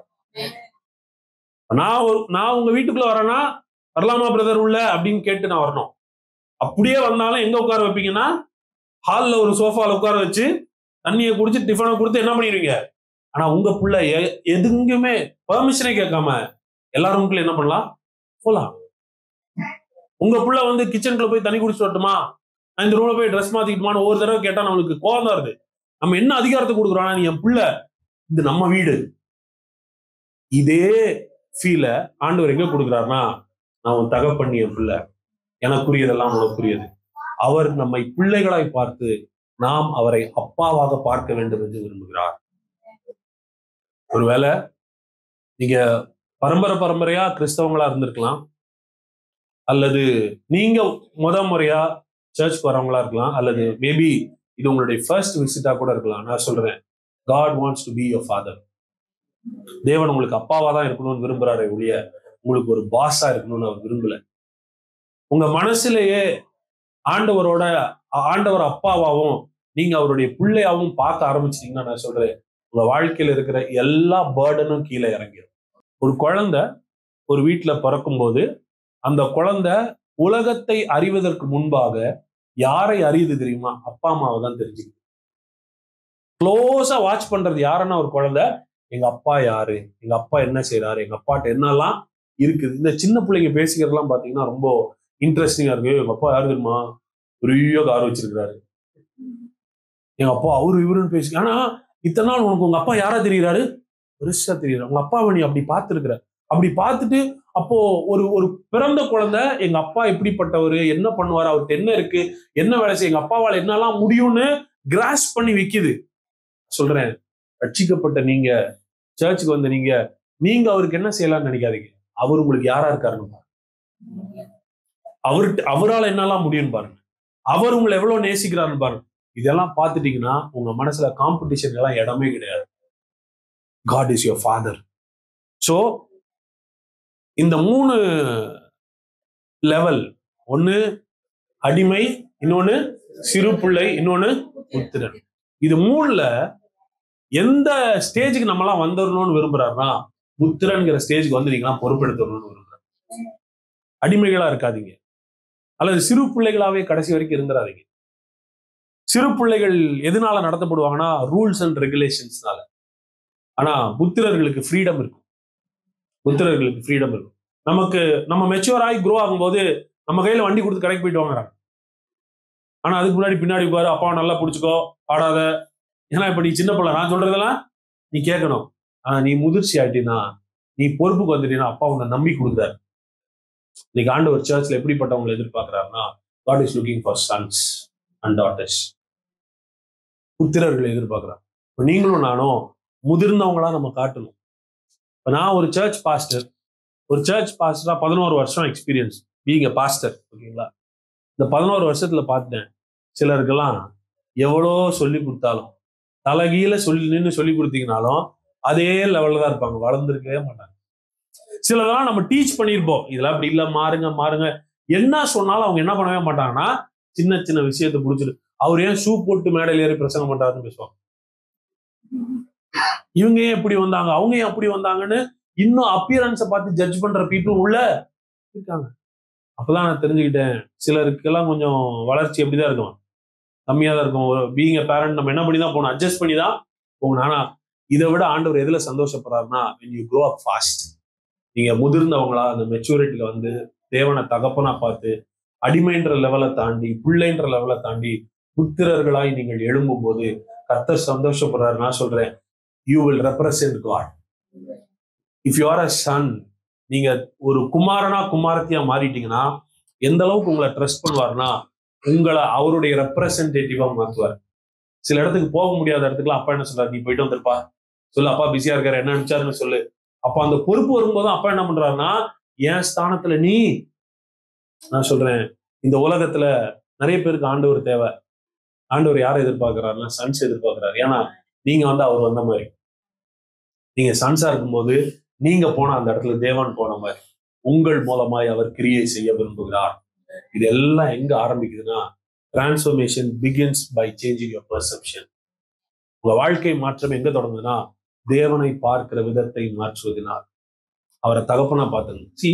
நான் ஒரு- நான் உங்க வீட்டுக்குள்ள வரேன்னா வரலாமா பிரதர் உள்ள அப்படின்னு கேட்டு நான் வரணும் அப்படியே வந்தாலும் எங்க உட்கார வைப்பீங்கன்னா ஹால்ல ஒரு சோஃபால உட்கார வச்சு தண்ணியை குடிச்சு டிஃபனை கொடுத்து என்ன பண்ணிடுவீங்க ஆனா உங்க பிள்ளை எ- எதுங்குமே பெர்மிஷனே கேட்காம எல்லாருக்குள்ள என்ன பண்ணலாம் போலாம் உங்க புள்ள வந்து கிச்சனுக்குள்ள போய் தண்ணி குடிச்சிட்டு வரட்டுமா நான் இந்த ரூம்ல போய் ட்ரெஸ் மாத்திக்கிட்டுமான்னு ஒவ்வொரு தடவை கேட்டா நம்மளுக்கு கோவம் தான் வருது நம்ம என்ன அதிகாரத்தை கொடுக்குறோம் ஆனா நீ என் புள்ள இது நம்ம வீடு இதே ஃபீல ஆண்டவர் எங்க கொடுக்குறாருன்னா நான் உன் தகப்பண்ணி என் பிள்ளை எனக்குரியதெல்லாம் உனக்குரியது அவர் நம்மை பிள்ளைகளாய் பார்த்து நாம் அவரை அப்பாவாக பார்க்க வேண்டும் என்று விரும்புகிறார் ஒருவேளை நீங்க பரம்பரை பரம்பரையா கிறிஸ்தவங்களா இருந்திருக்கலாம் அல்லது நீங்க முத முறையா சர்ச் வரவங்களா இருக்கலாம் அல்லது மேபி இது உங்களுடைய ஃபர்ஸ்ட் விசிட்டா கூட இருக்கலாம் நான் சொல்றேன் God wants to be your father தேவன் உங்களுக்கு அப்பாவா தான் இருக்கணும்னு விரும்புறாரு ஒழிய உங்களுக்கு ஒரு பாஸா இருக்கணும்னு அவர் விரும்பல உங்க மனசுலயே ஆண்டவரோட ஆண்டவர் அப்பாவாவும் நீங்க அவருடைய பிள்ளையாவும் பார்க்க ஆரம்பிச்சிட்டீங்கன்னா நான் சொல்றேன் உங்க வாழ்க்கையில இருக்கிற எல்லா பேர்டனும் கீழே இறங்கிடும் ஒரு குழந்தை ஒரு வீட்டுல பிறக்கும்போது அந்த குழந்தை உலகத்தை அறிவதற்கு முன்பாக யாரை அறியுது தெரியுமா அப்பா அம்மாவை தான் தெரிஞ்சுக்குது க்ளோஸா வாட்ச் பண்றது யாருன்னா ஒரு குழந்தை எங்க அப்பா யாரு எங்க அப்பா என்ன செய்றாரு எங்க அப்பாட்ட என்னெல்லாம் இருக்குது இந்த சின்ன பிள்ளைங்க பேசிக்கிறதெல்லாம் பாத்தீங்கன்னா ரொம்ப இன்ட்ரெஸ்டிங்கா இருக்கு எங்க அப்பா யாரு தெரியுமா பெரிய கார் வச்சிருக்கிறாரு எங்க அப்பா அவரு இவருன்னு பேசி ஆனா இத்தனை நாள் உனக்கு உங்க அப்பா யாரா தெரியுறாரு பெருசா தெரியுறாரு உங்க அப்பாவை நீ அப்படி பார்த்துருக்குற அப்படி பார்த்துட்டு அப்போ ஒரு ஒரு பிறந்த குழந்தை எங்க அப்பா எப்படிப்பட்டவர் என்ன பண்ணுவார் அவர்கிட்ட என்ன இருக்கு என்ன வேலை செய்ய எங்க அப்பாவால் என்னெல்லாம் முடியும்னு கிராஸ் பண்ணி வைக்குது சொல்றேன் ரட்சிக்கப்பட்ட நீங்க சர்ச்சுக்கு வந்த நீங்க நீங்க அவருக்கு என்ன செய்யலாம்னு நினைக்காதீங்க அவர் உங்களுக்கு யாரா இருக்காருன்னு பாருங்க அவர்கிட்ட அவரால் என்னெல்லாம் முடியும்னு பாருங்க அவர் உங்களை எவ்வளவு நேசிக்கிறாருன்னு பாருங்க இதெல்லாம் பார்த்துட்டீங்கன்னா உங்க மனசுல காம்படிஷன் எல்லாம் இடமே கிடையாது God is your father so இந்த மூணு லெவல் ஒன்னு அடிமை இன்னொன்னு சிறு பிள்ளை இன்னொன்னு புத்திரன் இது மூணுல எந்த ஸ்டேஜுக்கு நம்மலாம் வந்துடணும்னு விரும்புறாருன்னா புத்திரன்கிற ஸ்டேஜுக்கு வந்து நீங்களாம் பொறுப்பெடுத்துடணும்னு விரும்புறாரு அடிமைகளா இருக்காதீங்க அல்லது சிறு பிள்ளைகளாவே கடைசி வரைக்கும் இருந்துடாதீங்க சிறு பிள்ளைகள் எதனால நடத்தப்படுவாங்கன்னா ரூல்ஸ் அண்ட் ரெகுலேஷன்ஸ்னால ஆனா புத்திரர்களுக்கு ஃப்ரீடம் இருக்கும் புத்திரர்களுக்கு ஃப்ரீடம் இருக்கும் நமக்கு நம்ம மெச்சூர் ஆகி க்ரோ ஆகும்போது நம்ம கையில வண்டி கொடுத்து கடைக்கு போயிட்டு வாங்குறாங்க ஆனா அதுக்கு முன்னாடி பின்னாடி பாரு அப்பாவை நல்லா பிடிச்சிக்கோ ஆடாத ஏன்னா இப்ப நீ சின்ன பிள்ளை நான் சொல்றதெல்லாம் நீ கேட்கணும் ஆனா நீ முதிர்ச்சி ஆயிட்டீன்னா நீ பொறுப்புக்கு வந்துட்டீங்கன்னா அப்பா உன்னை நம்பி கொடுக்குறாரு இன்னைக்கு ஆண்டவர் சர்ச்ல எப்படிப்பட்டவங்களை எதிர்பார்க்கிறாருன்னா God is looking for sons and daughters புத்திரர்களை எதிர்பார்க்கிறார் இப்போ நீங்களும் நானும் முதிர்ந்தவங்களா நம்ம காட்டணும் இப்போ நான் ஒரு சர்ச் பாஸ்டர் ஒரு சர்ச் பாஸ்டரா பதினோரு வருஷம் எக்ஸ்பீரியன்ஸ் பீங் எ பாஸ்டர் ஓகேங்களா இந்த பதினோரு வருஷத்துல பார்த்தேன் சிலருக்கெல்லாம் எவ்வளோ சொல்லி கொடுத்தாலும் தலைகீழ சொல்லி நின்று சொல்லி கொடுத்தீங்கனாலும் அதே லெவல்ல தான் இருப்பாங்க வளர்ந்துருக்கவே மாட்டாங்க சிலதெல்லாம் நம்ம டீச் பண்ணியிருப்போம் இதெல்லாம் அப்படி இல்லை மாறுங்க மாறுங்க என்ன சொன்னாலும் அவங்க என்ன பண்ணவே மாட்டாங்கன்னா சின்ன சின்ன விஷயத்தை பிடிச்சிட்டு அவர் ஏன் ஷூ போட்டு மேடையில் ஏறி பிரசங்கம் பண்றாருன்னு பேசுவாங்க இவங்க ஏன் இப்படி வந்தாங்க அவங்க ஏன் அப்படி வந்தாங்கன்னு இன்னும் அப்பியரன்ஸை பார்த்து ஜட்ஜ் பண்ற பீப்புள் உள்ள இருக்காங்க அப்பதான் நான் தெரிஞ்சுக்கிட்டேன் சிலருக்கெல்லாம் கொஞ்சம் வளர்ச்சி எப்படிதான் இருக்கும் கம்மியா தான் இருக்கும் பீங் எ பேரண்ட் நம்ம என்ன பண்ணி தான் போகணும் அட்ஜஸ்ட் பண்ணி தான் போகணும் ஆனா இதை விட ஆண்டவர் எதுல சந்தோஷப்படுறாருன்னா when you grow up fast நீங்க முதிர்ந்தவங்களா அந்த மெச்சூரிட்டியில வந்து தேவனை தகப்பனா பார்த்து அடிமைன்ற லெவலை தாண்டி பிள்ளைன்ற லெவலை தாண்டி புத்திரர்களாய் நீங்கள் எழும்பும் போது கர்த்தர் சந்தோஷப்படுறாரு நான் சொல்றேன் you will represent God if you are a son நீங்க ஒரு குமாரனா குமாரத்தியா மாறிட்டீங்கன்னா எந்த அளவுக்கு உங்களை ட்ரஸ்ட் பண்ணுவார்னா உங்களை அவருடைய ரெப்ரசன்டேட்டிவா மாத்துவார் சில இடத்துக்கு போக முடியாத இடத்துக்குலாம் அப்பா என்ன சொல்றாரு நீ போயிட்டு வந்திருப்பா சொல்லு அப்பா பிஸியா இருக்காரு என்ன நினைச்சாருன்னு சொல்லு அப்ப அந்த பொறுப்பு வரும்போது அப்பா என்ன பண்றாருன்னா என் ஸ்தானத்துல நீ நான் சொல்றேன் இந்த உலகத்துல நிறைய பேருக்கு ஆண்டவர் தேவை ஆண்டவர் யாரை எதிர்பார்க்கிறாருன்னா சன்ஸ் எதிர்பார்க்கிறாரு ஏன்னா நீங்க வந்து அவர் வந்த மாதிரி நீங்க சன்ஸா இருக்கும்போது நீங்க போன அந்த இடத்துல தேவன் போன மாதிரி உங்கள் மூலமாய் அவர் கிரியை செய்ய விரும்புகிறார் இது எல்லாம் எங்க ஆரம்பிக்குதுன்னா transformation begins by changing your perception உங்க வாழ்க்கை மாற்றம் எங்க தொடங்குதுன்னா தேவனை பார்க்கிற விதத்தை மாற்றுவதனால் அவரை தகப்பனா பார்த்துங்க சி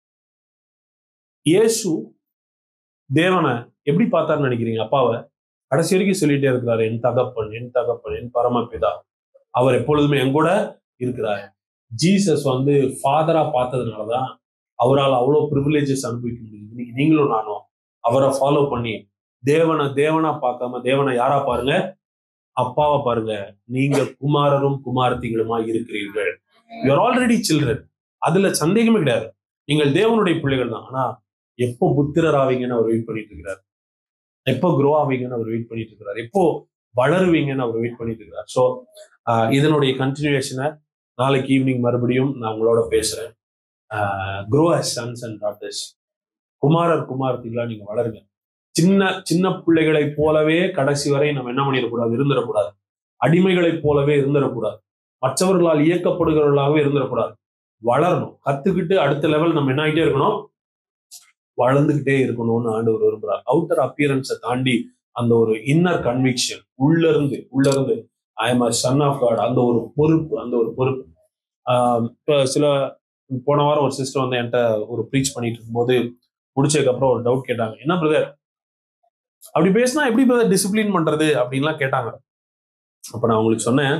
இயேசு தேவனை எப்படி பார்த்தாருன்னு நினைக்கிறீங்க அப்பாவை கடைசி வரைக்கும் சொல்லிட்டே இருக்கிறாரு என் தகப்பன் என் தகப்பன் என் பரமபிதா அவர் எப்பொழுதுமே என் கூட இருக்கிறார் ஜீசஸ் வந்து ஃபாதரா பார்த்ததுனாலதான் அவரால் அவ்வளோ ப்ரிவிலேஜஸ் அனுபவிக்க முடியுது இன்னைக்கு நீங்களும் நானும் அவரை ஃபாலோ பண்ணி தேவனை தேவனா பார்க்காம தேவனை யாரா பாருங்க அப்பாவை பாருங்க நீங்க குமாரரும் குமாரத்திகளுமா இருக்கிறீர்கள் யூஆர் ஆல்ரெடி சில்ட்ரன் அதுல சந்தேகமே கிடையாது நீங்கள் தேவனுடைய பிள்ளைகள் தான் ஆனா எப்போ புத்திரர் ஆவீங்கன்னு அவர் வெயிட் பண்ணிட்டு இருக்கிறார் எப்போ க்ரோ ஆவீங்கன்னு அவர் வெயிட் பண்ணிட்டு இருக்கிறார் எப்போ வளருவீங்கன்னு அவர் வெயிட் பண்ணிட்டு இருக்கிறார் ஸோ இதனுடைய கண்டினியூஷனை நாளைக்கு ஈவினிங் மறுபடியும் நான் உங்களோட பேசுறேன் grow as sons and daughters குமாரர் குமாரத்திகளா நீங்க வளருங்க சின்ன சின்ன பிள்ளைகளைப் போலவே கடைசி வரை நம்ம என்ன பண்ணிடக்கூடாது இருந்துடக்கூடாது அடிமைகளைப் போலவே இருந்துடக்கூடாது மற்றவர்களால் இயக்கப்படுகிறவர்களாகவே இருந்துடக்கூடாது வளரணும் கத்துக்கிட்டு அடுத்த லெவல் நம்ம என்ன ஆகிட்டே இருக்கணும் வளர்ந்துகிட்டே இருக்கணும்னு ஆண்டவர் விரும்புறார் அவுட்டர் அப்பியரன்ஸை தாண்டி அந்த ஒரு இன்னர் கன்விக்ஷன் உள்ள இருந்து உள்ள இருந்து I am a son of God அந்த ஒரு பொறுப்பு அந்த ஒரு பொறுப்பு ஆஹ் இப்ப சில போன வாரம் ஒரு சிஸ்டர் வந்து என்கிட்ட ஒரு ப்ரீச் பண்ணிட்டு இருக்கும்போது முடிச்சதுக்கு அப்புறம் ஒரு டவுட் கேட்டாங்க என்ன பிரதர் அப்படி பேசினா எப்படி பிரதர் டிசிப்ளின் பண்றது அப்படின்லாம் கேட்டாங்க அப்ப நான் உங்களுக்கு சொன்னேன்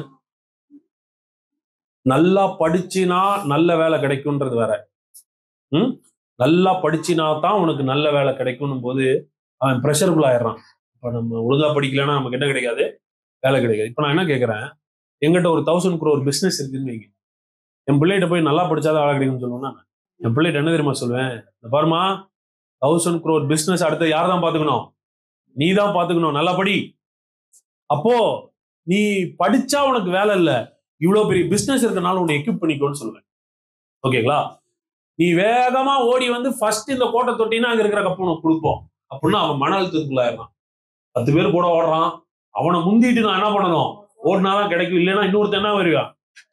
நல்லா படிச்சினா நல்ல வேலை கிடைக்கும்ன்றது வேற ம் நல்லா படிச்சினா தான் உனக்கு நல்ல வேலை கிடைக்கும்னும் போது அவன் ப்ரெஷர்ஃபுல் ஆயிடுறான் இப்ப நம்ம ஒழுங்கா படிக்கலைன்னா நமக்கு என்ன கிடைக்காது வேலை கிடைக்காது இப்ப நான் என்ன கேட்கறேன் எங்கிட்ட ஒரு தௌசண்ட் குரோ ஒரு பிசினஸ் இருக்குன்னு வைங்க என் பிள்ளைகிட்ட போய் நல்லா படிச்சாதான் வேலை கிடைக்கும்னு சொல்லுவேன்னா என் பிள்ளைகிட்ட என்ன தெரியுமா சொல்லுவேன் இந்த பாருமா தௌசண்ட் குரோர் பிசினஸ் அடுத்து யார் தான் பாத்துக்கணும் நீ தான் பாத்துக்கணும் நல்லா படி அப்போ நீ படிச்சா உனக்கு வேலை இல்ல இவ்வளவு பெரிய பிசினஸ் இருக்கனால உன்னை எக்யூப் பண்ணிக்கோன்னு சொல்லுவேன் ஓகேங்களா நீ வேகமா ஓடி வந்து ஃபர்ஸ்ட் இந்த கோட்டை தொட்டினா அங்க இருக்கிற கப்பு உனக்கு கொடுப்போம் அப்படின்னா அவன் மன அழுத்தத்துக்குள்ளாயிடலாம் பத்து பேர் கூட ஓடுறான் அவனை முந்திட்டு நான் என்ன பண்ணணும் ஓடினாதான் கிடைக்கும் இல்லைன்னா இன்னொருத்தன் என்ன வருவான்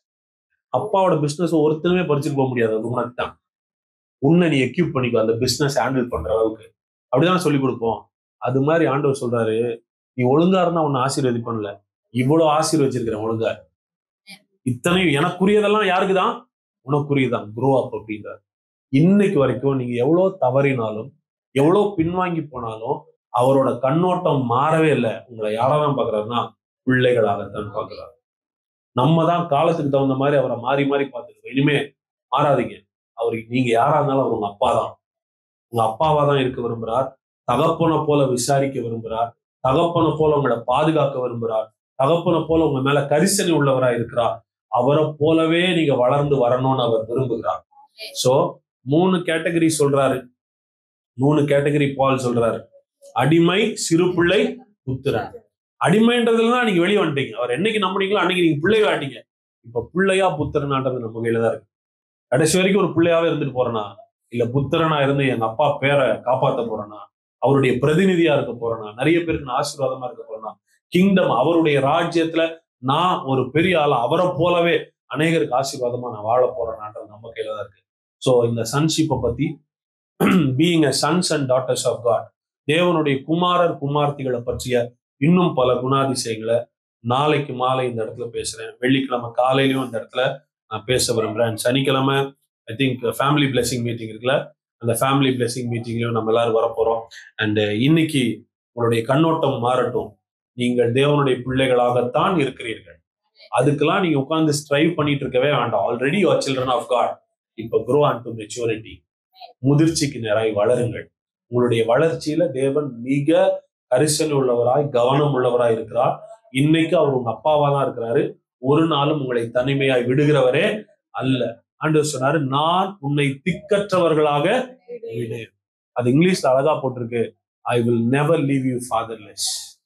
அப்பாவோட பிசினஸ் ஒருத்தனுமே பறிச்சுட்டு போக முடியாது அது உனக்கு தான் உன்னை நீ எக்யூப் பண்ணிக்கோ அந்த பிசினஸ் ஹேண்டில் பண்ற அளவுக்கு அப்படிதான் சொல்லி கொடுப்போம் அது மாதிரி ஆண்டவர் சொல்றாரு நீ ஒழுங்கா இருந்தா உன்னை ஆசீர்வதிப்பன்ல இவ்வளவு ஆசீர்வச்சிருக்கிறேன் ஒழுங்கா இரு. இத்தனையும் எனக்குரியதெல்லாம் யாருக்குதான் உனக்குரியதான் குரோ அப் அப்படின்றார் இன்னைக்கு வரைக்கும் நீங்க எவ்வளவு தவறினாலும் எவ்வளவு பின்வாங்கி போனாலும் அவரோட கண்ணோட்டம் மாறவே இல்லை உங்களை யாராதான் பாக்குறாருன்னா பிள்ளைகளாகத்தான் பாக்குறாரு நம்ம தான் காலத்துக்கு தகுந்த மாதிரி அவரை மாறி மாறி பார்த்துருக்கோம் இனிமே மாறாதீங்க அவருக்கு நீங்க யாரா இருந்தாலும் அவர் உங்க அப்பா தான் உங்க அப்பாவா தான் இருக்க விரும்புறார் தகப்பனை போல விசாரிக்க விரும்புறார் தகப்பனை போல உங்களை பாதுகாக்க விரும்புறார் தகப்பனை போல உங்க மேல கரிசனை உள்ளவரா இருக்கிறார் அவரை போலவே நீங்க வளர்ந்து வரணும்னு அவர் விரும்புகிறார் சோ மூணு கேட்டகரி சொல்றாரு மூணு கேட்டகரி பால் சொல்றாரு அடிமை சிறு பிள்ளை புத்திரன் அடிமைன்றதுல தான் நீங்க வெளியே வந்துட்டீங்க அவர் என்னைக்கு நம்புனீங்களோ அன்னைக்கு நீங்க பிள்ளை ஆட்டீங்க இப்ப பிள்ளையா புத்திரனான்றது நம்ம கையில தான் இருக்கு கடைசி வரைக்கும் ஒரு பிள்ளையாவே இருந்துட்டு போறேனா இல்ல புத்திரனா இருந்து எங்க அப்பா பேரை காப்பாத்த போறேனா அவருடைய பிரதிநிதியா இருக்க போறேனா நிறைய பேருக்கு நான் ஆசீர்வாதமா இருக்க போறேனா கிங்டம் அவருடைய ராஜ்யத்துல நான் ஒரு பெரிய ஆளா அவரை போலவே அநேகருக்கு ஆசீர்வாதமா நான் வாழ போறேனான்றது நம்ம கையில தான் இருக்கு ஸோ இந்த சன்ஷிப்பை பத்தி being a sons and daughters of God தேவனுடைய குமாரர் குமார்த்திகளை பற்றிய இன்னும் பல குணாதிசயங்களை நாளைக்கு மாலை இந்த இடத்துல பேசுறேன் வெள்ளிக்கிழமை காலையிலயும் இந்த இடத்துல நான் பேச விரும்புறேன் சனிக்கிழமை I think family blessing meeting இருக்குல்ல அந்த ஃபேமிலி பிளெஸிங் மீட்டிங்லயும் நம்ம எல்லாரும் வரப்போறோம் அண்ட் இன்னைக்கு உங்களுடைய கண்ணோட்டம் மாறட்டும் நீங்கள் தேவனுடைய பிள்ளைகளாகத்தான் இருக்கிறீர்கள் அதுக்கெல்லாம் நீங்க உட்கார்ந்து ஸ்ட்ரைவ் பண்ணிட்டு இருக்கவே வேண்டாம் already your children of God இப்ப க்ரோ அண்ட் டு மெச்சூரிட்டி முதிர்ச்சிக்கு நேராய் வளருங்கள் உங்களுடைய வளர்ச்சியில தேவன் மிக கரிசல் உள்ளவராய் கவனம் உள்ளவராய் இருக்கிறார் இன்னைக்கு அவர் உங்க அப்பாவா தான் இருக்கிறாரு ஒரு நாளும் உங்களை தனிமையாய் விடுகிறவரே அல்ல ஆண்டவர் சொன்னாரு நான் உன்னை திக்கற்றவர்களாக விடு அது இங்கிலீஷ்ல அழகா போட்டிருக்கு I will never leave you fatherless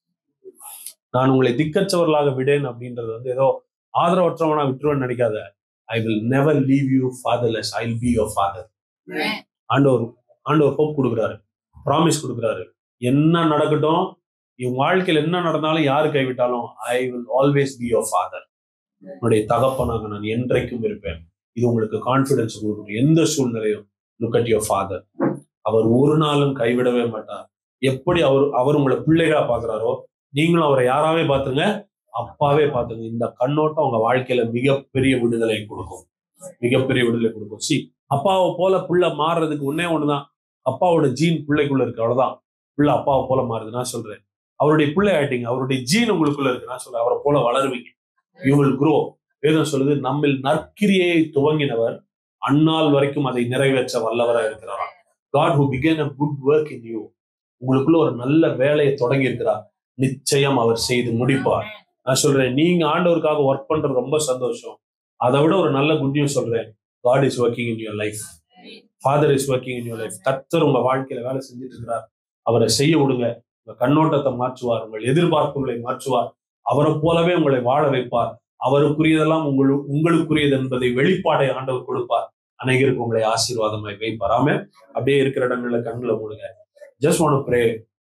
நான் உங்களை திக்கற்றவர்களாக விடேன் அப்படின்றது வந்து ஏதோ ஆதரவற்றவனா விட்டுருவேன்னு நினைக்காத I will never leave you fatherless I will be your father ஆண்டவர் ஆண்டவர் ஹோப் கொடுக்குறாரு ப்ராமிஸ் கொடுக்குறாரு என்ன நடக்கட்டும் என் வாழ்க்கையில் என்ன நடந்தாலும் யாரு கைவிட்டாலும் I will always be your father உன்னுடைய தகப்பனாக நான் என்றைக்கும் இருப்பேன் இது உங்களுக்கு கான்ஃபிடன்ஸ் கொடுக்கணும் எந்த சூழ்நிலையும் லுக் அட் யோர் ஃபாதர் அவர் ஒரு நாளும் கைவிடவே மாட்டார் எப்படி அவர் அவர் உங்களை பிள்ளைகளா பாக்குறாரோ நீங்களும் அவரை யாராவே பாத்துங்க அப்பாவே பாத்துங்க இந்த கண்ணோட்டம் உங்க வாழ்க்கையில மிகப்பெரிய விடுதலை கொடுக்கும் மிகப்பெரிய விடுதலை கொடுக்கும் சி அப்பாவை போல பிள்ளை மாறுறதுக்கு ஒன்னே ஒண்ணுதான் அப்பாவோட ஜீன் பிள்ளைக்குள்ள இருக்கு அவ்வளவுதான் பிள்ளை அப்பாவை போல மாறுது நான் சொல்றேன் அவருடைய பிள்ளை ஆயிட்டீங்க அவருடைய ஜீன் உங்களுக்குள்ள இருக்கு நான் சொல்றேன் அவரை போல வளருவீங்க யூ வில் grow வேதம் சொல்லுது நம்மில் நற்கிரியை துவங்கினவர் அந்நாள் வரைக்கும் அதை நிறைவேற்ற வல்லவரா இருக்கிறாராம் God who began a good work in you உங்களுக்குள்ள ஒரு நல்ல வேலையை தொடங்கி இருக்கிறார் நிச்சயம் அவர் செய்து முடிப்பார் நான் சொல்றேன் நீங்க ஆண்டவருக்காக ஒர்க் பண்றது ரொம்ப சந்தோஷம் அதை விட ஒரு நல்ல குட் நியூஸ் சொல்றேன் God is working in your life father is working in your life கத்தர் உங்க வாழ்க்கையில வேலை செஞ்சுட்டு இருக்கிறார் அவரை செய்ய விடுங்க உங்க கண்ணோட்டத்தை மாற்றுவார் உங்கள் எதிர்பார்ப்புகளை மாற்றுவார் அவரை போலவே உங்களை வாழ வைப்பார் அவருக்குரியதெல்லாம் உங்களு உங்களுக்குரியது என்பதை வெளிப்பாடை ஆண்டவர் கொடுப்பார் அநேகருக்கு உங்களை ஆசீர்வாதமாய் வைப்பார் ஆமே அப்படியே இருக்கிற இடங்கள்ல கண்ணுல மூடுங்க ஜஸ்ட் ஒன் ப்ரே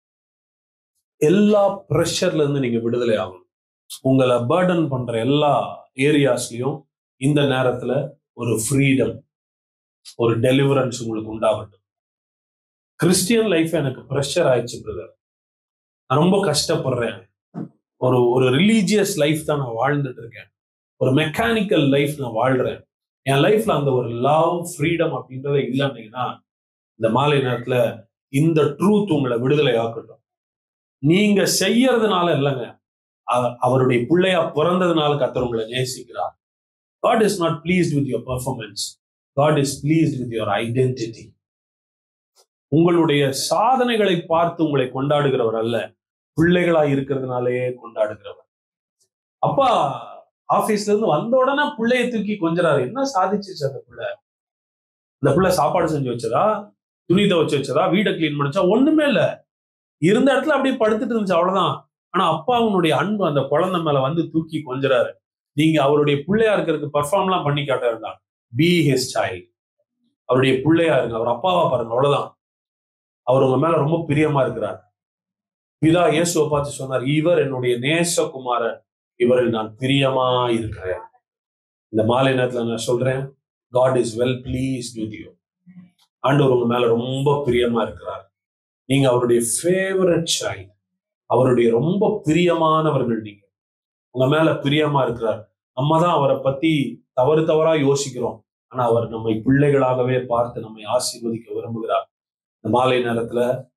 எல்லா ப்ரெஷர்ல இருந்து நீங்க விடுதலை ஆகணும் உங்களை பேர்டன் பண்ற எல்லா ஏரியாஸ்லயும் இந்த நேரத்துல ஒரு ஃப்ரீடம் ஒரு டெலிவரன்ஸ் உங்களுக்கு உண்டாகட்டும் கிறிஸ்டியன் லைஃப் எனக்கு ப்ரெஷர் ஆயிடுச்சு பிரதர் நான் ரொம்ப கஷ்டப்படுறேன் ஒரு ஒரு ரிலீஜியஸ் லைஃப் தான் நான் வாழ்ந்துட்டு இருக்கேன் ஒரு மெக்கானிக்கல் லைஃப் நான் வாழ்றேன் என் லைஃப்ல அந்த ஒரு லவ் ஃப்ரீடம் அப்படின்றதே இல்லைன்னீங்கன்னா இந்த மாலை நேரத்துல இந்த ட்ரூத் உங்களை விடுதலை ஆக்கட்டும் நீங்க செய்யறதுனால இல்லைங்க அ- அவருடைய பிள்ளையா பிறந்ததுனால கத்தர் உங்களை நேசிக்கிறார் God is not pleased with your performance God is pleased with your identity உங்களுடைய சாதனைகளை பார்த்து உங்களை கொண்டாடுகிறவர் அல்ல பிள்ளைகளா இருக்கிறதுனாலயே கொண்டாடுகிறவர் அப்பா ஆபீஸ்ல இருந்து வந்த உடனே பிள்ளைய தூக்கி கொஞ்சறாரு என்ன சாதிச்சிச்சு அந்த பிள்ளை இந்த பிள்ளை சாப்பாடு செஞ்சு வச்சதா துணி துவைச்சு வச்சதா வீடை கிளீன் பண்ணிச்சா ஒண்ணுமே இல்ல இருந்த இடத்துல அப்படியே படுத்துட்டு இருந்துச்சு அவ்வளவுதான் ஆனா அப்பா அவனுடைய அன்பு அந்த குழந்தை மேல வந்து தூக்கி கொஞ்சறாரு நீங்க அவருடைய பிள்ளையா இருக்கிறதுக்கு பர்ஃபார்ம்லாம் பண்ணி காட்ட வேண்டாம் பி ஹிஸ் சைல்ட் அவருடைய பிள்ளையா இருங்க அவர் அப்பாவா பாருங்க அவ்வளவுதான் அவர் உங்க மேல ரொம்ப பிரியமா இருக்கிறார் பிதா இயேசுவை பார்த்து சொன்னார் இவர் என்னுடைய நேசகுமாரன் இவரில் நான் பிரியமா இருக்கிறேன் இந்த மாலை நேரத்துல நான் சொல்றேன் God is well please with you ஆண்டவர் உங்க மேல ரொம்ப பிரியமா இருக்கிறார் நீங்க அவருடைய ஃபேவரட் சைல்ட் அவருடைய ரொம்ப பிரியமானவர்கள் நீங்க உங்க மேல பிரியமா இருக்கிறார் நம்ம தான் அவரை பத்தி தவறு தவறா யோசிக்கிறோம் ஆனா அவர் நம்மை பிள்ளைகளாகவே பார்த்து நம்மை ஆசீர்வதிக்க விரும்புகிறார் இந்த மாலை நேரத்துல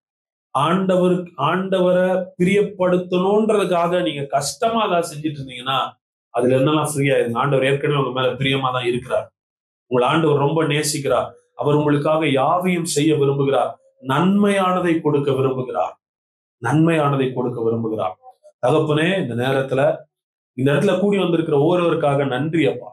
ஆண்டவர் ஆண்டவரை பிரியப்படுத்தணுன்றதுக்காக நீங்க கஷ்டமா ஏதாவது செஞ்சுட்டு இருந்தீங்கன்னா அதுல என்னெல்லாம் ஃப்ரீயா இருங்க ஆண்டவர் ஏற்கனவே உங்க மேல பிரியமா தான் இருக்கிறார் உங்களை ஆண்டவர் ரொம்ப நேசிக்கிறார் அவர் உங்களுக்காக யாவையும் செய்ய விரும்புகிறார் நன்மையானதை கொடுக்க விரும்புகிறார் நன்மையானதை கொடுக்க விரும்புகிறார் தகப்பனே இந்த நேரத்துல இந்த இடத்துல கூடி வந்திருக்கிற ஒவ்வொருவருக்காக நன்றி அப்பா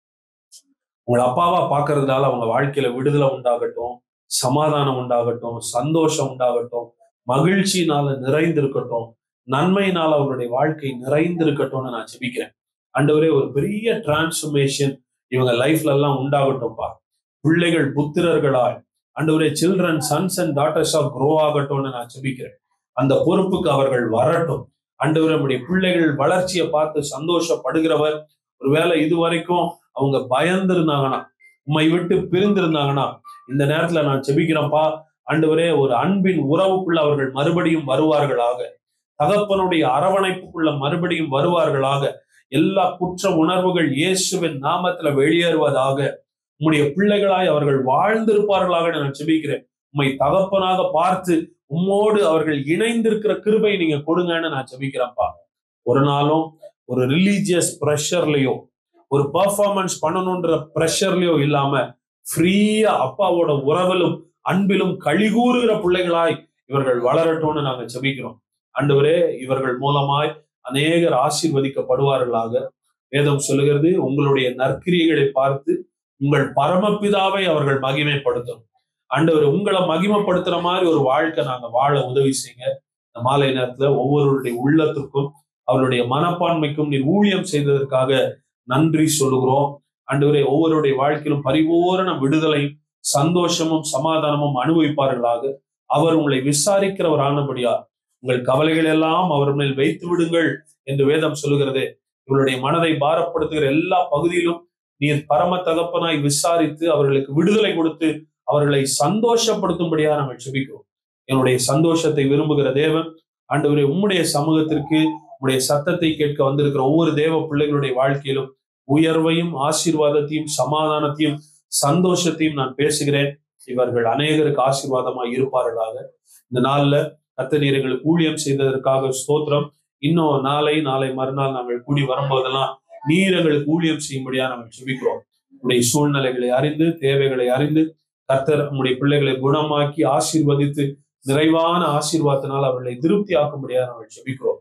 உங்களை அப்பாவா பாக்குறதுனால அவங்க வாழ்க்கையில விடுதலை உண்டாகட்டும் சமாதானம் உண்டாகட்டும் சந்தோஷம் உண்டாகட்டும் மகிழ்ச்சியினால நிறைந்திருக்கட்டும் நன்மையினால் அவருடைய வாழ்க்கை நிறைந்திருக்கட்டும்னு நான் ஜெபிக்கிறேன் ஆண்டவரே ஒரு பெரிய டிரான்ஸ்ஃபர்மேஷன் இவங்க லைஃப்ல எல்லாம் உண்டாகட்டும்ப்பா பிள்ளைகள் புத்திரர்களாய் ஆண்டவரே சில்ட்ரன் சன்ஸ் அண்ட் டாட்டர்ஸா க்ரோ ஆகட்டும்னு நான் ஜெபிக்கிறேன் அந்த பொறுப்புக்கு அவர்கள் வரட்டும் ஆண்டவரே நம்முடைய பிள்ளைகள் வளர்ச்சியை பார்த்து சந்தோஷப்படுகிறவர் ஒருவேளை இதுவரைக்கும் அவங்க பயந்திருந்தாங்கன்னா உம்மை விட்டு பிரிந்திருந்தாங்கன்னா இந்த நேரத்துல நான் ஜெபிக்கிறேன்ப்பா ஆண்டவரே ஒரு அன்பின் உறவுக்குள்ள அவர்கள் மறுபடியும் வருவார்களாக தகப்பனுடைய அரவணைப்புக்குள்ள மறுபடியும் வருவார்களாக எல்லா குற்ற உணர்வுகள் இயேசுவின் நாமத்துல வெளியேறுவதாக உம்முடைய பிள்ளைகளாய் அவர்கள் வாழ்ந்திருப்பார்களாக நான் ஜெபிக்கிறேன் உம்மை தகப்பனாக பார்த்து உம்மோடு அவர்கள் இணைந்திருக்கிற கிருபை நீங்க கொடுங்கன்னு நான் ஜெபிக்கிறேன்ப்பா ஒரு நாளும் ஒரு ரிலீஜியஸ் ப்ரெஷர்லயோ ஒரு பர்ஃபார்மன்ஸ் பண்ணணுன்ற ப்ரெஷர்லயோ இல்லாம ஃப்ரீயா அப்பாவோட உறவிலும் அன்பிலும் கழிகூறுகிற பிள்ளைகளாய் இவர்கள் வளரட்டும்னு நாங்க ஜெபிக்கிறோம் ஆண்டவரே இவர்கள் மூலமாய் அநேகர் ஆசீர்வதிக்கப்படுவார்களாக வேதம் சொல்லுகிறது உங்களுடைய நற்கிரியைகளை பார்த்து உங்கள் பரமபிதாவை அவர்கள் மகிமைப்படுத்தும் ஆண்டவர் உங்களை மகிமைப்படுத்துற மாதிரி ஒரு வாழ்க்கை நாங்க வாழ உதவி செய்யுங்க இந்த மாலை நேரத்துல ஒவ்வொருவருடைய உள்ளத்திற்கும் அவருடைய மனப்பான்மைக்கும் நீர் ஊழியம் செய்ததற்காக நன்றி சொல்லுகிறோம் ஆண்டவரே ஒவ்வொருடைய வாழ்க்கையிலும் பரிபூரண விடுதலையும் சந்தோஷமும் சமாதானமும் அனுபவிப்பார்களாக அவர் உங்களை விசாரிக்கிறவரானபடியா உங்கள் கவலைகள் எல்லாம் அவர் மேல் வைத்து விடுங்கள் என்று வேதம் சொல்லுகிறது இவருடைய மனதை பாரப்படுத்துகிற எல்லா பகுதியிலும் நீர் பரம தகப்பனாய் விசாரித்து அவர்களுக்கு விடுதலை கொடுத்து அவர்களை சந்தோஷப்படுத்தும்படியா நாங்கள் செபிக்கிறோம் என்னுடைய சந்தோஷத்தை விரும்புகிற தேவன் ஆண்டவரே உம்முடைய சமூகத்திற்கு உம்முடைய சத்தத்தை கேட்க வந்திருக்கிற ஒவ்வொரு தேவ பிள்ளைகளுடைய வாழ்க்கையிலும் உயர்வையும் ஆசீர்வாதத்தையும் சமாதானத்தையும் சந்தோஷத்தையும் நான் பேசுகிறேன் இவர்கள் அநேகருக்கு ஆசீர்வாதமாய் இருப்பார்களாக இந்த நாள்ல கத்த நீர் எங்களுக்கு ஊழியம் செய்ததற்காக ஸ்தோத்திரம் இன்னும் நாளை நாளை மறுநாள் நாங்கள் கூடி வரும்போதெல்லாம் நீர் எங்களுக்கு ஊழியம் செய்யும்படியா நாங்கள் செபிக்கிறோம் உடைய சூழ்நிலைகளை அறிந்து தேவைகளை அறிந்து கர்த்தர் நம்முடைய பிள்ளைகளை குணமாக்கி ஆசீர்வதித்து நிறைவான ஆசீர்வாதத்தினால் அவர்களை திருப்தி ஆக்கும்படியா நாங்கள் செபிக்கிறோம்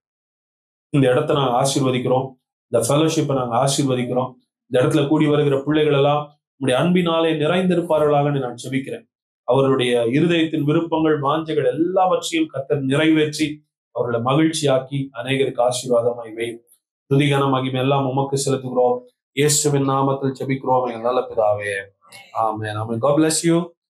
இந்த இடத்த நாங்கள் ஆசீர்வதிக்கிறோம் இந்த ஃபெலோஷிப்பை நாங்கள் ஆசீர்வதிக்கிறோம் இந்த இடத்துல கூடி வருகிற பிள்ளைகள் எல்லாம் உடைய அன்பினாலே நிறைந்திருப்பார்களாக நான் செபிக்கிறேன் அவர்களுடைய இருதயத்தின் விருப்பங்கள் வாஞ்சைகள் எல்லாவற்றையும் கர்த்தர் நிறைவேற்றி அவர்களை மகிழ்ச்சியாக்கி அநேகருக்கு ஆசீர்வாதமாய் வை துதிகன மகிமை எல்லாம் உமக்கு செலுத்துகிறோம் இயேசுவின் நாமத்தில் ஜெபிக்கிறோம் எங்கள் நல்ல பிதாவே ஆமென் ஆமென் God bless you